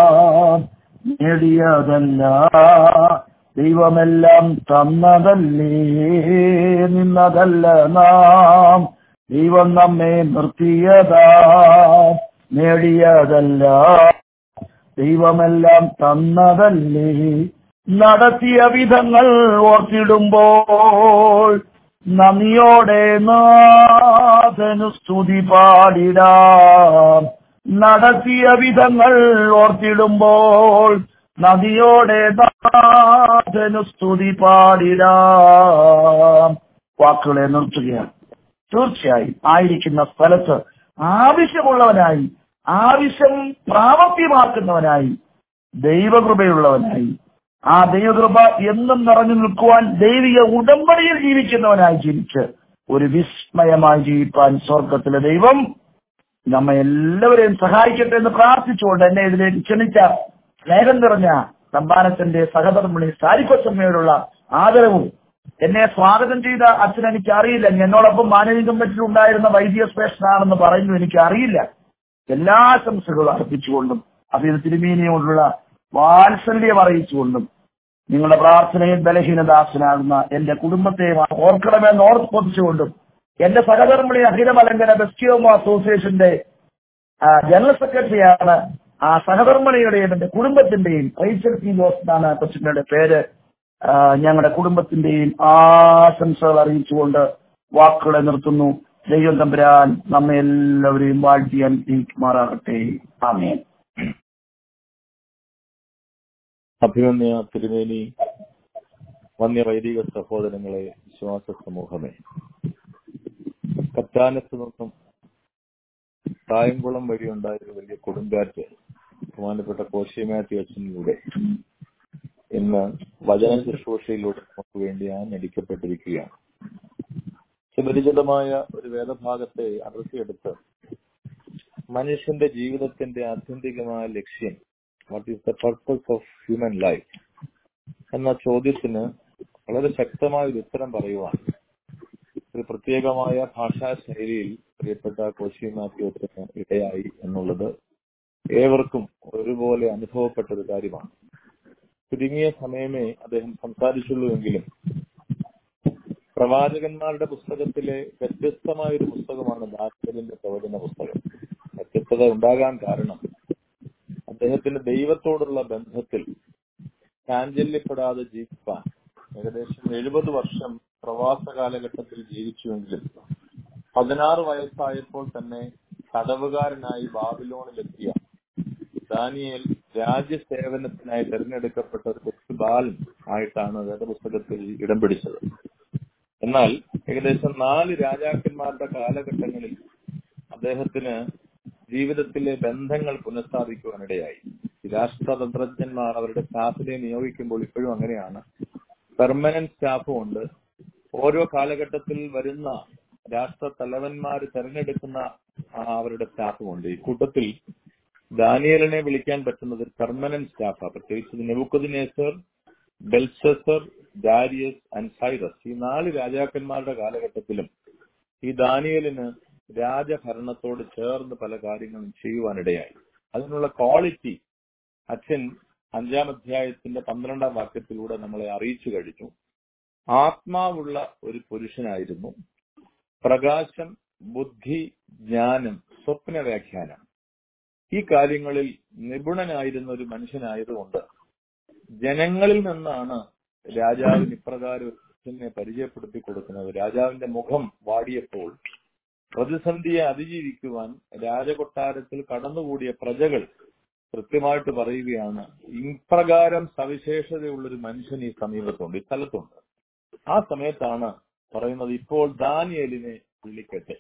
നേടിയതല്ല ദൈവമെല്ലാം തന്നതല്ലേ നിന്നതല്ല നാം ദൈവം നമ്മെ നിർത്തിയതാ നേടിയതല്ല ദൈവമെല്ലാം തന്നതല്ലേ നടത്തിയ വിധങ്ങൾ ഓർത്തിടുമ്പോൾ നന്ദിയോടെ നാഥനു സ്തുതി പാടിടാം നടത്തിയ വിധങ്ങൾ ഓർത്തിടുമ്പോൾ നദിയോടെ നാഥനു സ്തുതി പാടിടാം വാക്കുകളെ നിർത്തുകയാണ് തീർച്ചയായും ആയിരിക്കുന്ന സ്ഥലത്ത് ആവശ്യമുള്ളവനായി ആവശ്യം പ്രാവർത്തിയമാക്കുന്നവനായി ദൈവകൃപയുള്ളവനായി ആ ദൈവകൃപ എന്നും നിറഞ്ഞു നിൽക്കുവാൻ ദൈവിക ഉടമ്പടിയിൽ ജീവിക്കുന്നവനായി ജീവിച്ച് ഒരു വിസ്മയമായി ജീവിപ്പാൻ സ്വർഗത്തിലെ ദൈവം നമ്മെ എല്ലാവരെയും സഹായിക്കട്ടെ എന്ന് പ്രാർത്ഥിച്ചുകൊണ്ട് എന്നെ ഇതിലേക്ക് ക്ഷണിച്ച സ്നേഹം നിറഞ്ഞ തമ്പാനത്തിന്റെ സഹധർമ്മിണി സാരിക്കൊച്ചമ്മയോടുള്ള ആദരവും എന്നെ സ്വാഗതം ചെയ്ത അച്ഛൻ എനിക്ക് അറിയില്ല എന്നോടൊപ്പം മാനവിക കമ്മിറ്റിയിൽ ഉണ്ടായിരുന്ന വൈദ്യ സ്പേഷനാണെന്ന് പറയുന്നു എനിക്ക് അറിയില്ല എല്ലാ ആശംസകളും അർപ്പിച്ചുകൊണ്ടും അഭിന തിരുമേനിയോടുള്ള വാത്സല്യം അറിയിച്ചുകൊണ്ടും നിങ്ങളുടെ പ്രാർത്ഥനയിൽ ബലഹീനദാസനാകുന്ന എന്റെ കുടുംബത്തെ ഓർക്കണമെന്ന് ഓർപ്പൊതിച്ചുകൊണ്ടും എന്റെ സഹധർമ്മിണി അഖിലമലങ്കര ബെസ്റ്റിയോമോ അസോസിയേഷന്റെ ആ, ജനറൽ സെക്രട്ടറിയാണ് ആ സഹധർമ്മിണിയുടെയും എന്റെ കുടുംബത്തിന്റെയും റൈച്ചൽ പി ജോസ് എന്നാണ് കൊച്ചിന്റെ പേര് ആ, ഞങ്ങളുടെ കുടുംബത്തിന്റെയും ആശംസകൾ അറിയിച്ചുകൊണ്ട് വാക്കുകളെ നിർത്തുന്നു ദൈവം തമ്പുരാൻ നമ്മെ എല്ലാവരെയും വാഴ്ത്തി അനുഗ്രഹിക്കുമാറാകട്ടെ ആമേൻ അഭിമന്യ തിരുമേനി വന്യ വൈദിക സഹോദരങ്ങളെ വിശ്വാസ സമൂഹമേ കറ്റാനത്ത് നിന്നും കായംകുളം വഴി ഉണ്ടായൊരു വലിയ കൊടുങ്കാറ്റ് ബഹുമാനപ്പെട്ട കോശിമാറ്റി അച്ഛനിലൂടെ ഇന്ന് വചന ശുശ്രൂഷയിലൂടെ നമുക്ക് വേണ്ടി ആഞ്ഞടിക്കപ്പെട്ടിരിക്കുകയാണ് സുപരിചിതമായ ഒരു വേദഭാഗത്തെ അടർത്തിയെടുത്ത് മനുഷ്യന്റെ ജീവിതത്തിന്റെ ആത്യന്തികമായ ലക്ഷ്യം what is the purpose of human life എന്ന ചോദ്യത്തിന് വളരെ ശക്തമായ ഒരു ഉത്തരം പറയുവാൻ ഒരു പ്രത്യേകമായ ഭാഷാ ശൈലിയിൽ പ്രിയപ്പെട്ട കോശി മാത്യുത്തിന് ഇടയായി എന്നുള്ളത് ഏവർക്കും ഒരുപോലെ അനുഭവപ്പെട്ട ഒരു കാര്യമാണ് ചുരുങ്ങിയ സമയമേ അദ്ദേഹം സംസാരിച്ചുള്ളൂ എങ്കിലും പ്രവാചകന്മാരുടെ പുസ്തകത്തിലെ വ്യത്യസ്തമായ ഒരു പുസ്തകമാണ് ദാസലിന്റെ പ്രവചന പുസ്തകം വ്യത്യസ്തത ഉണ്ടാകാൻ കാരണം അദ്ദേഹത്തിന്റെ ദൈവത്തോടുള്ള ബന്ധത്തിൽ ചാഞ്ചല്യപ്പെടാതെ ജീവിക്കാൻ ഏകദേശം എഴുപത് വർഷം പ്രവാസ കാലഘട്ടത്തിൽ ജീവിച്ചുവെങ്കിലും പതിനാറ് വയസ്സായപ്പോൾ തന്നെ തടവുകാരനായി ബാബിലോണിലെത്തിയ ദാനിയേൽ രാജ്യസേവനത്തിനായി തെരഞ്ഞെടുക്കപ്പെട്ട ഒരു കൊച്ചു ബാലൻ ആയിട്ടാണ് വേദപുസ്തകത്തിൽ ഇടം പിടിച്ചത് എന്നാൽ ഏകദേശം നാല് രാജാക്കന്മാരുടെ കാലഘട്ടങ്ങളിൽ അദ്ദേഹത്തിന് ജീവിതത്തിലെ ബന്ധങ്ങൾ പുനഃസ്ഥാപിക്കുവാനിടയായി ഈ രാഷ്ട്രതന്ത്രജ്ഞന്മാർ അവരുടെ സ്റ്റാഫിനെ നിയോഗിക്കുമ്പോൾ ഇപ്പോഴും അങ്ങനെയാണ് പെർമനന്റ് സ്റ്റാഫും ഉണ്ട് ഓരോ കാലഘട്ടത്തിൽ വരുന്ന രാഷ്ട്ര തലവന്മാർ തെരഞ്ഞെടുക്കുന്ന ആ, അവരുടെ സ്റ്റാഫും ഉണ്ട് ഈ കൂട്ടത്തിൽ ദാനിയലിനെ വിളിക്കാൻ പറ്റുന്നത് പെർമനന്റ് സ്റ്റാഫാണ് പ്രത്യേകിച്ച് Nebuchadnezzar Belshazzar Darius and Cyrus ഈ നാല് രാജാക്കന്മാരുടെ കാലഘട്ടത്തിലും ഈ ദാനിയലിന് രാജഭരണത്തോട് ചേർന്ന് പല കാര്യങ്ങളും ചെയ്യുവാനിടയായി അതിനുള്ള ക്വാളിറ്റി അച്ഛൻ അഞ്ചാം അധ്യായത്തിന്റെ പന്ത്രണ്ടാം വാക്യത്തിലൂടെ നമ്മളെ അറിയിച്ചു കഴിഞ്ഞു ആത്മാവുള്ള ഒരു പുരുഷനായിരുന്നു പ്രകാശം ബുദ്ധി ജ്ഞാനം സ്വപ്ന വ്യാഖ്യാനം ഈ കാര്യങ്ങളിൽ നിപുണനായിരുന്ന ഒരു മനുഷ്യനായതുകൊണ്ട് ജനങ്ങളിൽ നിന്നാണ് രാജാവിന് ഇപ്രകാരം ഒരു മനുഷ്യനെ പരിചയപ്പെടുത്തി കൊടുക്കുന്നത് രാജാവിന്റെ മുഖം വാടിയപ്പോൾ പ്രതിസന്ധിയെ അതിജീവിക്കുവാൻ രാജകൊട്ടാരത്തിൽ കടന്നുകൂടിയ പ്രജകൾ കൃത്യമായിട്ട് പറയുകയാണ് ഇപ്രകാരം സവിശേഷതയുള്ള ഒരു മനുഷ്യൻ ഈ സമീപത്തുണ്ട് ഈ സ്ഥലത്തുണ്ട് ആ സമയത്താണ് പറയുന്നത് ഇപ്പോൾ ദാനിയലിനെ വിളിക്കട്ടെ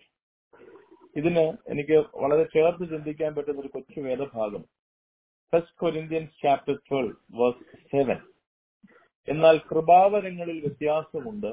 ഇതിന് എനിക്ക് വളരെ ചേർത്ത് ചിന്തിക്കാൻ പറ്റുന്ന ഒരു കൊച്ചു വേദഭാഗം first Corinthians chapter twelve verse seven എന്നാൽ കൃപാവരങ്ങളിൽ വ്യത്യാസമുണ്ട്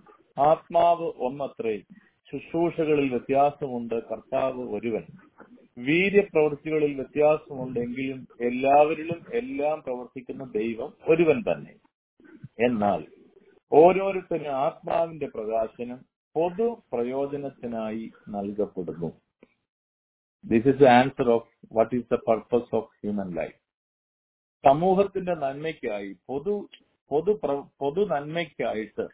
ആത്മാവ് ഒന്നത്രേ ശുശ്രൂഷകളിൽ വ്യത്യാസമുണ്ട് കർത്താവ് ഒരുവൻ വീര്യപ്രവൃത്തികളിൽ വ്യത്യാസമുണ്ടെങ്കിലും എല്ലാവരിലും എല്ലാം പ്രവർത്തിക്കുന്ന ദൈവം ഒരുവൻ തന്നെ എന്നാൽ ഓരോരുത്തരും ആത്മാവിന്റെ പ്രകാശനം പൊതു പ്രയോജനത്തിനായി നൽകപ്പെടുന്നു this is the answer of what is the purpose of human life സമൂഹത്തിന്റെ നന്മയ്ക്കായി പൊതു പൊതു പ്ര- പൊതു നന്മയ്ക്കായിട്ട്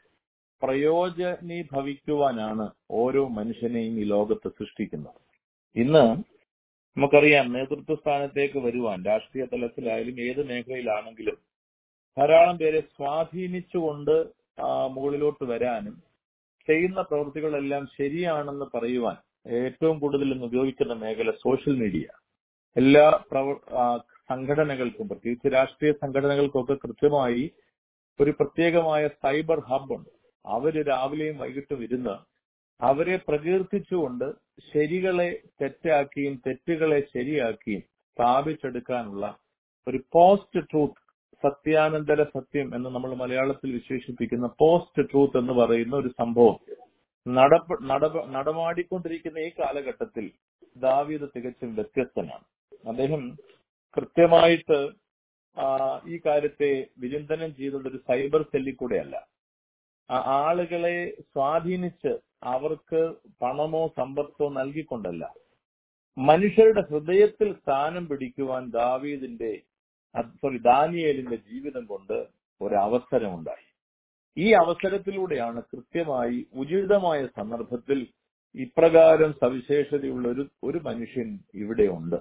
പ്രയോജനീഭവിക്കുവാനാണ് ഓരോ മനുഷ്യനെയും ഈ ലോകത്ത് സൃഷ്ടിക്കുന്നത് ഇന്ന് നമുക്കറിയാം നേതൃത്വ സ്ഥാനത്തേക്ക് വരുവാൻ രാഷ്ട്രീയ തലത്തിലായാലും ഏത് മേഖലയിലാണെങ്കിലും ധാരാളം പേരെ സ്വാധീനിച്ചുകൊണ്ട് ആ, മുകളിലോട്ട് വരാനും ചെയ്യുന്ന പ്രവൃത്തികളെല്ലാം ശരിയാണെന്ന് പറയുവാൻ ഏറ്റവും കൂടുതൽ ഇന്ന് ഉപയോഗിക്കുന്ന മേഖല സോഷ്യൽ മീഡിയ എല്ലാ പ്രവ ആ, സംഘടനകൾക്കും പ്രത്യേകിച്ച് രാഷ്ട്രീയ സംഘടനകൾക്കൊക്കെ കൃത്യമായി ഒരു പ്രത്യേകമായ സൈബർ ഹബ് ഉണ്ട് അവര് രാവിലെയും വൈകിട്ടും ഇരുന്ന് അവരെ പ്രകീർത്തിച്ചുകൊണ്ട് ശരികളെ തെറ്റാക്കിയും തെറ്റുകളെ ശരിയാക്കിയും സ്ഥാപിച്ചെടുക്കാനുള്ള ഒരു പോസ്റ്റ് ട്രൂത്ത് സത്യാനന്തര സത്യം എന്ന് നമ്മൾ മലയാളത്തിൽ വിശേഷിപ്പിക്കുന്ന പോസ്റ്റ് ട്രൂത്ത് എന്ന് പറയുന്ന ഒരു സംഭവം നടപ നടപ നടമാടിക്കൊണ്ടിരിക്കുന്ന ഈ കാലഘട്ടത്തിൽ ദാവീദ് തികച്ചും വ്യത്യസ്തനാണ് അദ്ദേഹം കൃത്യമായിട്ട് ആ, ഈ കാര്യത്തെ വിചിന്തനം ചെയ്തത് ഒരു സൈബർ സെല്ലിൽ കൂടെയല്ല ആ ആളുകളെ സ്വാധീനിച്ച് അവർക്ക് പണമോ സമ്പത്തോ നൽകിക്കൊണ്ടല്ല മനുഷ്യരുടെ ഹൃദയത്തിൽ സ്ഥാനം പിടിക്കുവാൻ ദാവീദിന്റെ സോറി ദാനിയേലിന്റെ ജീവിതം കൊണ്ട് ഒരു അവസരമുണ്ടായി ഈ അവസരത്തിലൂടെയാണ് കൃത്യമായി ഉചിതമായ സന്ദർഭത്തിൽ ഇപ്രകാരം സവിശേഷതയുള്ള ഒരു ഒരു മനുഷ്യൻ ഇവിടെ ഉണ്ട്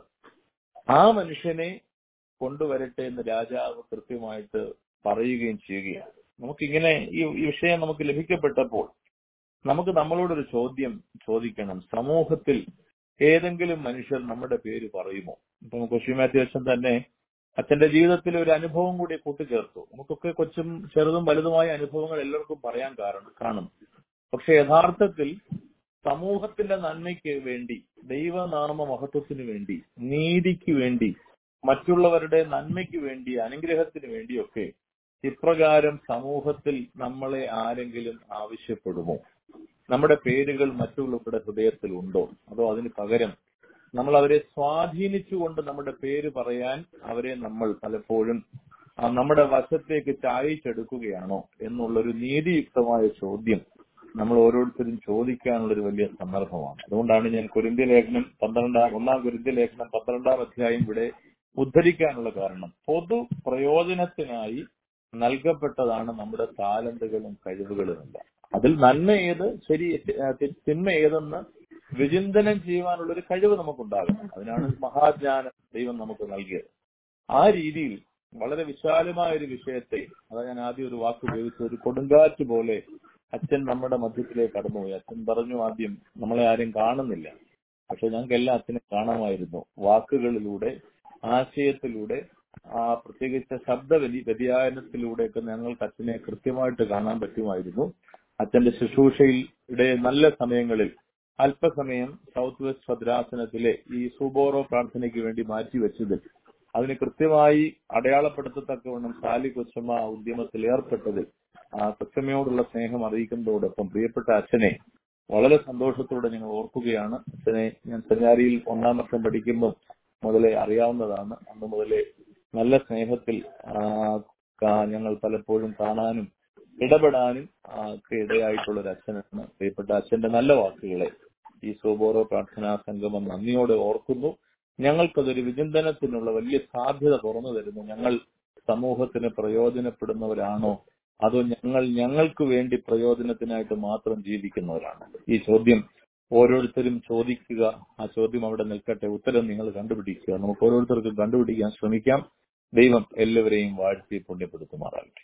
ആ മനുഷ്യനെ കൊണ്ടുവരട്ടെ എന്ന് രാജാവ് കൃത്യമായിട്ട് പറയുകയും ചെയ്യുകയാണ് നമുക്കിങ്ങനെ ഈ ഈ വിഷയം നമുക്ക് ലഭിക്കപ്പെട്ടപ്പോൾ നമുക്ക് നമ്മളോടൊരു ചോദ്യം ചോദിക്കണം സമൂഹത്തിൽ ഏതെങ്കിലും മനുഷ്യർ നമ്മുടെ പേര് പറയുമോ ഇപ്പൊ കൊശിമാറ്റി അച്ഛൻ തന്നെ അച്ഛന്റെ ജീവിതത്തിൽ ഒരു അനുഭവം കൂടി കൂട്ടിച്ചേർത്തു നമുക്കൊക്കെ കൊച്ചും ചെറുതും വലുതുമായ അനുഭവങ്ങൾ എല്ലാവർക്കും പറയാൻ കാരണം കാണും പക്ഷെ യഥാർത്ഥത്തിൽ സമൂഹത്തിന്റെ നന്മയ്ക്ക് വേണ്ടി ദൈവനാമ മഹത്വത്തിന് വേണ്ടി നീതിക്ക് വേണ്ടി മറ്റുള്ളവരുടെ നന്മയ്ക്ക് വേണ്ടി അനുഗ്രഹത്തിന് വേണ്ടിയൊക്കെ ഇപ്രകാരം സമൂഹത്തിൽ നമ്മളെ ആരെങ്കിലും ആവശ്യപ്പെടുമോ നമ്മുടെ പേരുകൾ മറ്റുള്ളവരുടെ ഹൃദയത്തിൽ ഉണ്ടോ അതോ അതിന് പകരം നമ്മൾ അവരെ സ്വാധീനിച്ചുകൊണ്ട് നമ്മുടെ പേര് പറയാൻ അവരെ നമ്മൾ പലപ്പോഴും ആ, നമ്മുടെ വശത്തേക്ക് ചായച്ചെടുക്കുകയാണോ എന്നുള്ളൊരു നീതിയുക്തമായ ചോദ്യം നമ്മൾ ഓരോരുത്തരും ചോദിക്കാനുള്ള ഒരു വലിയ സന്ദർഭമാണ് അതുകൊണ്ടാണ് ഞാൻ കുരിന്ത്യ ലേഖനം പന്ത്രണ്ടാം ഒന്നാം കുരിന്ത്യ ലേഖനം പന്ത്രണ്ടാം അധ്യായം ഇവിടെ ഉദ്ധരിക്കാനുള്ള കാരണം പൊതു പ്രയോജനത്തിനായി നൽകപ്പെട്ടതാണ് നമ്മുടെ താലന്തുകളും കഴിവുകളും എല്ലാം അതിൽ നന്മ ഏത് ശരി ഏഹ് തി- തിന്മ ഏതെന്ന് വിചിന്തനം ചെയ്യുവാനുള്ള ഒരു കഴിവ് നമുക്കുണ്ടാകണം അതിനാണ് മഹാജ്ഞാനം ദൈവം നമുക്ക് നൽകിയത് ആ രീതിയിൽ വളരെ വിശാലമായ ഒരു വിഷയത്തെ അതാ ഞാൻ ആദ്യം ഒരു വാക്ക് ഉപയോഗിച്ചത് ഒരു കൊടുങ്കാറ്റ് പോലെ അച്ഛൻ നമ്മുടെ മധ്യത്തിലേക്ക് കടന്നുപോയി അച്ഛൻ പറഞ്ഞു ആദ്യം നമ്മളെ ആരും കാണുന്നില്ല പക്ഷെ ഞങ്ങൾക്കെല്ലാം അച്ഛനെ കാണാമായിരുന്നു വാക്കുകളിലൂടെ ആശയത്തിലൂടെ ആ പ്രത്യേകിച്ച് ശബ്ദ വ്യതി വ്യതിയാനത്തിലൂടെയൊക്കെ ഞങ്ങൾക്ക് അച്ഛനെ കൃത്യമായിട്ട് കാണാൻ പറ്റുമായിരുന്നു അച്ഛന്റെ ശുശ്രൂഷയുടെ നല്ല സമയങ്ങളിൽ അല്പസമയം സൗത്ത് വെസ്റ്റ് ഭദ്രാസനത്തിലെ ഈ സുബോറോ പ്രാർത്ഥനയ്ക്ക് വേണ്ടി മാറ്റിവെച്ചതിൽ അതിന് കൃത്യമായി അടയാളപ്പെടുത്തത്തക്കവണ്ണം സാലി കൊച്ചമ്മ ആ ഉദ്യമത്തിൽ ഏർപ്പെട്ടതിൽ ആ കൊച്ചമ്മയോടുള്ള സ്നേഹം അറിയിക്കുന്നതോടൊപ്പം പ്രിയപ്പെട്ട അച്ഛനെ വളരെ സന്തോഷത്തോടെ ഞങ്ങൾ ഓർക്കുകയാണ് അച്ഛനെ ഞാൻ സെമിനാരിയിൽ ഒന്നാം വർഷം പഠിക്കുമ്പോൾ മുതലേ അറിയാവുന്നതാണ് അന്ന് മുതലേ നല്ല സ്നേഹത്തിൽ ആ, കാ- ഞങ്ങൾ പലപ്പോഴും കാണാനും ഇടപെടാനും ആ, ഒക്കെ ഇടയായിട്ടുള്ള ഒരു അച്ഛനാണ് പ്രിയപ്പെട്ട അച്ഛന്റെ നല്ല വാക്കുകളെ ഈ സോബോറോ പ്രാർത്ഥനാ സംഗമം നന്ദിയോടെ ഓർക്കുന്നു ഞങ്ങൾക്കതൊരു വിചിന്തനത്തിനുള്ള വലിയ സാധ്യത തുറന്നു തരുന്നു ഞങ്ങൾ സമൂഹത്തിന് പ്രയോജനപ്പെടുന്നവരാണോ അതോ ഞങ്ങൾ ഞങ്ങൾക്ക് വേണ്ടി പ്രയോജനത്തിനായിട്ട് മാത്രം ജീവിക്കുന്നവരാണോ ഈ ചോദ്യം ഓരോരുത്തരും ചോദിക്കുക ആ ചോദ്യം അവിടെ നിൽക്കട്ടെ ഉത്തരം നിങ്ങൾ കണ്ടുപിടിക്കുക നമുക്ക് ഓരോരുത്തർക്കും കണ്ടുപിടിക്കാൻ ശ്രമിക്കാം ദൈവം എല്ലാവരെയും വാഴ്ത്തി പുണ്യപ്പെടുത്തുമാറാകട്ടെ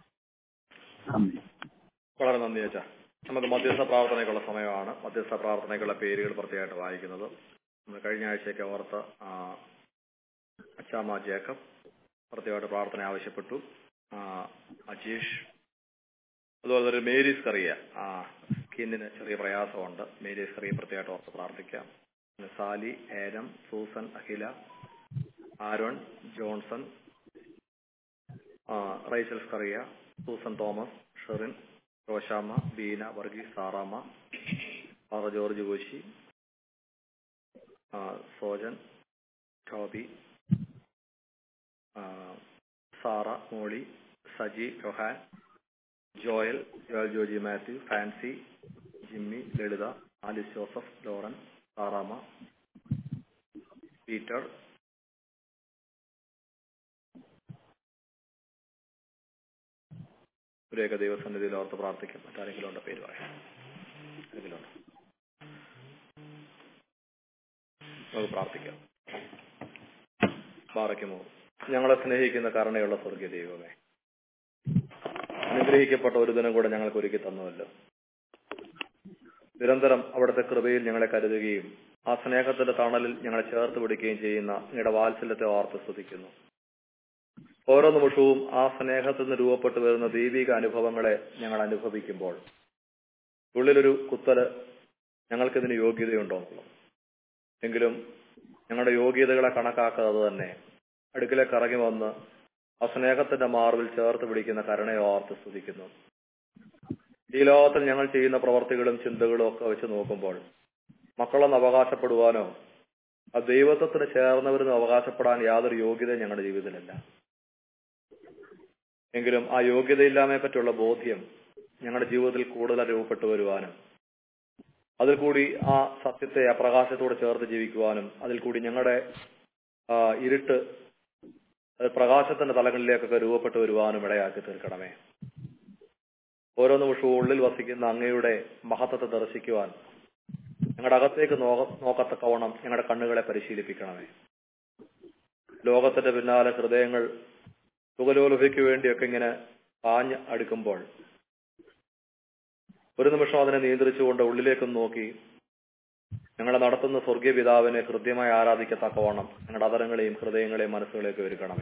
വളരെ നന്ദി അച്ഛാ നമുക്ക് മധ്യസ്ഥ പ്രാർത്ഥനയ്ക്കുള്ള സമയമാണ് മധ്യസ്ഥ പ്രാർത്ഥനയ്ക്കുള്ള പേരുകൾ പ്രത്യേകമായിട്ട് വായിക്കുന്നത് നമ്മൾ കഴിഞ്ഞ ആഴ്ചയൊക്കെ ഓർത്ത് ആ, അച്ചാമ്മ ജേക്കബ് പ്രത്യേകമായിട്ട് പ്രാർത്ഥന ആവശ്യപ്പെട്ടു ആ, അജീഷ് അതുപോലെ തന്നെ മേരീസ് കറിയ ആ സ്കിന്നിന് ചെറിയ പ്രയാസമുണ്ട് മേരീസ് കറിയ പ്രത്യേകമായിട്ട് ഓർത്ത് പ്രാർത്ഥിക്കാം പിന്നെ സാലി ഏരം സൂസൻ അഖില ആരോൺ ജോൺസൺ ആ, റൈച്ചൽ സ്കറിയ സൂസൻ തോമസ് ഷെറിൻ റോഷാമ്മ ബീന വർഗീസ് സാറാമ്മ ഫാദർ ജോർജ് കോശി ആ, സോജൻ ടോബി ആ, സാറ മോളി സജി ജൊഹാൻ ജോയൽ ജോയൽ ജോജി മാത്യു ഫാൻസി ജിമ്മി ലളിത ആലിസ് ജോസഫ് ലോറൻ സാറാമ്മ പീറ്റർ ഇവരെയൊക്കെ ദൈവസന്നിധിയിൽ ഓർത്ത് പ്രാർത്ഥിക്കും മറ്റാരെങ്കിലും ഉണ്ടോ പേര് പറയാം ആരെങ്കിലും ഉണ്ടോ നമുക്ക് പ്രാർത്ഥിക്കാം പാറയ്ക്കുമോ ഞങ്ങളെ സ്നേഹിക്കുന്ന കരുണയുള്ള സ്വർഗീയ ദൈവമേ അനുഗ്രഹിക്കപ്പെട്ട ഒരു ദിനം കൂടെ ഞങ്ങൾക്ക് ഒരുക്കി തന്നുവല്ലോ നിരന്തരം അവിടുത്തെ കൃപയിൽ ഞങ്ങളെ കരുതുകയും ആ സ്നേഹത്തിന്റെ തണലിൽ ഞങ്ങളെ ചേർത്ത് പിടിക്കുകയും ചെയ്യുന്ന നിങ്ങളുടെ വാത്സല്യത്തെ ഓർത്ത് സ്തുതിക്കുന്നു ഓരോ നിമിഷവും ആ സ്നേഹത്തിൽ നിന്ന് രൂപപ്പെട്ടു വരുന്ന ദൈവിക അനുഭവങ്ങളെ ഞങ്ങൾ അനുഭവിക്കുമ്പോൾ ഉള്ളിലൊരു കുത്തല് ഞങ്ങൾക്കിതിന് യോഗ്യതയുണ്ടോ എന്നുള്ളത് എങ്കിലും ഞങ്ങളുടെ യോഗ്യതകളെ കണക്കാക്കാതെ തന്നെ അടുക്കിലേക്ക് ഇറങ്ങി വന്ന് ആ സ്നേഹത്തിന്റെ മാർവിൽ ചേർത്ത് പിടിക്കുന്ന കരുണയെ ഓർത്ത് സ്തുതിക്കുന്നു ഈ ലോകത്തിൽ ഞങ്ങൾ ചെയ്യുന്ന പ്രവർത്തികളും ചിന്തകളും ഒക്കെ വെച്ച് നോക്കുമ്പോൾ മക്കളെന്ന് അവകാശപ്പെടുവാനോ ആ ദൈവത്വത്തിന് ചേർന്നവരെന്ന് അവകാശപ്പെടാൻ യാതൊരു യോഗ്യതയും ഞങ്ങളുടെ ജീവിതത്തിലില്ല എങ്കിലും ആ യോഗ്യതയില്ലാമയെ പറ്റിയുള്ള ബോധ്യം ഞങ്ങളുടെ ജീവിതത്തിൽ കൂടുതൽ രൂപപ്പെട്ടു വരുവാനും അതിൽ കൂടി ആ സത്യത്തെ ആ പ്രകാശത്തോട് ചേർത്ത് ജീവിക്കുവാനും അതിൽ കൂടി ഞങ്ങളുടെ ആ, ഇരുട്ട് അത് പ്രകാശത്തിന്റെ തലങ്ങളിലേക്കൊക്കെ രൂപപ്പെട്ടു വരുവാനും ഇടയാക്കി തീർക്കണമേ ഓരോ നിമിഷവും ഉള്ളിൽ വസിക്കുന്ന അങ്ങയുടെ മഹത്വത്തെ ദർശിക്കുവാൻ ഞങ്ങളുടെ അകത്തേക്ക് നോക- നോക്കത്തക്കവണ്ണം ഞങ്ങളുടെ കണ്ണുകളെ പരിശീലിപ്പിക്കണമേ ലോകത്തിന്റെ പിന്നാലെ ഹൃദയങ്ങൾ സുഖലോലുഭയ്ക്ക് വേണ്ടിയൊക്കെ ഇങ്ങനെ പാഞ്ഞ് അടുക്കുമ്പോൾ ഒരു നിമിഷം അതിനെ നിയന്ത്രിച്ചുകൊണ്ട് ഉള്ളിലേക്കും നോക്കി ഞങ്ങളെ നടത്തുന്ന സ്വർഗീയ പിതാവിനെ ഹൃദ്യമായി ആരാധിക്കത്തക്കവണ്ണം ഞങ്ങളുടെ അതരങ്ങളെയും ഹൃദയങ്ങളെയും മനസ്സുകളെയൊക്കെ ഒരുക്കണമേ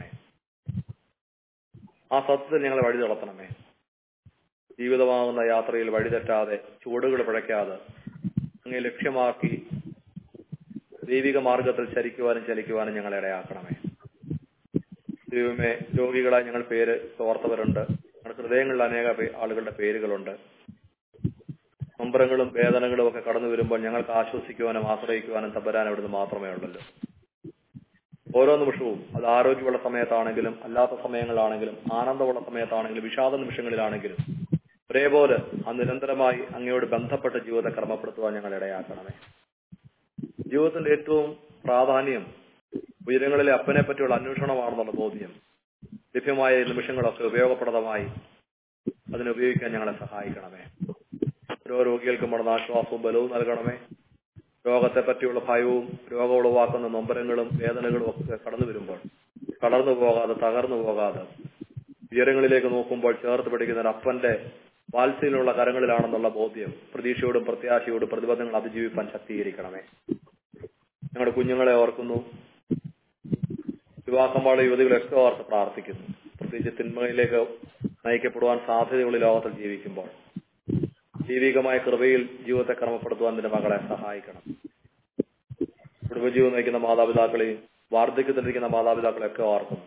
ആ സത്യത്തിൽ ഞങ്ങളെ വഴി നടത്തണമേ ജീവിതമാകുന്ന യാത്രയിൽ വഴിതെറ്റാതെ ചുവടുകൾ പിഴയ്ക്കാതെ അങ്ങേ ലക്ഷ്യമാക്കി ദൈവിക മാർഗത്തിൽ ചരിക്കുവാനും ചലിക്കുവാനും ഞങ്ങളെ ഇടയാക്കണമേ ദൈവമേ രോഗികളായി ഞങ്ങൾ പേര് ഓർത്തവരുണ്ട് ഞങ്ങളുടെ ഹൃദയങ്ങളിൽ അനേക പേ- ആളുകളുടെ പേരുകളുണ്ട് നൊമ്പരങ്ങളും വേദനകളും ഒക്കെ കടന്നു വരുമ്പോൾ ഞങ്ങൾക്ക് ആശ്വസിക്കുവാനും ആശ്രയിക്കുവാനും തമ്പരാൻ അവിടുന്ന് മാത്രമേ ഉള്ളല്ലോ ഓരോ നിമിഷവും അത് ആരോഗ്യമുള്ള സമയത്താണെങ്കിലും അല്ലാത്ത സമയങ്ങളാണെങ്കിലും ആനന്ദമുള്ള സമയത്താണെങ്കിലും വിഷാദ നിമിഷങ്ങളിലാണെങ്കിലും ഒരേപോലെ ആ നിരന്തരമായി അങ്ങയോട് ബന്ധപ്പെട്ട ജീവിതത്തെ ക്രമപ്പെടുത്തുവാൻ ഞങ്ങൾ ഇടയാക്കണമേ ജീവിതത്തിന്റെ ഏറ്റവും പ്രാധാന്യം ഉയരങ്ങളിലെ അപ്പനെ പറ്റിയുള്ള അന്വേഷണമാണെന്നുള്ള ബോധ്യം ലഭ്യമായ ഈ നിമിഷങ്ങളൊക്കെ ഉപയോഗപ്രദമായി അതിനെ ഉപയോഗിക്കാൻ ഞങ്ങളെ സഹായിക്കണമേ ഓരോ രോഗികൾക്കും അവിടെ ആശ്വാസവും ബലവും നൽകണമേ രോഗത്തെ പറ്റിയുള്ള ഭയവും രോഗം ഉളവാക്കുന്ന നൊമ്പരങ്ങളും വേദനകളും ഒക്കെ കടന്നു വരുമ്പോൾ കടന്നു പോകാതെ തകർന്നു പോകാതെ ഉയരങ്ങളിലേക്ക് നോക്കുമ്പോൾ ചേർത്ത് പിടിക്കുന്ന ഒരു അപ്പന്റെ വാത്സല്യമുള്ള കരങ്ങളിലാണെന്നുള്ള ബോധ്യം പ്രതീക്ഷയോടും പ്രത്യാശയോടും പ്രതിബന്ധങ്ങൾ അതിജീവിപ്പാൻ ശക്തീകരിക്കണമേ ഞങ്ങളുടെ കുഞ്ഞുങ്ങളെ ഓർക്കുന്നു വിവാഹമ്പാള യുവതികളൊക്കെ ഓർത്ത് പ്രാർത്ഥിക്കുന്നു പ്രത്യേകിച്ച് തിന്മയിലേക്ക് നയിക്കപ്പെടുവാൻ സാധ്യതയുള്ള ഈ ലോകത്തിൽ ജീവിക്കുമ്പോൾ ദൈവികമായ കൃപയിൽ ജീവിതത്തെ ക്രമപ്പെടുത്തുവാൻ നിന്റെ മകളെ സഹായിക്കണം കുടുംബജീവിതം നയിക്കുന്ന മാതാപിതാക്കളെയും വാർദ്ധക്യത്തിലിരിക്കുന്ന മാതാപിതാക്കളെയൊക്കെ ഓർക്കുന്നു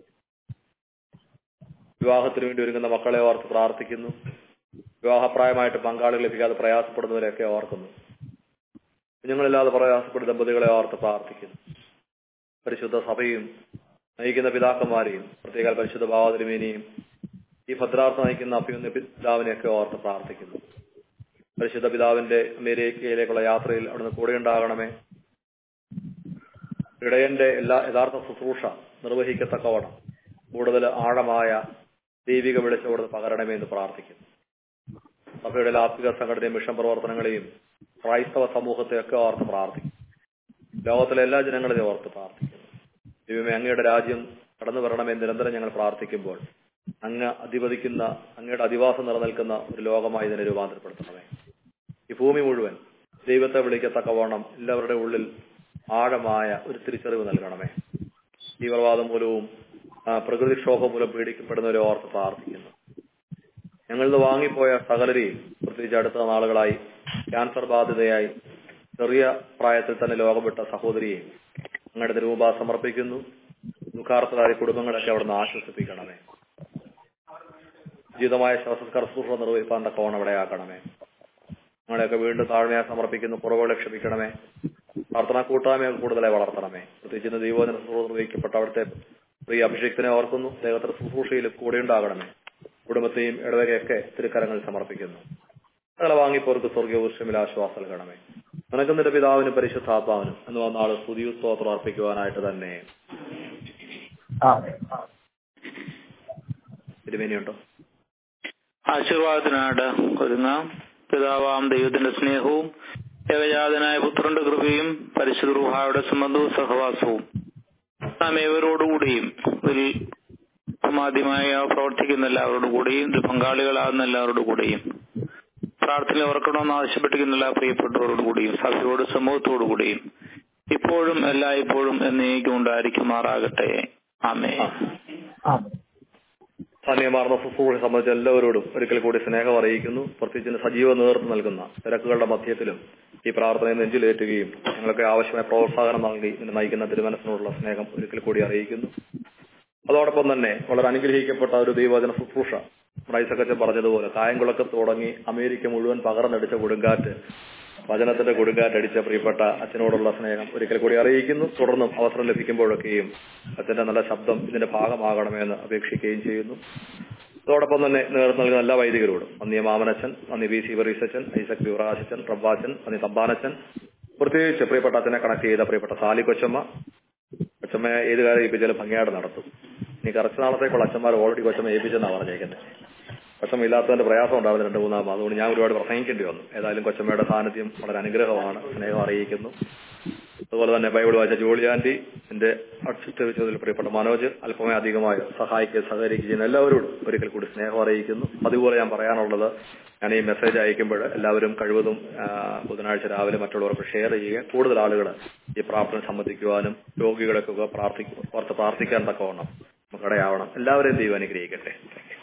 വിവാഹത്തിന് വേണ്ടി ഒരുങ്ങുന്ന മക്കളെ ഓർത്ത് പ്രാർത്ഥിക്കുന്നു വിവാഹപ്രായമായിട്ട് പങ്കാളികൾ ലഭിക്കാതെ പ്രയാസപ്പെടുന്നവരെയൊക്കെ ഓർക്കുന്നു കുഞ്ഞുങ്ങളില്ലാതെ പ്രയാസപ്പെടുന്ന ദമ്പതികളെ ഓർത്ത് പ്രാർത്ഥിക്കുന്നു പരിശുദ്ധ സഭയും നയിക്കുന്ന പിതാക്കന്മാരെയും പ്രത്യേക പരിശുദ്ധ ഭാവതിരുമേനിയും ഈ ഭദ്രാർത്ഥ നയിക്കുന്ന അഭ്യുന്ന പിതാവിനെയൊക്കെ ഓർത്ത് പ്രാർത്ഥിക്കുന്നു പരിശുദ്ധ പിതാവിന്റെ അമേരിക്കയിലേക്കുള്ള യാത്രയിൽ അവിടുന്ന് കൂടെ ഉണ്ടാകണമേ ഇടയന്റെ എല്ലാ യഥാർത്ഥ ശുശ്രൂഷ നിർവഹിക്കത്തക്കവണ്ണം കൂടുതൽ ആഴമായ ദൈവിക വെളിച്ചോട് പകരണമേ എന്ന് പ്രാർത്ഥിക്കുന്നു സഭയുടെ ലാത്വിക സംഘടനയും മിഷൻ പ്രവർത്തനങ്ങളെയും ക്രൈസ്തവ സമൂഹത്തെയൊക്കെ ഓർത്ത് പ്രാർത്ഥിക്കും ലോകത്തിലെ എല്ലാ ജനങ്ങളെയും ഓർത്ത് പ്രാർത്ഥിക്കുന്നു ദൈവമേ അങ്ങയുടെ രാജ്യം കടന്നു വരണമെന്ന് നിരന്തരം ഞങ്ങൾ പ്രാർത്ഥിക്കുമ്പോൾ അങ്ങ് അധിപതിക്കുന്ന അങ്ങയുടെ അധിവാസം നിലനിൽക്കുന്ന ഒരു ലോകമായി ഇതിനെ രൂപാന്തരപ്പെടുത്തണമേ ഈ ഭൂമി മുഴുവൻ ദൈവത്തെ വിളിക്കത്തക്കവണ്ണം എല്ലാവരുടെ ഉള്ളിൽ ആഴമായ ഒരു തിരിച്ചറിവ് നൽകണമേ തീവ്രവാദം മൂലവും ആ, പ്രകൃതിക്ഷോഭം മൂലം പീഡിക്കപ്പെടുന്നവരെ ഓർത്ത് പ്രാർത്ഥിക്കുന്നു ഞങ്ങളിത് വാങ്ങിപ്പോയ സകലരെയും പ്രത്യേകിച്ച് അടുത്ത നാളുകളായി ക്യാൻസർ ബാധിതയായി ചെറിയ പ്രായത്തിൽ തന്നെ ലോകം വിട്ട സഹോദരിയെ അങ്ങയുടെ രൂപ സമർപ്പിക്കുന്നു ദുഃഖാർത്ഥരായ കുടുംബങ്ങളൊക്കെ അവിടുന്ന് ആശ്വസിപ്പിക്കണമേ ഉചിതമായ ശ്വാസസ്കര ശുശ്രൂഷ നിർവഹിപ്പാൻ തക്കവണ്ണം ഇടയാക്കണമേ ഞങ്ങളെയൊക്കെ വീണ്ടും താഴ്മയായി സമർപ്പിക്കുന്നു കുറവുകളെ ക്ഷമിക്കണമേ പ്രാർത്ഥനാ കൂട്ടായ്മ കൂടുതലായി വളർത്തണമേ പ്രത്യേകിച്ച് ഇന്ന് ദൈവോധന നിർവഹിക്കപ്പെട്ട അവിടുത്തെ പ്രിയ അഭിഷേകത്തിനെ ഓർക്കുന്നു ദൈവത്തിന്റെ ശുശ്രൂഷയിൽ കൂടെ ഉണ്ടാകണമേ കുടുംബത്തെയും ഇടവകയൊക്കെ തിരുക്കരങ്ങളിൽ സമർപ്പിക്കുന്നു ഞങ്ങളെ വാങ്ങിപ്പോർക്ക് സ്വർഗീയ ഊർഷമിൽ ആശ്വാസം നൽകണമേ നിനക്കും നിന്റെ പിതാവിനും പരിശുദ്ധാത്മാവിനും എന്ന് വന്നാൾ സ്തുതിയു സ്തോത്രം അർപ്പിക്കുവാനായിട്ട് തന്നെ ആമേൻ തിരുമേനിയുണ്ടോ ആശീർവാദത്തിനായിട്ട് ഒരുങ്ങാം പിതാവാം ദൈവത്തിന്റെ സ്നേഹവും ഏകജാതനായ പുത്രന്റെ കൃപയും പരിശുദ്ധ റുഹായുടെ സംബന്ധവും സഹവാസവും നാം ഏവരോടുകൂടിയും ഇതിൽ സമാധ്യമായി പ്രവർത്തിക്കുന്ന എല്ലാവരോടും കൂടിയും ഇതിൽ പങ്കാളികളാകുന്ന എല്ലാവരോടും കൂടിയും പ്രാർത്ഥന ഓർക്കണമെന്ന് ആവശ്യപ്പെട്ടിരിക്കുന്ന എല്ലാ പ്രിയപ്പെട്ടവരോടും കൂടിയും സഭയോട് സമൂഹത്തോടു കൂടിയും ഇപ്പോഴും എല്ലായ്പ്പോഴും എന്നേക്കും ഉണ്ടായിരിക്കുമാറാകട്ടെ ആമേ ആമേൻ ധന്യമാർന്ന ശുശ്രൂഷ സംബന്ധിച്ച എല്ലാവരോടും ഒരിക്കൽ കൂടി സ്നേഹം അറിയിക്കുന്നു പ്രത്യേകിച്ച് സജീവ നേതൃത്വം നൽകുന്ന തിരക്കുകളുടെ മധ്യത്തിലും ഈ പ്രാർത്ഥനയെ നെഞ്ചിലേറ്റുകയും ഞങ്ങൾക്ക് ആവശ്യമായ പ്രോത്സാഹനം നൽകി ഇതിനെ നയിക്കുന്ന തിരുമനസിനോടുള്ള സ്നേഹം ഒരിക്കൽ കൂടി അറിയിക്കുന്നു അതോടൊപ്പം തന്നെ വളരെ അനുഗ്രഹിക്കപ്പെട്ട ഒരു ദൈവവചന ശുശ്രൂഷ റൈസക്കച്ചൻ പറഞ്ഞതുപോലെ കായംകുളത്ത് തുടങ്ങി അമേരിക്ക മുഴുവൻ പകർന്നടിച്ച കൊടുങ്കാറ്റ് വചനത്തിന്റെ കൊടുങ്കാറ്റടിച്ച പ്രിയപ്പെട്ട അച്ഛനോടുള്ള സ്നേഹം ഒരിക്കൽ കൂടി അറിയിക്കുന്നു തുടർന്നും അവസരം ലഭിക്കുമ്പോഴൊക്കെയും അച്ഛന്റെ നല്ല ശബ്ദം ഇതിന്റെ ഭാഗമാകണമെന്ന് അപേക്ഷിക്കുകയും ചെയ്യുന്നു അതോടൊപ്പം തന്നെ നേതൃത്വം നൽകുന്ന എല്ലാ വൈദികരോടും നന്ദി മാമനച്ചൻ നന്ദി വി സി ബറീസച്ചൻ ഐസക് വിവറാശച്ചൻ റബ്ബാച്ചൻ നന്ദി തമ്പാനച്ചൻ പ്രത്യേകിച്ച് പ്രിയപ്പെട്ട അച്ഛനെ കണക്ട് ചെയ്ത പ്രിയപ്പെട്ട സാലി കൊച്ചമ്മ കൊച്ചമ്മ ഏത് കാര്യം ഏൽപ്പിച്ചാലും ഭംഗിയായിട്ട് നടത്തും ഇനി കുറച്ച് നാളത്തേക്കുള്ള അച്ഛന്മാർ ഓൾറെഡി കൊച്ചമ്മ ഏൽപ്പിച്ചെന്നാണ് പറഞ്ഞേക്കുന്നത് കൊച്ചമ്മ ഇല്ലാത്തതിന്റെ പ്രയാസം ഉണ്ടാവുന്ന രണ്ട് മൂന്നാം അതുകൊണ്ട് ഞാൻ ഒരുപാട് പ്രസംഗിക്കേണ്ടി വന്നു ഏതായാലും കൊച്ചമ്മയുടെ സാന്നിധ്യം വളരെ അനുഗ്രഹമാണ് സ്നേഹം അറിയിക്കുന്നു അതുപോലെ തന്നെ ബൈബിൾ വായിച്ച ജോളി ആന്റി എന്റെ അഡ്സിസ്റ്റ് വെച്ചതിൽ പ്രിയപ്പെട്ട മനോജ് അല്പമേ അധികമായി സഹായിക്കുകയും സഹകരിക്കുകയും ചെയ്യുന്ന എല്ലാവരോടും ഒരിക്കൽ കൂടി സ്നേഹം അറിയിക്കുന്നു അതുപോലെ ഞാൻ പറയാനുള്ളത് ഞാൻ ഈ മെസ്സേജ് അയക്കുമ്പോൾ എല്ലാവരും കഴിവതും ആ, ബുധനാഴ്ച രാവിലെ മറ്റുള്ളവർക്ക് ഷെയർ ചെയ്യുക കൂടുതൽ ആളുകൾ ഈ പ്രാർത്ഥന സംബന്ധിക്കുവാനും രോഗികളൊക്കെ പ്രാർത്ഥിക്കും ഓർത്ത് പ്രാർത്ഥിക്കാൻ തക്കവണ്ണം നമുക്കിടയാവണം എല്ലാവരെയും ദൈവം അനുഗ്രഹിക്കട്ടെ